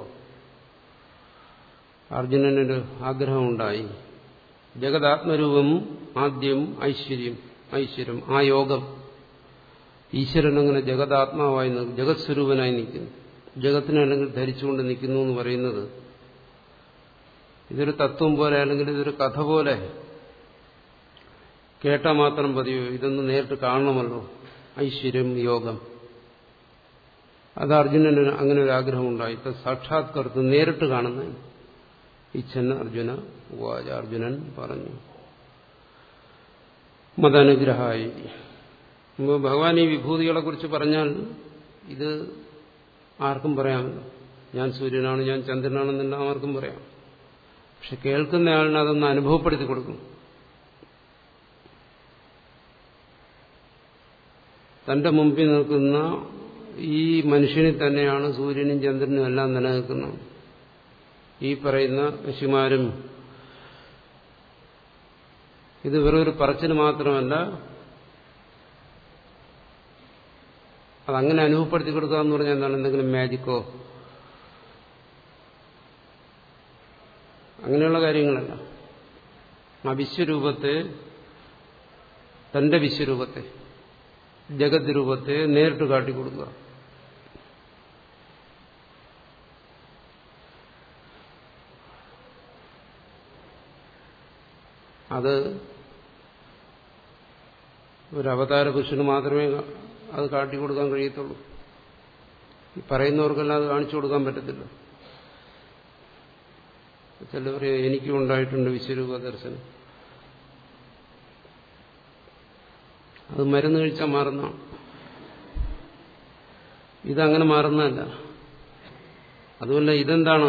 Speaker 1: അർജുനനൊരു ആഗ്രഹമുണ്ടായി ജഗതാത്മരൂപം ആദ്യം ഐശ്വര്യം ഐശ്വര്യം ആ യോഗം ഈശ്വരൻ അങ്ങനെ ജഗതാത്മാവായി ജഗത് സ്വരൂപനായി നിൽക്കുന്നു ജഗത്തിനെ അല്ലെങ്കിൽ ധരിച്ചുകൊണ്ട് നിൽക്കുന്നു എന്ന് പറയുന്നത് ഇതൊരു തത്വം പോലെ അല്ലെങ്കിൽ ഇതൊരു കഥ പോലെ കേട്ടാൽ മാത്രം പതിയോ ഇതൊന്ന് നേരിട്ട് കാണണമല്ലോ ഐശ്വര്യം യോഗം അത് അർജുനന് അങ്ങനെ ഒരു ആഗ്രഹമുണ്ടായി സാക്ഷാത്കർത്ത് നേരിട്ട് കാണുന്നതിന് ഇച്ഛൻ അർജുന ഉവാച അർജുനൻ പറഞ്ഞു മതനുഗ്രഹായി ഭഗവാൻ ഈ വിഭൂതികളെ കുറിച്ച് പറഞ്ഞാൽ ഇത് ആർക്കും പറയാമല്ലോ ഞാൻ സൂര്യനാണ് ഞാൻ ചന്ദ്രനാണെന്നെല്ലാം ആർക്കും പറയാം പക്ഷെ കേൾക്കുന്നയാളിന് അതൊന്ന് അനുഭവപ്പെടുത്തി കൊടുക്കും തന്റെ മുമ്പിൽ നിൽക്കുന്ന ഈ മനുഷ്യനിൽ തന്നെയാണ് സൂര്യനും ചന്ദ്രനും എല്ലാം നിലനിൽക്കുന്നത് ഈ പറയുന്ന ഋഷിമാരും ഇത് വെറും ഒരു പറച്ചിന് മാത്രമല്ല അതങ്ങനെ അനുഭവപ്പെടുത്തി കൊടുക്കുക എന്ന് പറഞ്ഞാൽ എന്താണ് എന്തെങ്കിലും മാജിക്കോ അങ്ങനെയുള്ള കാര്യങ്ങളല്ല ആ വിശ്വരൂപത്തെ തന്റെ വിശ്വരൂപത്തെ ജഗത് രൂപത്തെ നേരിട്ട് കാട്ടിക്കൊടുക്കുക അത് ഒരു അവതാര പുരുഷന് മാത്രമേ അത് കാട്ടിക്കൊടുക്കാൻ കഴിയത്തുള്ളൂ ഈ പറയുന്നവർക്കെല്ലാം അത് കാണിച്ചു കൊടുക്കാൻ പറ്റത്തില്ല ചിലവർ എനിക്കും ഉണ്ടായിട്ടുണ്ട് വിശ്വരൂപ ദർശനം അത് മരുന്ന് കഴിച്ചാൽ മാറുന്ന ഇതങ്ങനെ മാറുന്നതല്ല അതുമല്ല ഇതെന്താണ്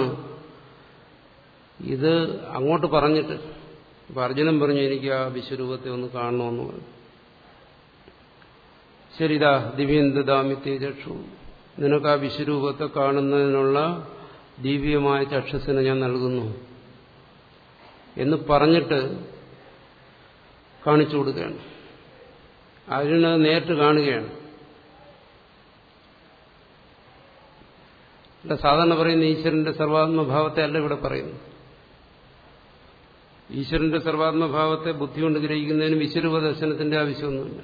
Speaker 1: ഇത് അങ്ങോട്ട് പറഞ്ഞിട്ട് ഇപ്പൊ അർജുനൻ പറഞ്ഞു എനിക്ക് ആ വിശ്വരൂപത്തെ ഒന്ന് കാണണമെന്ന് പറഞ്ഞു ശരിതാ ദിവ്യന്തദാമി തേജക്ഷു നിനക്ക് ആ വിശ്വരൂപത്തെ കാണുന്നതിനുള്ള ദിവ്യമായ ചക്ഷസിനെ ഞാൻ നൽകുന്നു എന്ന് പറഞ്ഞിട്ട് കാണിച്ചു കൊടുക്കുകയാണ് അർജുനത് നേരിട്ട് കാണുകയാണ് ഇവിടെ സാധാരണ പറയുന്ന ഈശ്വരന്റെ സർവാത്മഭാവത്തെ അല്ല ഇവിടെ പറയുന്നു ഈശ്വരന്റെ സർവാത്മഭാവത്തെ ബുദ്ധി കൊണ്ട് ഗ്രഹിക്കുന്നതിന് വിശ്വരൂപ ദർശനത്തിന്റെ ആവശ്യമൊന്നുമില്ല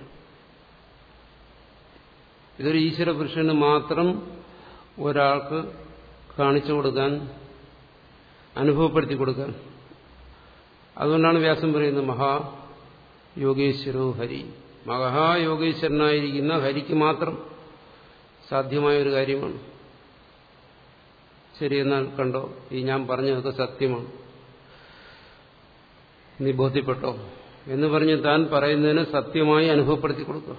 Speaker 1: ഇതൊരു ഈശ്വര പുരുഷന് മാത്രം ഒരാൾക്ക് കാണിച്ചു കൊടുക്കാൻ അനുഭവപ്പെടുത്തി കൊടുക്കാൻ അതുകൊണ്ടാണ് വ്യാസം പറയുന്നത് മഹാ യോഗേശ്വരോ ഹരി മഹായോഗേശ്വരനായിരിക്കുന്ന ഹരിക്ക് മാത്രം സാധ്യമായ ഒരു കാര്യമാണ് ശരി എന്നാൽ കണ്ടോ ഈ ഞാൻ പറഞ്ഞതൊക്കെ സത്യമാണ് നീ ബോധ്യപ്പെട്ടോ എന്ന് പറഞ്ഞ് താൻ പറയുന്നതിന് സത്യമായി അനുഭവപ്പെടുത്തി കൊടുക്കുക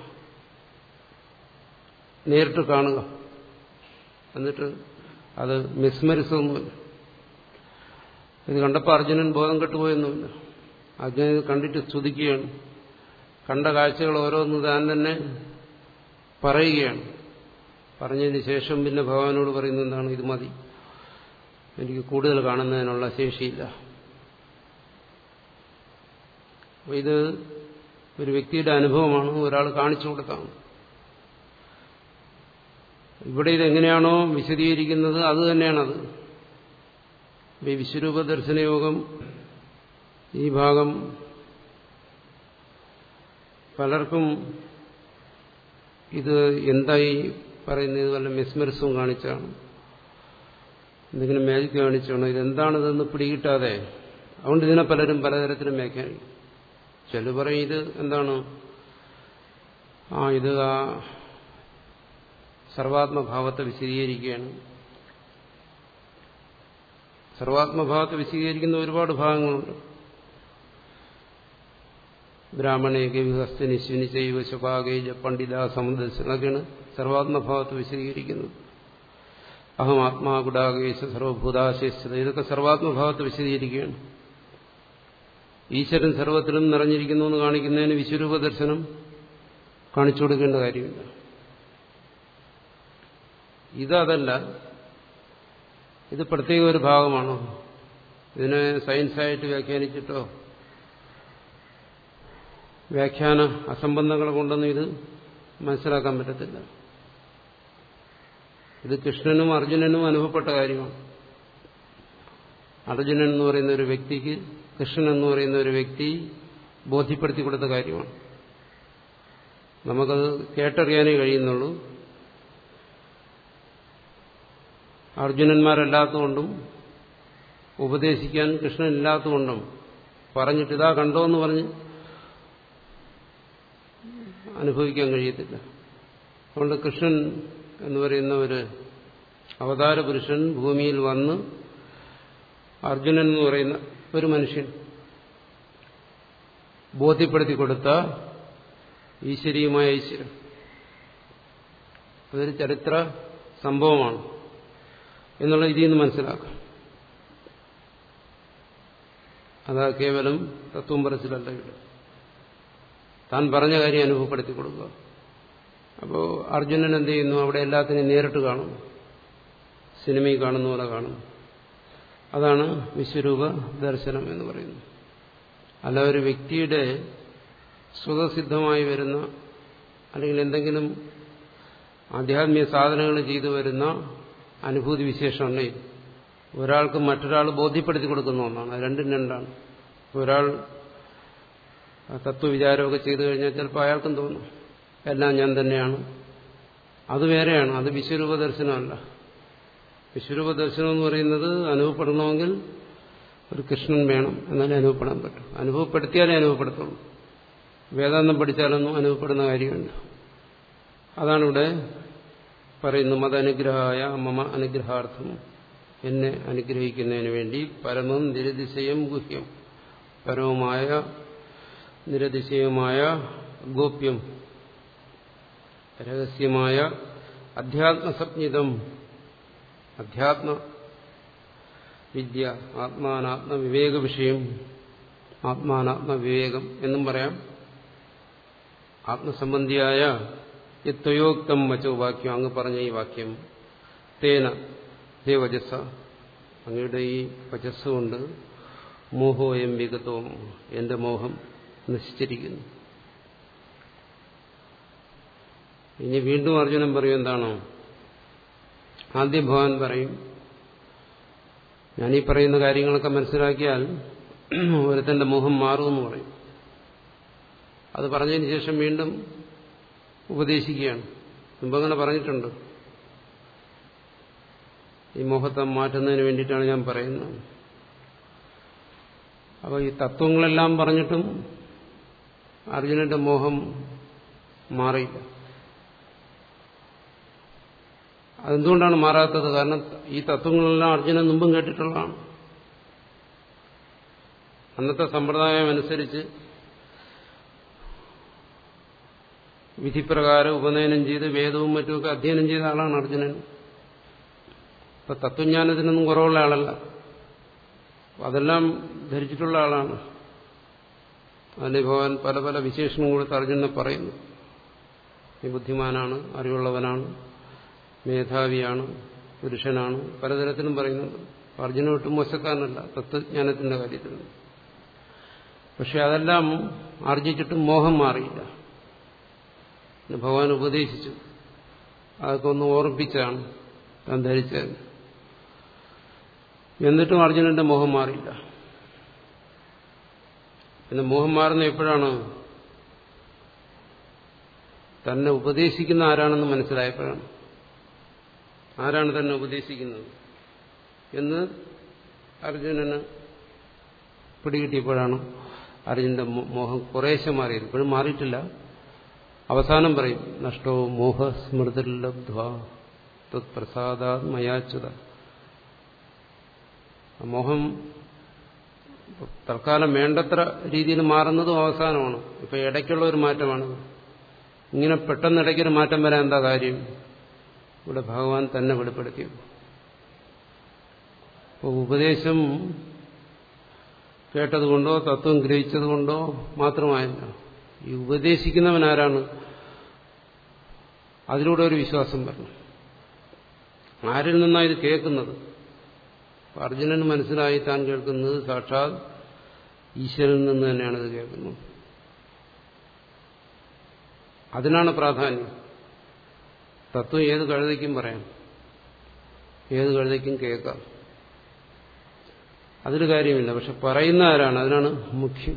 Speaker 1: നേരിട്ട് കാണുക എന്നിട്ട് അത് മിസ്മരിസൊന്നുമില്ല ഇത് കണ്ടപ്പോൾ അർജുനൻ ബോധം കെട്ടുപോയൊന്നുമില്ല അർജുനൻ ഇത് കണ്ടിട്ട് സ്തുതിക്കുകയാണ് കണ്ട കാഴ്ചകൾ ഓരോന്ന് താൻ തന്നെ പറയുകയാണ് പറഞ്ഞതിന് ശേഷം പിന്നെ ഭഗവാനോട് പറയുന്നത് എന്താണ് ഇത് മതി എനിക്ക് കൂടുതൽ കാണുന്നതിനുള്ള ശേഷിയില്ല അപ്പോൾ ഇത് ഒരു വ്യക്തിയുടെ അനുഭവമാണ് ഒരാൾ കാണിച്ചു കൊടുത്താണ് ഇവിടെ ഇതെങ്ങനെയാണോ വിശദീകരിക്കുന്നത് അത് തന്നെയാണത് ഈ വിശ്വരൂപ ദർശനയോഗം ഈ ഭാഗം പലർക്കും ഇത് എന്തായി പറയുന്നത് വല്ല മെസ്മരിസവും കാണിച്ചാണ് എന്തെങ്കിലും മാജിക് കാണിച്ചാണോ ഇതെന്താണിതെന്ന് പിടികിട്ടാതെ അതുകൊണ്ട് ഇതിനെ പലരും പലതരത്തിലും വ്യാഖ്യാനിക്കും ചില പറയും ഇത് എന്താണ് ആ ഇത് ആ സർവാത്മഭാവത്തെ വിശദീകരിക്കുകയാണ് സർവാത്മഭാവത്തെ വിശദീകരിക്കുന്ന ഒരുപാട് ഭാഗങ്ങളുണ്ട് ബ്രാഹ്മണേക വിഹസ്തനി ശുനി ചൈവ ശപാകേജ പണ്ഡിത സമുദ്രൊക്കെയാണ് സർവാത്മഭാവത്തെ വിശദീകരിക്കുന്നത് അഹം ആത്മാ ഗുഡാകേശ സർവഭൂതാശേഷിത ഇതൊക്കെ സർവാത്മഭാവത്തെ വിശദീകരിക്കുകയാണ് ഈശ്വരൻ സർവത്തിലും നിറഞ്ഞിരിക്കുന്നു എന്ന് കാണിക്കുന്നതിന് വിശ്വരൂപ ദർശനം കാണിച്ചു കൊടുക്കേണ്ട കാര്യമില്ല ഇതല്ല ഇത് പ്രത്യേക ഒരു ഭാഗമാണോ ഇതിനെ സയൻസായിട്ട് വ്യാഖ്യാനിച്ചിട്ടോ വ്യാഖ്യാന അസംബന്ധങ്ങൾ കൊണ്ടൊന്നും ഇത് മനസ്സിലാക്കാൻ പറ്റത്തില്ല ഇത് കൃഷ്ണനും അർജുനനും അനുഭവപ്പെട്ട കാര്യമാണ് അർജുനൻ എന്ന് പറയുന്ന ഒരു വ്യക്തിക്ക് കൃഷ്ണൻ എന്ന് പറയുന്ന ഒരു വ്യക്തി ബോധ്യപ്പെടുത്തി കൊടുത്ത കാര്യമാണ് നമുക്കത് കേട്ടറിയാനേ കഴിയുന്നുള്ളൂ അർജുനന്മാരല്ലാത്തതുകൊണ്ടും ഉപദേശിക്കാൻ കൃഷ്ണൻ ഇല്ലാത്തതുകൊണ്ടും പറഞ്ഞിട്ട് ഇതാ കണ്ടോ എന്ന് പറഞ്ഞ് അനുഭവിക്കാൻ കഴിയത്തില്ല അതുകൊണ്ട് കൃഷ്ണൻ എന്ന് പറയുന്ന ഒരു അവതാര പുരുഷൻ ഭൂമിയിൽ വന്ന് അർജുനൻ എന്ന് പറയുന്ന ഒരു മനുഷ്യൻ ബോധ്യപ്പെടുത്തി കൊടുത്ത ഈശ്വരീയമായ ഈശ്വരൻ അതൊരു ചരിത്ര സംഭവമാണ് എന്നുള്ള ഇതിൽ നിന്ന് മനസ്സിലാക്കാം അതാ കേവലം തത്വം പറച്ചിലല്ല ഇവിടെ താൻ പറഞ്ഞ കാര്യം അനുഭവപ്പെടുത്തി കൊടുക്കുക അപ്പോൾ അർജുനൻ എന്ത് ചെയ്യുന്നു അവിടെ എല്ലാത്തിനെയും നേരിട്ട് കാണും സിനിമയിൽ കാണുന്ന പോലെ കാണും അതാണ് വിശ്വരൂപ ദർശനം എന്ന് പറയുന്നത് അല്ല ഒരു വ്യക്തിയുടെ സ്വതസിദ്ധമായി വരുന്ന അല്ലെങ്കിൽ എന്തെങ്കിലും ആധ്യാത്മിക സാധനങ്ങൾ ചെയ്തു വരുന്ന അനുഭൂതി വിശേഷമാണ് ഇത് ഒരാൾക്ക് മറ്റൊരാൾ ബോധ്യപ്പെടുത്തി കൊടുക്കുന്ന ഒന്നാണ് അത് രണ്ടും രണ്ടാണ് ഒരാൾ തത്വവിചാരമൊക്കെ ചെയ്തു കഴിഞ്ഞാൽ ചിലപ്പോൾ അയാൾക്കും തോന്നും എല്ലാം ഞാൻ തന്നെയാണ് അത് വേറെയാണ് അത് വിശ്വരൂപ ദർശനമല്ല വിശ്വരൂപ ദർശനം എന്ന് പറയുന്നത് അനുഭവപ്പെടണമെങ്കിൽ ഒരു കൃഷ്ണൻ വേണം എന്നാലേ അനുഭവപ്പെടാൻ പറ്റും അനുഭവപ്പെടുത്തിയാലേ അനുഭവപ്പെടുത്തുള്ളൂ വേദാന്തം പഠിച്ചാലൊന്നും അനുഭവപ്പെടുന്ന കാര്യമുണ്ട് അതാണ് ഇവിടെ പറയുന്നു മതനുഗ്രഹായ മമ അനുഗ്രഹാർത്ഥം എന്നെ അനുഗ്രഹിക്കുന്നതിന് വേണ്ടി പരമം നിരതിശയം ഗുഹ്യം പരമമായ നിരതിശയമായ ഗോപ്യം രഹസ്യമായ അധ്യാത്മസപ്ഞിതം അധ്യാത്മ വിദ്യ ആത്മാനാത്മ വിവേക വിഷയം ആത്മാനാത്മ വിവേകം എന്നും പറയാം ആത്മസംബന്ധിയായ യത്വയോക്തം വച്ചോ വാക്യം അങ്ങ് പറഞ്ഞ ഈ വാക്യം തേന ഹേ വജസ്സ അങ്ങയുടെ ഈ വജസ് കൊണ്ട് മോഹോയം വിഗതവും എന്റെ മോഹം നശിച്ചിരിക്കുന്നു ഇനി വീണ്ടും അർജുനൻ പറയും എന്താണോ ആദ്യം ഭഗവാൻ പറയും ഞാനീ പറയുന്ന കാര്യങ്ങളൊക്കെ മനസ്സിലാക്കിയാൽ ഒരുത്തന്റെ മോഹം മാറുമെന്ന് പറയും അത് പറഞ്ഞതിന് ശേഷം വീണ്ടും ഉപദേശിക്കുകയാണ് മുമ്പങ്ങനെ പറഞ്ഞിട്ടുണ്ട് ഈ മോഹത്തെ മാറ്റുന്നതിന് വേണ്ടിയിട്ടാണ് ഞാൻ പറയുന്നത് അപ്പോൾ ഈ തത്വങ്ങളെല്ലാം പറഞ്ഞിട്ടും അർജുനന്റെ മോഹം മാറിയില്ല അതെന്തുകൊണ്ടാണ് മാറാത്തത് കാരണം ഈ തത്വങ്ങളെല്ലാം അർജുനൻ മുമ്പും കേട്ടിട്ടുള്ളതാണ് അന്നത്തെ സമ്പ്രദായം അനുസരിച്ച് വിധിപ്രകാരം ഉപനയനം ചെയ്ത് വേദവും മറ്റുമൊക്കെ അധ്യയനം ചെയ്ത ആളാണ് അർജുനൻ ഇപ്പൊ തത്വജ്ഞാനത്തിനൊന്നും കുറവുള്ള ആളല്ല അതെല്ലാം ധരിച്ചിട്ടുള്ള ആളാണ് അതിന് ഭഗവാൻ പല പല വിശേഷണം കൊടുത്ത് അർജുനെ പറയുന്നു ഈ ബുദ്ധിമാനാണ് അറിവുള്ളവനാണ് മേധാവിയാണ് പുരുഷനാണ് പലതരത്തിലും പറയുന്നുണ്ട് അർജുന ഒട്ടും മോശക്കാരനല്ല തത്വജ്ഞാനത്തിന്റെ കാര്യത്തിൽ പക്ഷെ അതെല്ലാം ആർജിച്ചിട്ടും മോഹം മാറിയില്ല ഭഗവാൻ ഉപദേശിച്ചു അതൊക്കെ ഒന്ന് ഓർമ്മിപ്പിച്ചാണ് താൻ ധരിച്ചത് എന്നിട്ടും അർജുനന്റെ മോഹം മാറിയില്ല പിന്നെ മോഹം മാറുന്ന എപ്പോഴാണ് തന്നെ ഉപദേശിക്കുന്ന ആരാണെന്ന് മനസ്സിലായപ്പോഴാണ് ആരാണ് തന്നെ ഉപദേശിക്കുന്നത് എന്ന് അർജുനന് പിടികിട്ടിയപ്പോഴാണ് അർജുനന്റെ മോഹം കുറേശ്ശെ മാറിയത് ഇപ്പോഴും മാറിയിട്ടില്ല അവസാനം പറയും നഷ്ടോ മോഹസ്മൃതിലബ്ധ്വ തത്പ്രസാദാത് മയാച്യുത മോഹം തൽക്കാലം വേണ്ടത്ര രീതിയിൽ മാറുന്നതും അവസാനമാണ് ഇപ്പൊ ഇടയ്ക്കുള്ള ഒരു മാറ്റമാണ് ഇങ്ങനെ പെട്ടെന്ന് ഇടയ്ക്കൊരു മാറ്റം വരാൻ എന്താ കാര്യം ഇവിടെ ഭഗവാൻ തന്നെ വെളിപ്പെടുത്തി അപ്പോൾ ഉപദേശം കേട്ടതുകൊണ്ടോ തത്വം ഗ്രഹിച്ചതുകൊണ്ടോ മാത്രമായില്ല ഈ ഉപദേശിക്കുന്നവൻ ആരാണ് അതിലൂടെ ഒരു വിശ്വാസം വരണം ആരിൽ നിന്നാണ് ഇത് കേൾക്കുന്നത് അർജുനന് മനസ്സിലായി താൻ കേൾക്കുന്നത് സാക്ഷാത് ഈശ്വരനിൽ നിന്ന് തന്നെയാണ് ഇത് കേൾക്കുന്നത് അതിനാണ് പ്രാധാന്യം തത്വം ഏത് കഴുതയ്ക്കും പറയാം ഏത് കഴുതയ്ക്കും കേൾക്കാം അതിൽ കാര്യമില്ല പക്ഷെ പറയുന്ന ആരാണ് അതിനാണ് മുഖ്യം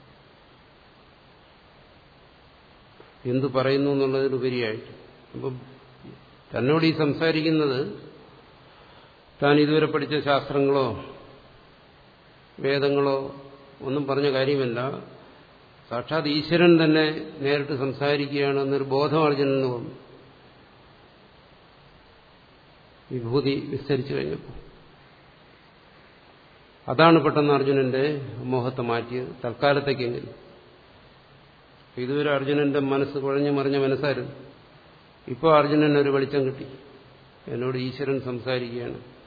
Speaker 1: എന്തു പറയുന്നു എന്നുള്ളതിലുപരിയായിട്ട് അപ്പം തന്നോട് ഈ സംസാരിക്കുന്നത് താൻ ഇതുവരെ പഠിച്ച ശാസ്ത്രങ്ങളോ വേദങ്ങളോ ഒന്നും പറഞ്ഞ കാര്യമല്ല സാക്ഷാത് ഈശ്വരൻ തന്നെ നേരിട്ട് സംസാരിക്കുകയാണ് എന്നൊരു ബോധം അർജുനന് വന്നു വിഭൂതി വിസ്തരിച്ചു കഴിഞ്ഞപ്പോൾ അതാണ് പെട്ടെന്ന് അർജുനന്റെ മോഹത്തെ മാറ്റിയത് തൽക്കാലത്തേക്കെങ്കിലും ഇതുവരെ അർജുനന്റെ മനസ്സ് കുഴഞ്ഞു മറിഞ്ഞ മനസ്സായിരുന്നു ഇപ്പോൾ അർജുനൻ ഒരു വെളിച്ചം കിട്ടി എന്നോട് ഈശ്വരൻ സംസാരിക്കുകയാണ്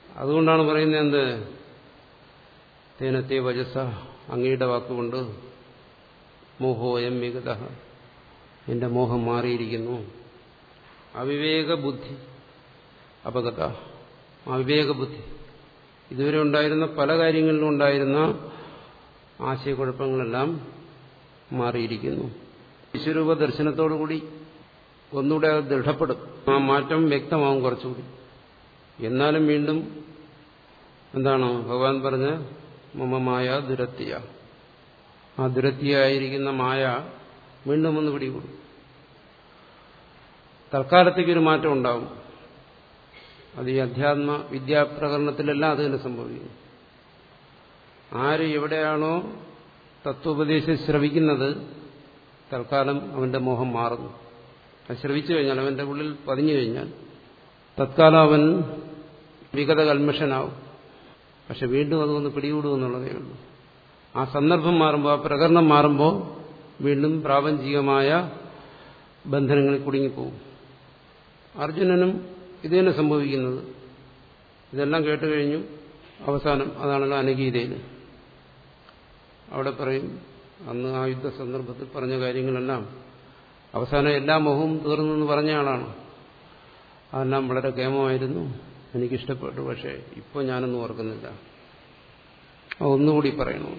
Speaker 1: അതുകൊണ്ടാണ് പറയുന്നത് എന്ത് തേനത്തെ വജസ അങ്ങയുടെ വാക്കുകൊണ്ട് മോഹോയം വിഗത എന്റെ മോഹം മാറിയിരിക്കുന്നു അവിവേക ബുദ്ധി അപകത അവിവേക ബുദ്ധി ഇതുവരെ ഉണ്ടായിരുന്ന പല കാര്യങ്ങളിലും ഉണ്ടായിരുന്ന ആശയക്കുഴപ്പങ്ങളെല്ലാം മാറിയിരിക്കുന്നു വിശ്വരൂപ ദർശനത്തോടുകൂടി ഒന്നുകൂടെ അത് ദൃഢപ്പെടും ആ മാറ്റം വ്യക്തമാവും കുറച്ചുകൂടി എന്നാലും വീണ്ടും എന്താണ് ഭഗവാൻ പറഞ്ഞ മമമായ ദുരത്തിയ ആ ദുരത്തിയായിരിക്കുന്ന മായ വീണ്ടും ഒന്ന് പിടികൂടും തൽക്കാലത്തേക്ക് ഒരു മാറ്റം ഉണ്ടാവും അത് ഈ അധ്യാത്മ വിദ്യാപ്രകരണത്തിലെല്ലാം അത് തന്നെ സംഭവിക്കുന്നു ആര് എവിടെയാണോ തത്വോപദേശം ശ്രവിക്കുന്നത് തൽക്കാലം അവന്റെ മോഹം മാറുന്നു അത് ശ്രവിച്ചു കഴിഞ്ഞാൽ അവന്റെ ഉള്ളിൽ പതിഞ്ഞു കഴിഞ്ഞാൽ തത്കാലം അവൻ വിഗത കൽമഷനാവും പക്ഷെ വീണ്ടും അതൊന്ന് പിടികൂടുമെന്നുള്ളതേ ഉള്ളൂ ആ സന്ദർഭം മാറുമ്പോൾ ആ പ്രകരണം മാറുമ്പോൾ വീണ്ടും പ്രാപഞ്ചികമായ ബന്ധനങ്ങളിൽ കുടുങ്ങിപ്പോവും അർജുനനും ഇത് തന്നെ സംഭവിക്കുന്നത് ഇതെല്ലാം കേട്ട് കഴിഞ്ഞു അവസാനം അതാണല്ലോ അനഗീതയിൽ അവിടെ പറയും അന്ന് ആ യുദ്ധ സന്ദർഭത്തിൽ പറഞ്ഞ കാര്യങ്ങളെല്ലാം അവസാനം എല്ലാ മോഹവും തീർന്നു എന്ന് പറഞ്ഞ ആളാണ് അതെല്ലാം വളരെ കേമമായിരുന്നു എനിക്കിഷ്ടപ്പെട്ടു പക്ഷേ ഇപ്പോൾ ഞാനൊന്നും ഓർക്കുന്നില്ല ഒന്നുകൂടി പറയണു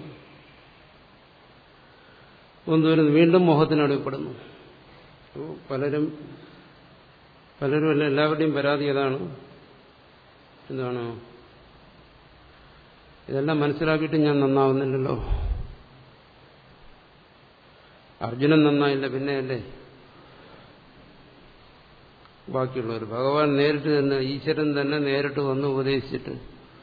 Speaker 1: ഒന്നുവരുന്നു വീണ്ടും മോഹത്തിനടിപ്പെടുന്നു പലരും പലരും അല്ല എല്ലാവരുടെയും പരാതി അതാണ് എന്താണ് ഇതെല്ലാം മനസ്സിലാക്കിയിട്ട് ഞാൻ നന്നാവുന്നില്ലല്ലോ അർജുനൻ നന്നായില്ല പിന്നെയല്ലേ ബാക്കിയുള്ളവർ ഭഗവാൻ നേരിട്ട് തന്നെ ഈശ്വരൻ തന്നെ നേരിട്ട് വന്ന് ഉപദേശിച്ചിട്ട്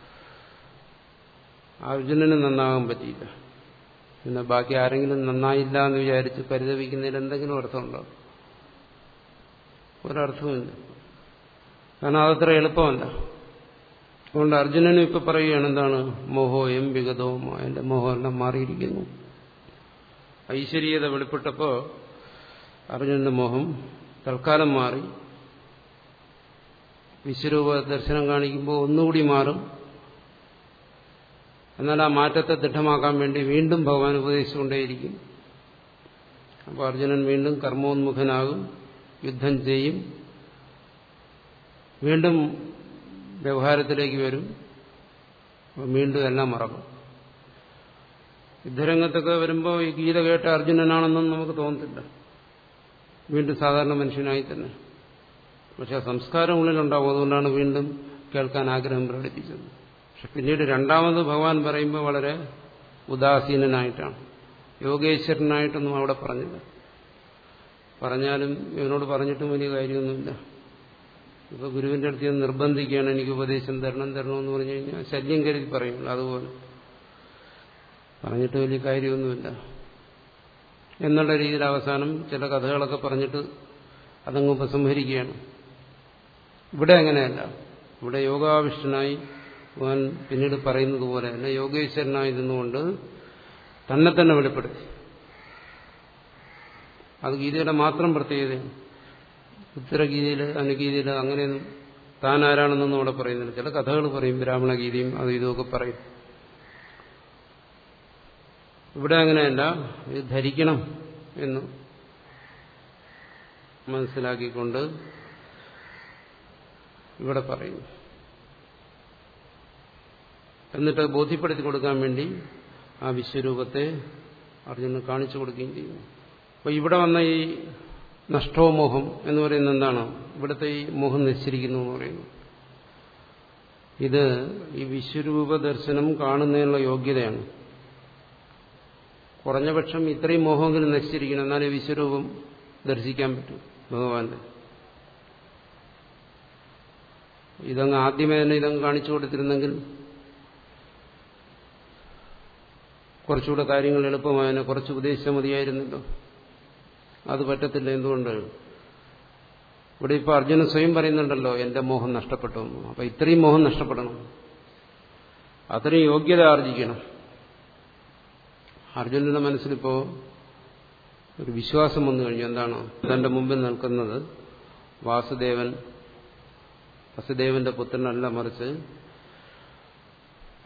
Speaker 1: അർജുനന് നന്നാകാൻ പറ്റിയില്ല പിന്നെ ബാക്കി ആരെങ്കിലും നന്നായില്ല എന്ന് വിചാരിച്ച് പരിതപിക്കുന്നതിൽ എന്തെങ്കിലും അർത്ഥമുണ്ടോ ഒരർത്ഥവുമില്ല കാരണം അതത്ര എളുപ്പമല്ല അതുകൊണ്ട് അർജുനനും ഇപ്പൊ പറയുകയാണ് എന്താണ് മോഹോയം വിഗതവും എന്റെ മോഹമെല്ലാം മാറിയിരിക്കുന്നു ഐശ്വര്യത വെളിപ്പെട്ടപ്പോ അർജുനന്റെ മോഹം തൽക്കാലം മാറി വിശ്വരൂപ ദർശനം കാണിക്കുമ്പോൾ ഒന്നുകൂടി മാറും എന്നാൽ ആ മാറ്റത്തെ ദൃഢമാക്കാൻ വേണ്ടി വീണ്ടും ഭഗവാൻ ഉപദേശിച്ചുകൊണ്ടേയിരിക്കും അപ്പോൾ അർജുനൻ വീണ്ടും കർമ്മോന്മുഖനാകും യുദ്ധം ചെയ്യും വീണ്ടും വ്യവഹാരത്തിലേക്ക് വരും വീണ്ടും എല്ലാം മറക്കും യുദ്ധരംഗത്തൊക്കെ വരുമ്പോൾ ഈ ഗീത കേട്ട അർജുനനാണെന്നും നമുക്ക് തോന്നത്തില്ല വീണ്ടും സാധാരണ മനുഷ്യനായി തന്നെ പക്ഷെ ആ സംസ്കാരം ഉള്ളിലുണ്ടാവും അതുകൊണ്ടാണ് വീണ്ടും കേൾക്കാൻ ആഗ്രഹം പ്രകടിപ്പിച്ചത് പക്ഷെ പിന്നീട് രണ്ടാമത് ഭഗവാൻ പറയുമ്പോൾ വളരെ ഉദാസീനനായിട്ടാണ് യോഗേശ്വരനായിട്ടൊന്നും അവിടെ പറഞ്ഞില്ല പറഞ്ഞാലും ഇവനോട് പറഞ്ഞിട്ടും വലിയ കാര്യമൊന്നുമില്ല ഇപ്പൊ ഗുരുവിന്റെ അടുത്ത് ഞാൻ നിർബന്ധിക്കുകയാണ് എനിക്ക് ഉപദേശം തരണം തരണമെന്ന് പറഞ്ഞു കഴിഞ്ഞാൽ ശല്യം കരുതി പറയുള്ളൂ അതുപോലെ പറഞ്ഞിട്ട് വലിയ കാര്യമൊന്നുമില്ല എന്നുള്ള രീതിയിൽ അവസാനം ചില കഥകളൊക്കെ പറഞ്ഞിട്ട് അതങ്ങ് ഉപസംഹരിക്കുകയാണ് ഇവിടെ അങ്ങനെയല്ല ഇവിടെ യോഗാവിഷ്ടനായി ഭഗവാൻ പിന്നീട് പറയുന്നത് പോലെ തന്നെ യോഗേശ്വരനായി നിന്നുകൊണ്ട് തന്നെ തന്നെ വെളിപ്പെടുത്തി അത് ഗീതയുടെ മാത്രം പ്രത്യേകതയാണ് ഉത്തരഗീതയിൽ അനുഗീതയിൽ അങ്ങനെയൊന്നും താൻ ആരാണെന്നൊന്നും അവിടെ പറയുന്നില്ല ചില കഥകൾ പറയും ബ്രാഹ്മണ ഗീതയും അത് ഇതുമൊക്കെ പറയും ഇവിടെ അങ്ങനെയല്ല ഇത് ധരിക്കണം എന്ന് മനസ്സിലാക്കിക്കൊണ്ട് ഇവിടെ പറയുന്നു എന്നിട്ട് ബോധ്യപ്പെടുത്തി കൊടുക്കാൻ വേണ്ടി ആ വിശ്വരൂപത്തെ അർജുനന് കാണിച്ചു കൊടുക്കുകയും ചെയ്യുന്നു അപ്പൊ ഇവിടെ വന്ന ഈ നഷ്ടോമോഹം എന്ന് പറയുന്നത് എന്താണ് ഇവിടുത്തെ ഈ മോഹം നശിച്ചിരിക്കുന്നു എന്ന് പറയുന്നു ഇത് ഈ വിശ്വരൂപ ദർശനം കാണുന്നതിനുള്ള യോഗ്യതയാണ് കുറഞ്ഞപക്ഷം ഇത്രയും മോഹമെങ്കിലും നശിച്ചിരിക്കണം എന്നാലേ വിശ്വരൂപം ദർശിക്കാൻ പറ്റും ഭഗവാന്റെ ഇതങ്ങ് ആദ്യമേ തന്നെ ഇതങ്ങ് കാണിച്ചു കൊടുത്തിരുന്നെങ്കിൽ കുറച്ചുകൂടെ കാര്യങ്ങൾ എളുപ്പമായതിനെ കുറച്ച് ഉപദേശിച്ചാൽ മതിയായിരുന്നല്ലോ അത് പറ്റത്തില്ല എന്തുകൊണ്ട് ഇവിടെ ഇപ്പൊ അർജുനൻ സ്വയം പറയുന്നുണ്ടല്ലോ എന്റെ മോഹം നഷ്ടപ്പെട്ടു അപ്പൊ ഇത്രയും മോഹം നഷ്ടപ്പെടണം അത്രയും യോഗ്യത ആർജിക്കണം അർജുനന്റെ മനസ്സിലിപ്പോ ഒരു വിശ്വാസം വന്നു കഴിഞ്ഞു എന്താണ് തന്റെ മുമ്പിൽ നിൽക്കുന്നത് വാസുദേവൻ വസുദേവന്റെ പുത്രനല്ല മറിച്ച്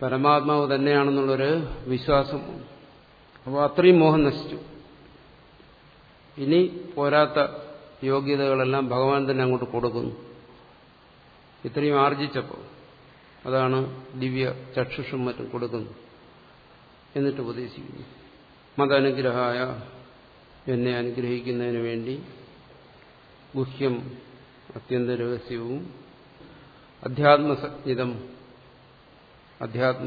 Speaker 1: പരമാത്മാവ് തന്നെയാണെന്നുള്ളൊരു വിശ്വാസം അപ്പോൾ അത്രയും മോഹം നശിച്ചു ഇനി പോരാത്ത യോഗ്യതകളെല്ലാം ഭഗവാൻ തന്നെ അങ്ങോട്ട് കൊടുക്കുന്നു ഇത്രയും ആർജിച്ചപ്പോൾ അതാണ് ദിവ്യ ചക്ഷുഷും മറ്റും കൊടുക്കുന്നു എന്നിട്ട് ഉപദേശിക്കുന്നു മതാനുഗ്രഹായ എന്നെ അനുഗ്രഹിക്കുന്നതിന് വേണ്ടി ഗുഹ്യം അത്യന്ത രഹസ്യവും അധ്യാത്മസജ്ഞിതം അധ്യാത്മ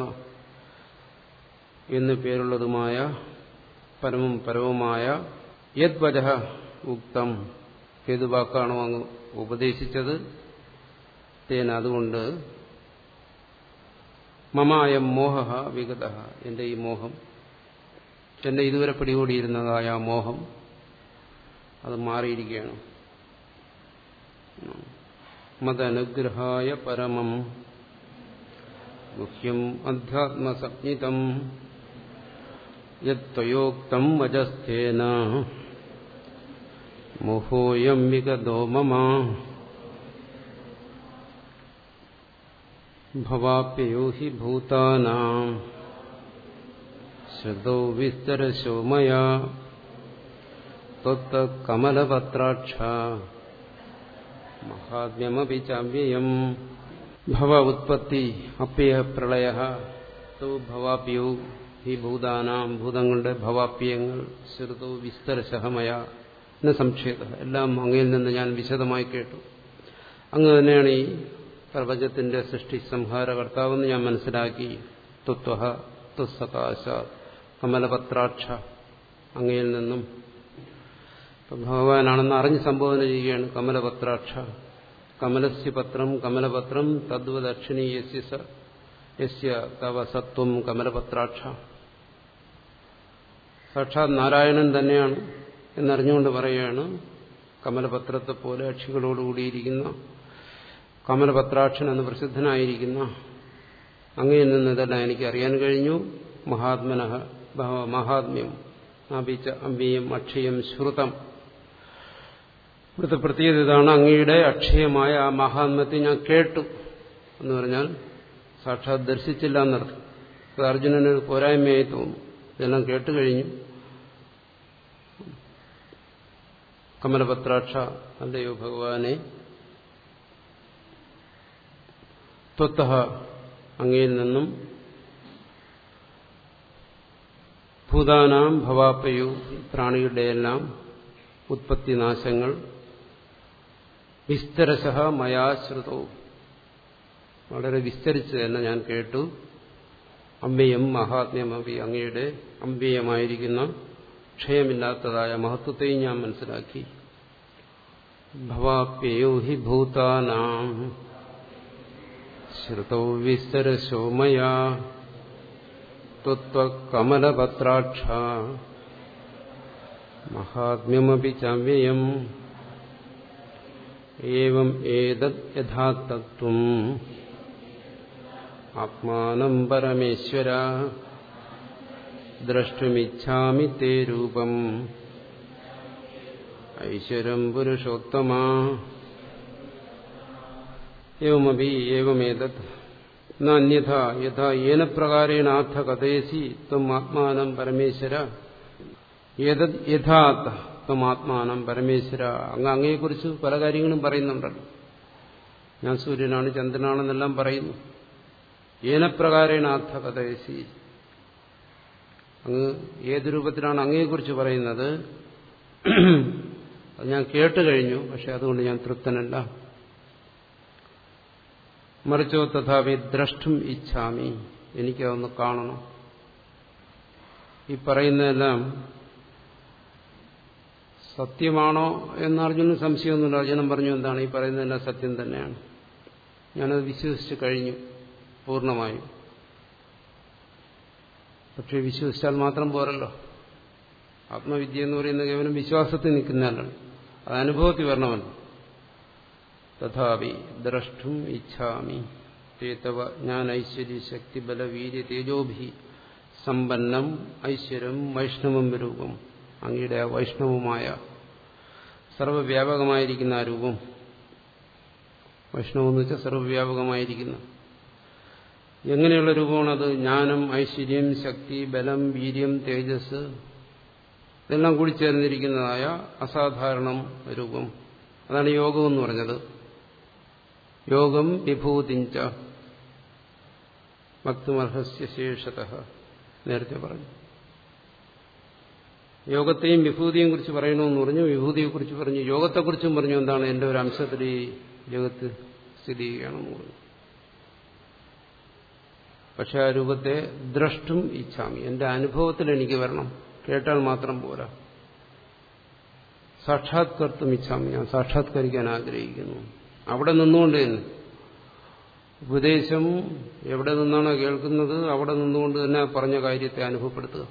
Speaker 1: എന്നു പേരുള്ളതുമായ പരമം പരവുമായ യദ്വജ ഉക്തം ഏത് വാക്കാണോ അങ്ങ് ഉപദേശിച്ചത് തേന അതുകൊണ്ട് മമായ മോഹ വിഗത എന്റെ ഈ മോഹം എന്നെ ഇതുവരെ പിടികൂടിയിരുന്നതായ ആ മോഹം അത് മാറിയിരിക്കുകയാണ് മതനുഗ്രഹായ പരമം ഗുഹ്യം അധ്യാത്മസജ്ഞിതം യത്വയോക്തം വജസ്ഥേന മോഹോയം വിഗതോ മമ ഭവാപ്യയോ ഹി ഭൂതാനാം ശ്രദ്ധോ വിസ്തരശോ മയാ ത്വത്തകമലപത്രാക്ഷ മഹാത്മ്യമപി ചാവ്യയം ഭവ ഉത്പത്തി അപ്യയ പ്രളയ തോ ഭവാപ്യൗ ഹി ഭൂതാനാം ഭൂതങ്ങളുടെ ഭവാപ്യങ്ങൾ ശ്രുതോ വിസ്തരശഹമയ എന്ന സംക്ഷേപ എല്ലാം അങ്ങയിൽ നിന്ന് ഞാൻ വിശദമായി കേട്ടു അങ്ങ് തന്നെയാണ് ഈ പ്രപഞ്ചത്തിന്റെ സൃഷ്ടി സംഹാരകർത്താവെന്ന് ഞാൻ മനസ്സിലാക്കി തുത്വഹ തുസ്സകാശ കമലപത്രാക്ഷ അങ്ങയിൽ നിന്നും ഭഗവാനാണെന്ന് അറിഞ്ഞ് സംബോധന ചെയ്യുകയാണ് കമലപത്രാക്ഷ കമലസ്യ പത്രം കമലപത്രം തദ്വദക്ഷിണി യസ്യ തവ സത്വം കമലപത്രാക്ഷ സാക്ഷാത് നാരായണൻ തന്നെയാണ് എന്നറിഞ്ഞുകൊണ്ട് പറയുകയാണ് കമലപത്രത്തെ പോലെ അക്ഷികളോടുകൂടിയിരിക്കുന്ന കമലപത്രാക്ഷൻ എന്ന് പ്രസിദ്ധനായിരിക്കുന്ന അങ്ങയിൽ നിന്ന് ഇതെല്ലാം എനിക്ക് അറിയാൻ കഴിഞ്ഞു മഹാത്മന മഹാത്മ്യം ആപിച്ച അമ്പിയം അക്ഷയം ശ്രുതം ഇവിടുത്തെ പ്രത്യേകത ഇതാണ് അങ്ങയുടെ അക്ഷയമായ ആ മഹാത്മ്യത്തെ ഞാൻ കേട്ടു എന്ന് പറഞ്ഞാൽ സാക്ഷാത് ദർശിച്ചില്ല എന്നർത്ഥം അത് അർജുനന് പോരായ്മയായി തോന്നും ഇതെല്ലാം കേട്ടു കഴിഞ്ഞു കമലപത്രാക്ഷ അല്ലയോ ഭഗവാനെ ത്വത്ത അങ്ങയിൽ നിന്നും ഭൂതാനാം ഭവാപ്പയു പ്രാണികളുടെയെല്ലാം ഉത്പത്തിനാശങ്ങൾ വിസ്തരശ മയാശ്രുതോ വളരെ വിസ്തരിച്ച് തന്നെ ഞാൻ കേട്ടു അമ്പിയം മഹാത്മ്യമപി അങ്ങയുടെ അമ്പിയമായിരിക്കുന്ന ക്ഷയമില്ലാത്തതായ മഹത്വത്തെയും ഞാൻ മനസ്സിലാക്കി ഭവാപ്യയോ ഹി ഭൂതാനാം ശ്രുതൗ വിസ്തരശോ മയാ ത്വത്വകമലപത്രാക്ഷ മഹാത്മ്യമപി ചവ്യയം ഏവം ഏതത് യഥാതത്വം ആത്മാനം പരമേശ്വര ദ്രഷ്ടുമിച്ഛാമി തേ രൂപം ഐശ്വരം പുരുഷോത്തമാ एवमपि एवमेतत् न अन्यथा यथा येन प्रकारेण अथ कथयसि त्वम् आत्मानं परमेश्वर ഏതത് യഥാർത്ഥ ത്വമാത്മാനം പരമേശ്വര അങ്ങ് അങ്ങയെക്കുറിച്ച് പല കാര്യങ്ങളും പറയുന്നുണ്ടല്ലോ ഞാൻ സൂര്യനാണ് ചന്ദ്രനാണെന്നെല്ലാം പറയുന്നു ഏനപ്രകാരേണ അർത്ഥ കഥയസി അങ്ങ് ഏത് രൂപത്തിലാണ് അങ്ങയെക്കുറിച്ച് പറയുന്നത് അത് ഞാൻ കേട്ടു കഴിഞ്ഞു പക്ഷെ അതുകൊണ്ട് ഞാൻ തൃപ്തനല്ല മറിച്ചോ തഥാപി ദ്രഷ്ടും ഇച്ഛാമി എനിക്കതൊന്ന് കാണണം ഈ പറയുന്നതെല്ലാം സത്യമാണോ എന്ന് അർജുനന് സംശയമൊന്നുമില്ല അർജുനൻ പറഞ്ഞു എന്താണ് ഈ പറയുന്നതെല്ലാം സത്യം തന്നെയാണ് ഞാനത് വിശ്വസിച്ച് കഴിഞ്ഞു പൂർണ്ണമായും പക്ഷെ വിശ്വസിച്ചാൽ മാത്രം പോരല്ലോ ആത്മവിദ്യ എന്ന് പറയുന്ന കേവലം വിശ്വാസത്തിൽ നിൽക്കുന്നതല്ല അത് അനുഭവത്തിൽ വരണമല്ലോ തഥാപി ദ്രഷ്ടും ഇച്ഛാമി ചേതവ ഞാൻ ഐശ്വര്യ ശക്തി ബല വീര്യ തേജോഭി സമ്പന്നം ഐശ്വര്യം വൈഷ്ണവം രൂപം അങ്ങയുടെ ആ വൈഷ്ണവമായ സർവവ്യാപകമായിരിക്കുന്ന ആ രൂപം വൈഷ്ണവം എന്ന് വെച്ചാൽ സർവവ്യാപകമായിരിക്കുന്ന എങ്ങനെയുള്ള രൂപമാണത് ജ്ഞാനം ഐശ്വര്യം ശക്തി ബലം വീര്യം തേജസ് ഇതെല്ലാം കൂടി ചേർന്നിരിക്കുന്നതായ അസാധാരണം രൂപം അതാണ് യോഗം എന്ന് പറഞ്ഞത് യോഗം വിഭൂതിഞ്ച ഭക്തുമർഹസ്യ ശേഷത നേരത്തെ പറഞ്ഞു യോഗത്തെയും വിഭൂതിയെയും കുറിച്ച് പറയണമെന്ന് പറഞ്ഞു വിഭൂതിയെക്കുറിച്ച് പറഞ്ഞു യോഗത്തെക്കുറിച്ചും പറഞ്ഞു എന്താണ് എന്റെ ഒരു അംശത്തിൽ ഈ ജഗത്ത് സ്ഥിതി ചെയ്യണമെന്ന് പറഞ്ഞു പക്ഷെ ആ രൂപത്തെ ദ്രഷ്ടും ഇച്ഛാമി എന്റെ അനുഭവത്തിൽ എനിക്ക് വരണം കേട്ടാൽ മാത്രം പോരാ സാക്ഷാത്കർത്തും ഇച്ഛാമി ഞാൻ സാക്ഷാത്കരിക്കാൻ ആഗ്രഹിക്കുന്നു അവിടെ നിന്നുകൊണ്ട് തന്നെ ഉപദേശം എവിടെ നിന്നാണോ കേൾക്കുന്നത് അവിടെ നിന്നുകൊണ്ട് തന്നെ പറഞ്ഞ കാര്യത്തെ അനുഭവപ്പെടുത്തുക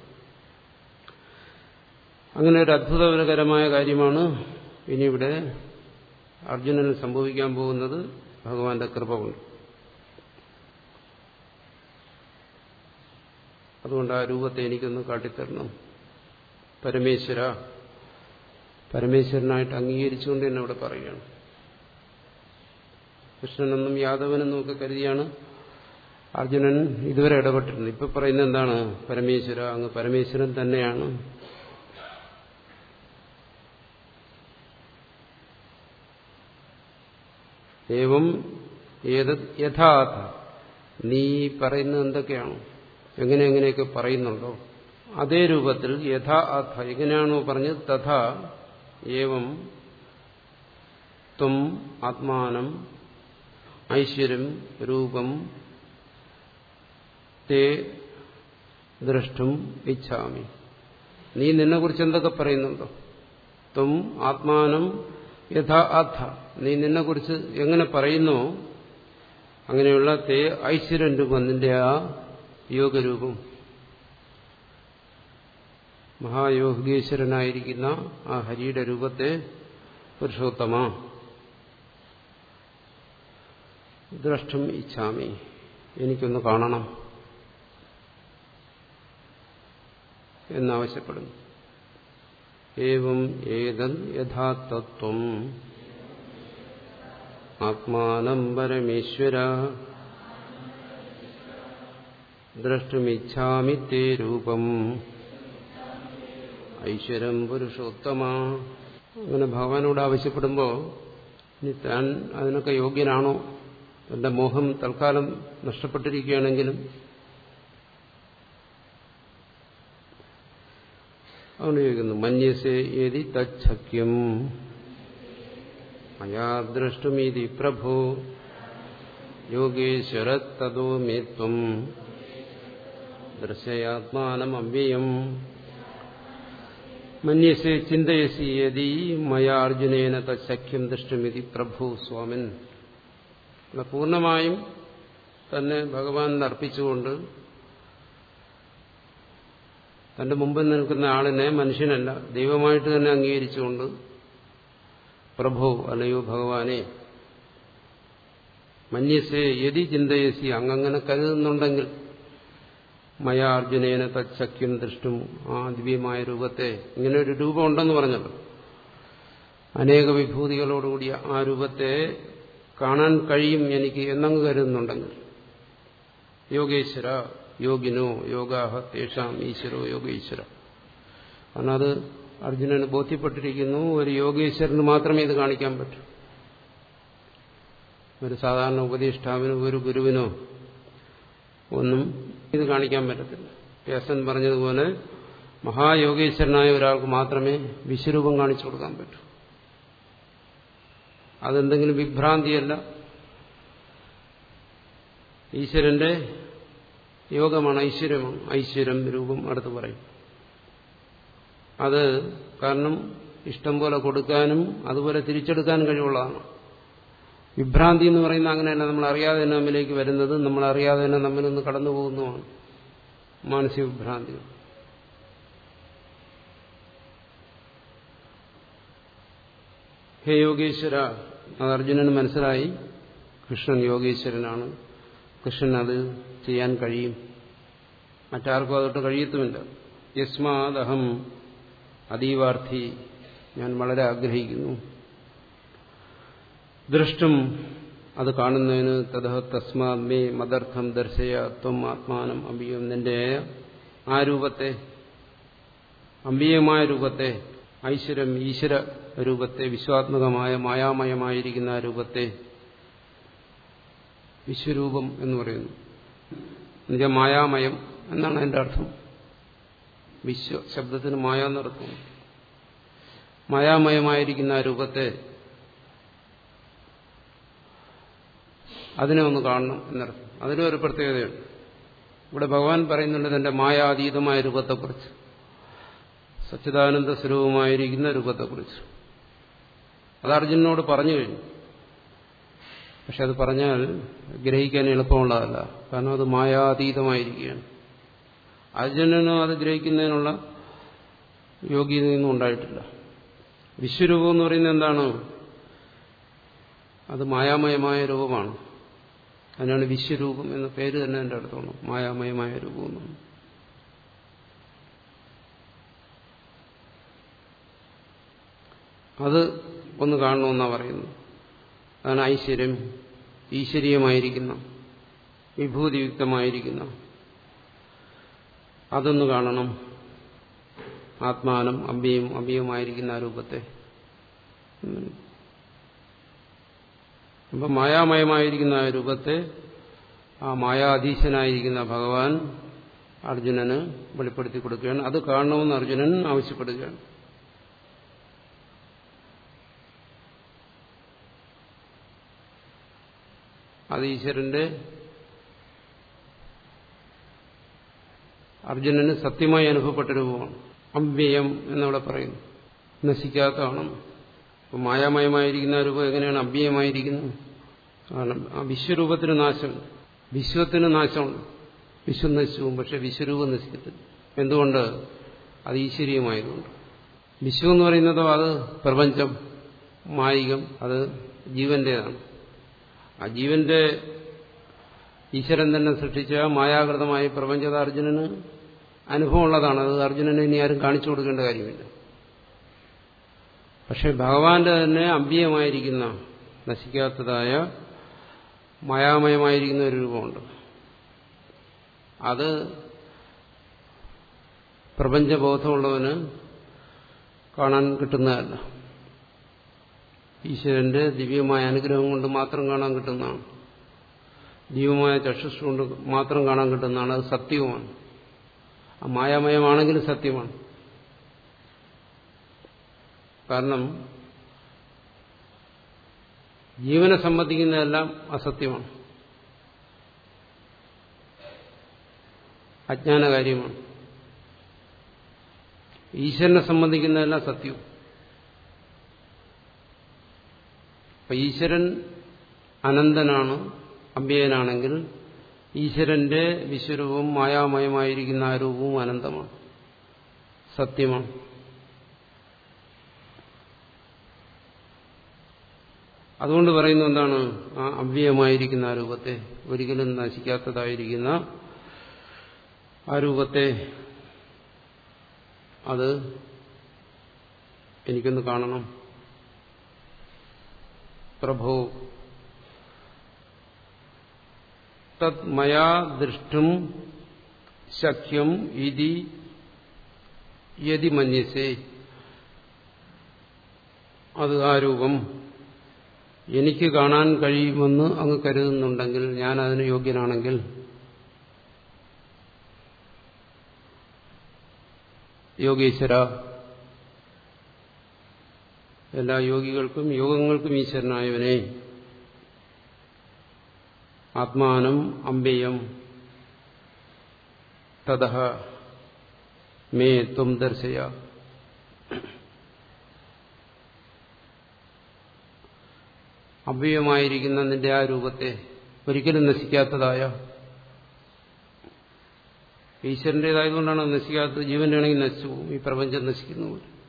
Speaker 1: അങ്ങനെ ഒരു അത്ഭുതകരമായ കാര്യമാണ് ഇനിയിവിടെ അർജുനന് സംഭവിക്കാൻ പോകുന്നത് ഭഗവാന്റെ കൃപ കൊണ്ട് അതുകൊണ്ട് ആ രൂപത്തെ എനിക്കൊന്ന് കാട്ടിത്തരണം പരമേശ്വര പരമേശ്വരനായിട്ട് അംഗീകരിച്ചുകൊണ്ട് തന്നെ ഇവിടെ പറയുകയാണ് കൃഷ്ണനെന്നും യാദവനെന്നും ഒക്കെ കരുതിയാണ് അർജുനൻ ഇതുവരെ ഇടപെട്ടിരുന്നത് ഇപ്പൊ പറയുന്നത് എന്താണ് പരമേശ്വര അങ്ങ് പരമേശ്വരൻ തന്നെയാണ് ഏവം ഏതത് യഥാർത്ഥ നീ പറയുന്നത് എന്തൊക്കെയാണോ എങ്ങനെ എങ്ങനെയൊക്കെ പറയുന്നുണ്ടോ അതേ രൂപത്തിൽ യഥാ അഥ എങ്ങനെയാണോ പറഞ്ഞത് തഥാ ഏവം ത്വം ആത്മാനം ഐശ്വര്യം രൂപം തേ ദ്രഷ്ടും ഇച്ഛാമി നീ നിന്നെക്കുറിച്ച് എന്തൊക്കെ പറയുന്നുണ്ടോ ത്വം ആത്മാനം യഥാ അഥ നീ നിന്നെക്കുറിച്ച് എങ്ങനെ പറയുന്നോ അങ്ങനെയുള്ള തേ ഐശ്വര്യൻ രൂപം നിന്റെ ആ യോഗരൂപം മഹായോഗീശ്വരനായിരിക്കുന്ന ആ ഹരിയുടെ രൂപത്തെ പുരുഷോത്തമ ദ്രഷ്ടും ഇച്ഛാമി എനിക്കൊന്ന് കാണണം എന്നാവശ്യപ്പെടുന്നു ഏവം ഏതൻ യഥാതത്വം ആത്മാനം പരമേശ്വര ദ്രഷ്ടുമിച്ഛാമി തേ രൂപം ഐശ്വരം പുരുഷോത്തമ അങ്ങനെ ഭഗവാനോട് ആവശ്യപ്പെടുമ്പോൾ ഇനി താൻ അതിനൊക്കെ യോഗ്യനാണോ തന്റെ മോഹം തൽക്കാലം നഷ്ടപ്പെട്ടിരിക്കുകയാണെങ്കിലും അവന് ചോദിക്കുന്നു മന്യസേ ഏതി തച്ഛക്യം മയാ ദ്രഷ്ടുമീതി പ്രഭോ യോഗേശ്വര തതോ മേ ത്വം ദർശയാത്മാനമവ്യയം മന്യസേ ചിന്തയസി യതി മയാ അർജുനേന തശക്യം ദൃഷ്ടമിതി പ്രഭു സ്വാമിൻ പൂർണ്ണമായും തന്നെ ഭഗവാൻ അർപ്പിച്ചുകൊണ്ട് തന്റെ മുമ്പിൽ നിൽക്കുന്ന ആളിനെ മനുഷ്യനല്ല ദൈവമായിട്ട് തന്നെ അംഗീകരിച്ചുകൊണ്ട് പ്രഭു അല്ലയോ ഭഗവാനെ മന്യസേ യതി ചിന്തയസി അങ്ങങ്ങനെ കരുതുന്നുണ്ടെങ്കിൽ മയാ അർജുനേന തച്ചക്യം ദൃഷ്ടും ആ ദിവ്യമായ രൂപത്തെ ഇങ്ങനെ ഒരു രൂപം ഉണ്ടെന്ന് പറഞ്ഞല്ലോ അനേക വിഭൂതികളോടുകൂടിയ ആ രൂപത്തെ കാണാൻ കഴിയും എനിക്ക് എന്നങ്ങ് കരുതുന്നുണ്ടെങ്കിൽ യോഗേശ്വര യോഗിനോ യോഗാഹ തേഷാം ഈശ്വരോ യോഗേശ്വര കാരണം അത് അർജുനന് ബോധ്യപ്പെട്ടിരിക്കുന്നു ഒരു യോഗേശ്വരന് മാത്രമേ ഇത് കാണിക്കാൻ പറ്റൂ ഒരു സാധാരണ ഉപദേഷ്ടാവിനോ ഒരു ഗുരുവിനോ ഒന്നും ഇത് കാണിക്കാൻ പറ്റത്തില്ല വ്യാസൻ പറഞ്ഞതുപോലെ മഹായോഗേശ്വരനായ ഒരാൾക്ക് മാത്രമേ വിശ്വരൂപം കാണിച്ചു കൊടുക്കാൻ പറ്റൂ അതെന്തെങ്കിലും വിഭ്രാന്തിയല്ല ഈശ്വരന്റെ യോഗമാണ് ഐശ്വര്യമാണ് ഐശ്വര്യം രൂപം അടുത്ത് പറയും അത് കാരണം ഇഷ്ടം പോലെ കൊടുക്കാനും അതുപോലെ തിരിച്ചെടുക്കാനും കഴിവുള്ളതാണ് വിഭ്രാന്തി എന്ന് പറയുന്ന അങ്ങനെയല്ല നമ്മൾ അറിയാതെ തന്നെ നമ്മിലേക്ക് വരുന്നത് നമ്മൾ അറിയാതെ തന്നെ നമ്മിൽ നിന്ന് കടന്നു പോകുന്നതാണ് മാനസിക വിഭ്രാന്തികൾ ഹേ യോഗേശ്വര അത് അർജുനന് മനസ്സിലായി കൃഷ്ണൻ യോഗേശ്വരനാണ് കൃഷ്ണൻ അത് ചെയ്യാൻ കഴിയും മറ്റാർക്കും അതൊട്ട് കഴിയത്തുമില്ല യസ്മാദഹം അതീവാർത്ഥി ഞാൻ വളരെ ആഗ്രഹിക്കുന്നു ദൃഷ്ടും അത് കാണുന്നതിന് തഥ തസ്മാത്മേ മദർത്ഥം ദർശയ ത്വം ആത്മാനം അമ്പിയം നിന്റെ ആ രൂപത്തെ അമ്പീയമായ രൂപത്തെ ഐശ്വര്യം ഈശ്വര രൂപത്തെ വിശ്വാത്മകമായ മായാമയമായിരിക്കുന്ന ആ രൂപത്തെ വിശ്വരൂപം എന്ന് പറയുന്നു എന്നുവെച്ചാൽ മായാമയം എന്നാണ് അതിന്റെ അർത്ഥം വിശ്വ ശബ്ദത്തിന് മായ എന്നർത്ഥം മായാമയമായിരിക്കുന്ന ആ രൂപത്തെ അതിനെ ഒന്ന് കാണണം എന്നർത്ഥം അതിനും ഒരു പ്രത്യേകതയുണ്ട് ഇവിടെ ഭഗവാൻ പറയുന്നുണ്ട് തന്റെ മായാതീതമായ രൂപത്തെക്കുറിച്ച് സച്ചിദാനന്ദ സ്വരൂപമായിരിക്കുന്ന രൂപത്തെക്കുറിച്ച് അത് അർജുനനോട് പറഞ്ഞു കഴിഞ്ഞു പക്ഷെ അത് പറഞ്ഞാൽ ഗ്രഹിക്കാൻ എളുപ്പമുള്ളതല്ല കാരണം അത് മായാതീതമായിരിക്കുകയാണ് അർജുനനും അത് ഗ്രഹിക്കുന്നതിനുള്ള യോഗ്യതയൊന്നും ഉണ്ടായിട്ടില്ല വിശ്വരൂപം എന്ന് പറയുന്നത് എന്താണ് അത് മായാമയമായ രൂപമാണ് അതിനാണ് വിശ്വരൂപം എന്ന പേര് തന്നെ എൻ്റെ അടുത്തോളം മായാമയമായ രൂപം എന്നാണ് അത് ഒന്ന് കാണണമെന്നാണ് പറയുന്നത് അതാണ് ഐശ്വര്യം ഈശ്വരീയമായിരിക്കുന്ന വിഭൂതിയുക്തമായിരിക്കുന്ന അതൊന്ന് കാണണം ആത്മാനം അമ്പിയും അമ്പിയുമായിരിക്കുന്ന ആ രൂപത്തെ അപ്പം മായാമയമായിരിക്കുന്ന ആ രൂപത്തെ ആ മായാധീശനായിരിക്കുന്ന ഭഗവാൻ അർജുനന് വെളിപ്പെടുത്തി കൊടുക്കുകയാണ് അത് കാണണമെന്ന് അർജുനൻ ആവശ്യപ്പെടുകയാണ് അത് ഈശ്വരന്റെ അർജുനന് സത്യമായി അനുഭവപ്പെട്ട രൂപമാണ് അവ്യയം എന്നവിടെ പറയുന്നു നശിക്കാത്തതാണ് അപ്പം മായാമയമായിരിക്കുന്ന രൂപം എങ്ങനെയാണ് അവ്യയമായിരിക്കുന്നത് കാരണം ആ വിശ്വരൂപത്തിന് നാശമുണ്ട് വിശ്വത്തിന് നാശമുണ്ട് വിശ്വം നശിച്ചു പക്ഷെ വിശ്വരൂപം നശിക്കത്തില്ല എന്തുകൊണ്ട് അത് ഈശ്വരീയമായതുകൊണ്ട് വിശ്വം എന്ന് പറയുന്നതോ അത് പ്രപഞ്ചം മായികം അത് ജീവന്റേതാണ് ആ ജീവന്റെ ഈശ്വരൻ തന്നെ സൃഷ്ടിച്ച മായാകൃതമായ പ്രപഞ്ചത അർജുനന് അനുഭവമുള്ളതാണ് അത് അർജുനനെ ഇനി ആരും കാണിച്ചു കൊടുക്കേണ്ട കാര്യമില്ല പക്ഷെ ഭഗവാന്റെ തന്നെ അമ്പിയമായിരിക്കുന്ന നശിക്കാത്തതായ മായാമയമായിരിക്കുന്ന ഒരു രൂപമുണ്ട് അത് പ്രപഞ്ചബോധമുള്ളവന് കാണാൻ കിട്ടുന്നതല്ല ഈശ്വരന്റെ ദിവ്യമായ അനുഗ്രഹം കൊണ്ട് മാത്രം കാണാൻ കിട്ടുന്നതാണ് ദിവ്യമായ ചക്ഷുഷ് കൊണ്ട് മാത്രം കാണാൻ കിട്ടുന്നതാണ് അത് സത്യവുമാണ് ആ മായാമയമാണെങ്കിലും സത്യമാണ് കാരണം ജീവനെ സംബന്ധിക്കുന്നതെല്ലാം അസത്യമാണ് അജ്ഞാന കാര്യമാണ് ഈശ്വരനെ സംബന്ധിക്കുന്നതെല്ലാം സത്യവും അപ്പൊ ഈശ്വരൻ അനന്തനാണ് അമ്പ്യനാണെങ്കിൽ ഈശ്വരന്റെ വിശ്വരൂപവും മായാമയമായിരിക്കുന്ന ആ രൂപവും അനന്തമാണ് സത്യമാണ് അതുകൊണ്ട് പറയുന്നത് എന്താണ് ആ അവ്യയമായിരിക്കുന്ന ആ രൂപത്തെ ഒരിക്കലും നശിക്കാത്തതായിരിക്കുന്ന ആ രൂപത്തെ അത് എനിക്കൊന്ന് കാണണം പ്രഭോ തത് മയാ ദൃഷ്ടും ശക്യം ഇതി യതി മന്യസേ അത് ആ രൂപം എനിക്ക് കാണാൻ കഴിയുമെന്ന് അങ്ങ് കരുതുന്നുണ്ടെങ്കിൽ ഞാൻ അതിന് യോഗ്യനാണെങ്കിൽ യോഗീശ്വര എല്ലാ യോഗികൾക്കും യോഗങ്ങൾക്കും ഈശ്വരനായവനെ ആത്മാനം അമ്പേയം തത മേ ത്വം ദർശയ അവ്യയമായിരിക്കുന്ന നിന്റെ ആ രൂപത്തെ ഒരിക്കലും നശിക്കാത്തതായ ഈശ്വരൻ്റെതായതുകൊണ്ടാണ് നശിക്കാത്തത് ജീവന്റെ ആണെങ്കിൽ നശിച്ചു പോകും ഈ പ്രപഞ്ചം നശിക്കുന്നു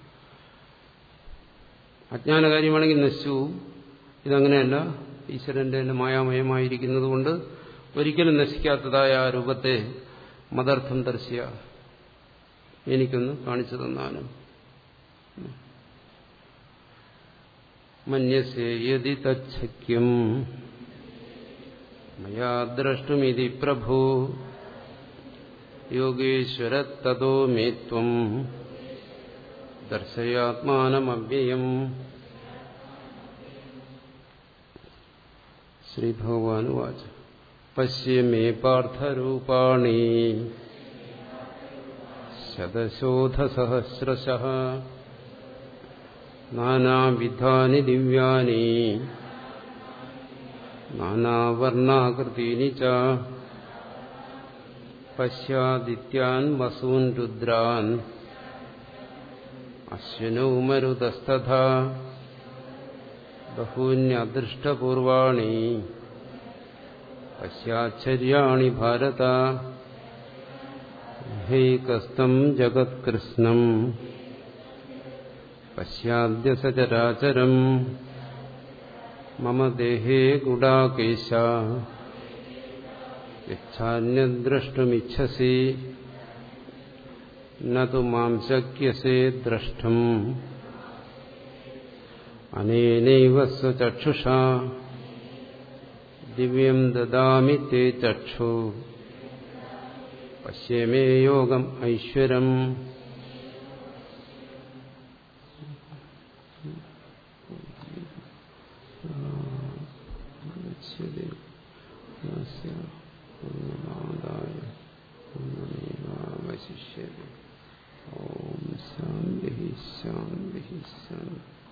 Speaker 1: അജ്ഞാന കാര്യമാണെങ്കിൽ നശിച്ചു പോകും ഇതങ്ങനെയല്ല ഈശ്വരന്റെ തന്നെ മായാമയമായിരിക്കുന്നത് കൊണ്ട് ഒരിക്കലും നശിക്കാത്തതായ ആ രൂപത്തെ മദർത്ഥം ദർശിയ എനിക്കൊന്ന് കാണിച്ചു തന്നാലും മന്യസേ യതി തച്ഛക്യം മയാ ദ്രഷ്ടുമിതി പ്രഭു യോഗീശ്വര തതോ മേ ത്വം ദർശയാത്മാനമവ്യയം ശ്രീഭഗവാനുവാച പശ്യ മേ പാർത്ഥരൂപാണി ശതശോധസഹസ്രശ നാനാവിധാനി ദിവ്യാനി നാനാവർണാകൃതീനി ച പശ്യാദിത്യാൻ വസൂൻ രുദ്രാൻ അശ്വിനോ മരുതസ്തഥാ ബഹൂന്യദൃഷ്ടപൂർവാണി പശ്യാശ്ചര്യാണി ഭാരത ഹൈകസ്തം ജഗത്കൃഷ്ണം പശ്യാദ്യ സചരാചരം മമ ദേഹേ ഗുഡാകേശ യച്ഛാന്യദ്രഷ്ടുമിച്ഛസി നു മാം ശക്യസേ ദ്രഷ്ടം അനേനൈവ സ്വചക്ഷുഷാ ദിവ്യം ദദാമി തേ ചക്ഷു പശ്യമേ യോഗം ഐശ്വരം അവശിഷ്യതി ഓം ശാന്തി ശാന്തി ശാന്തി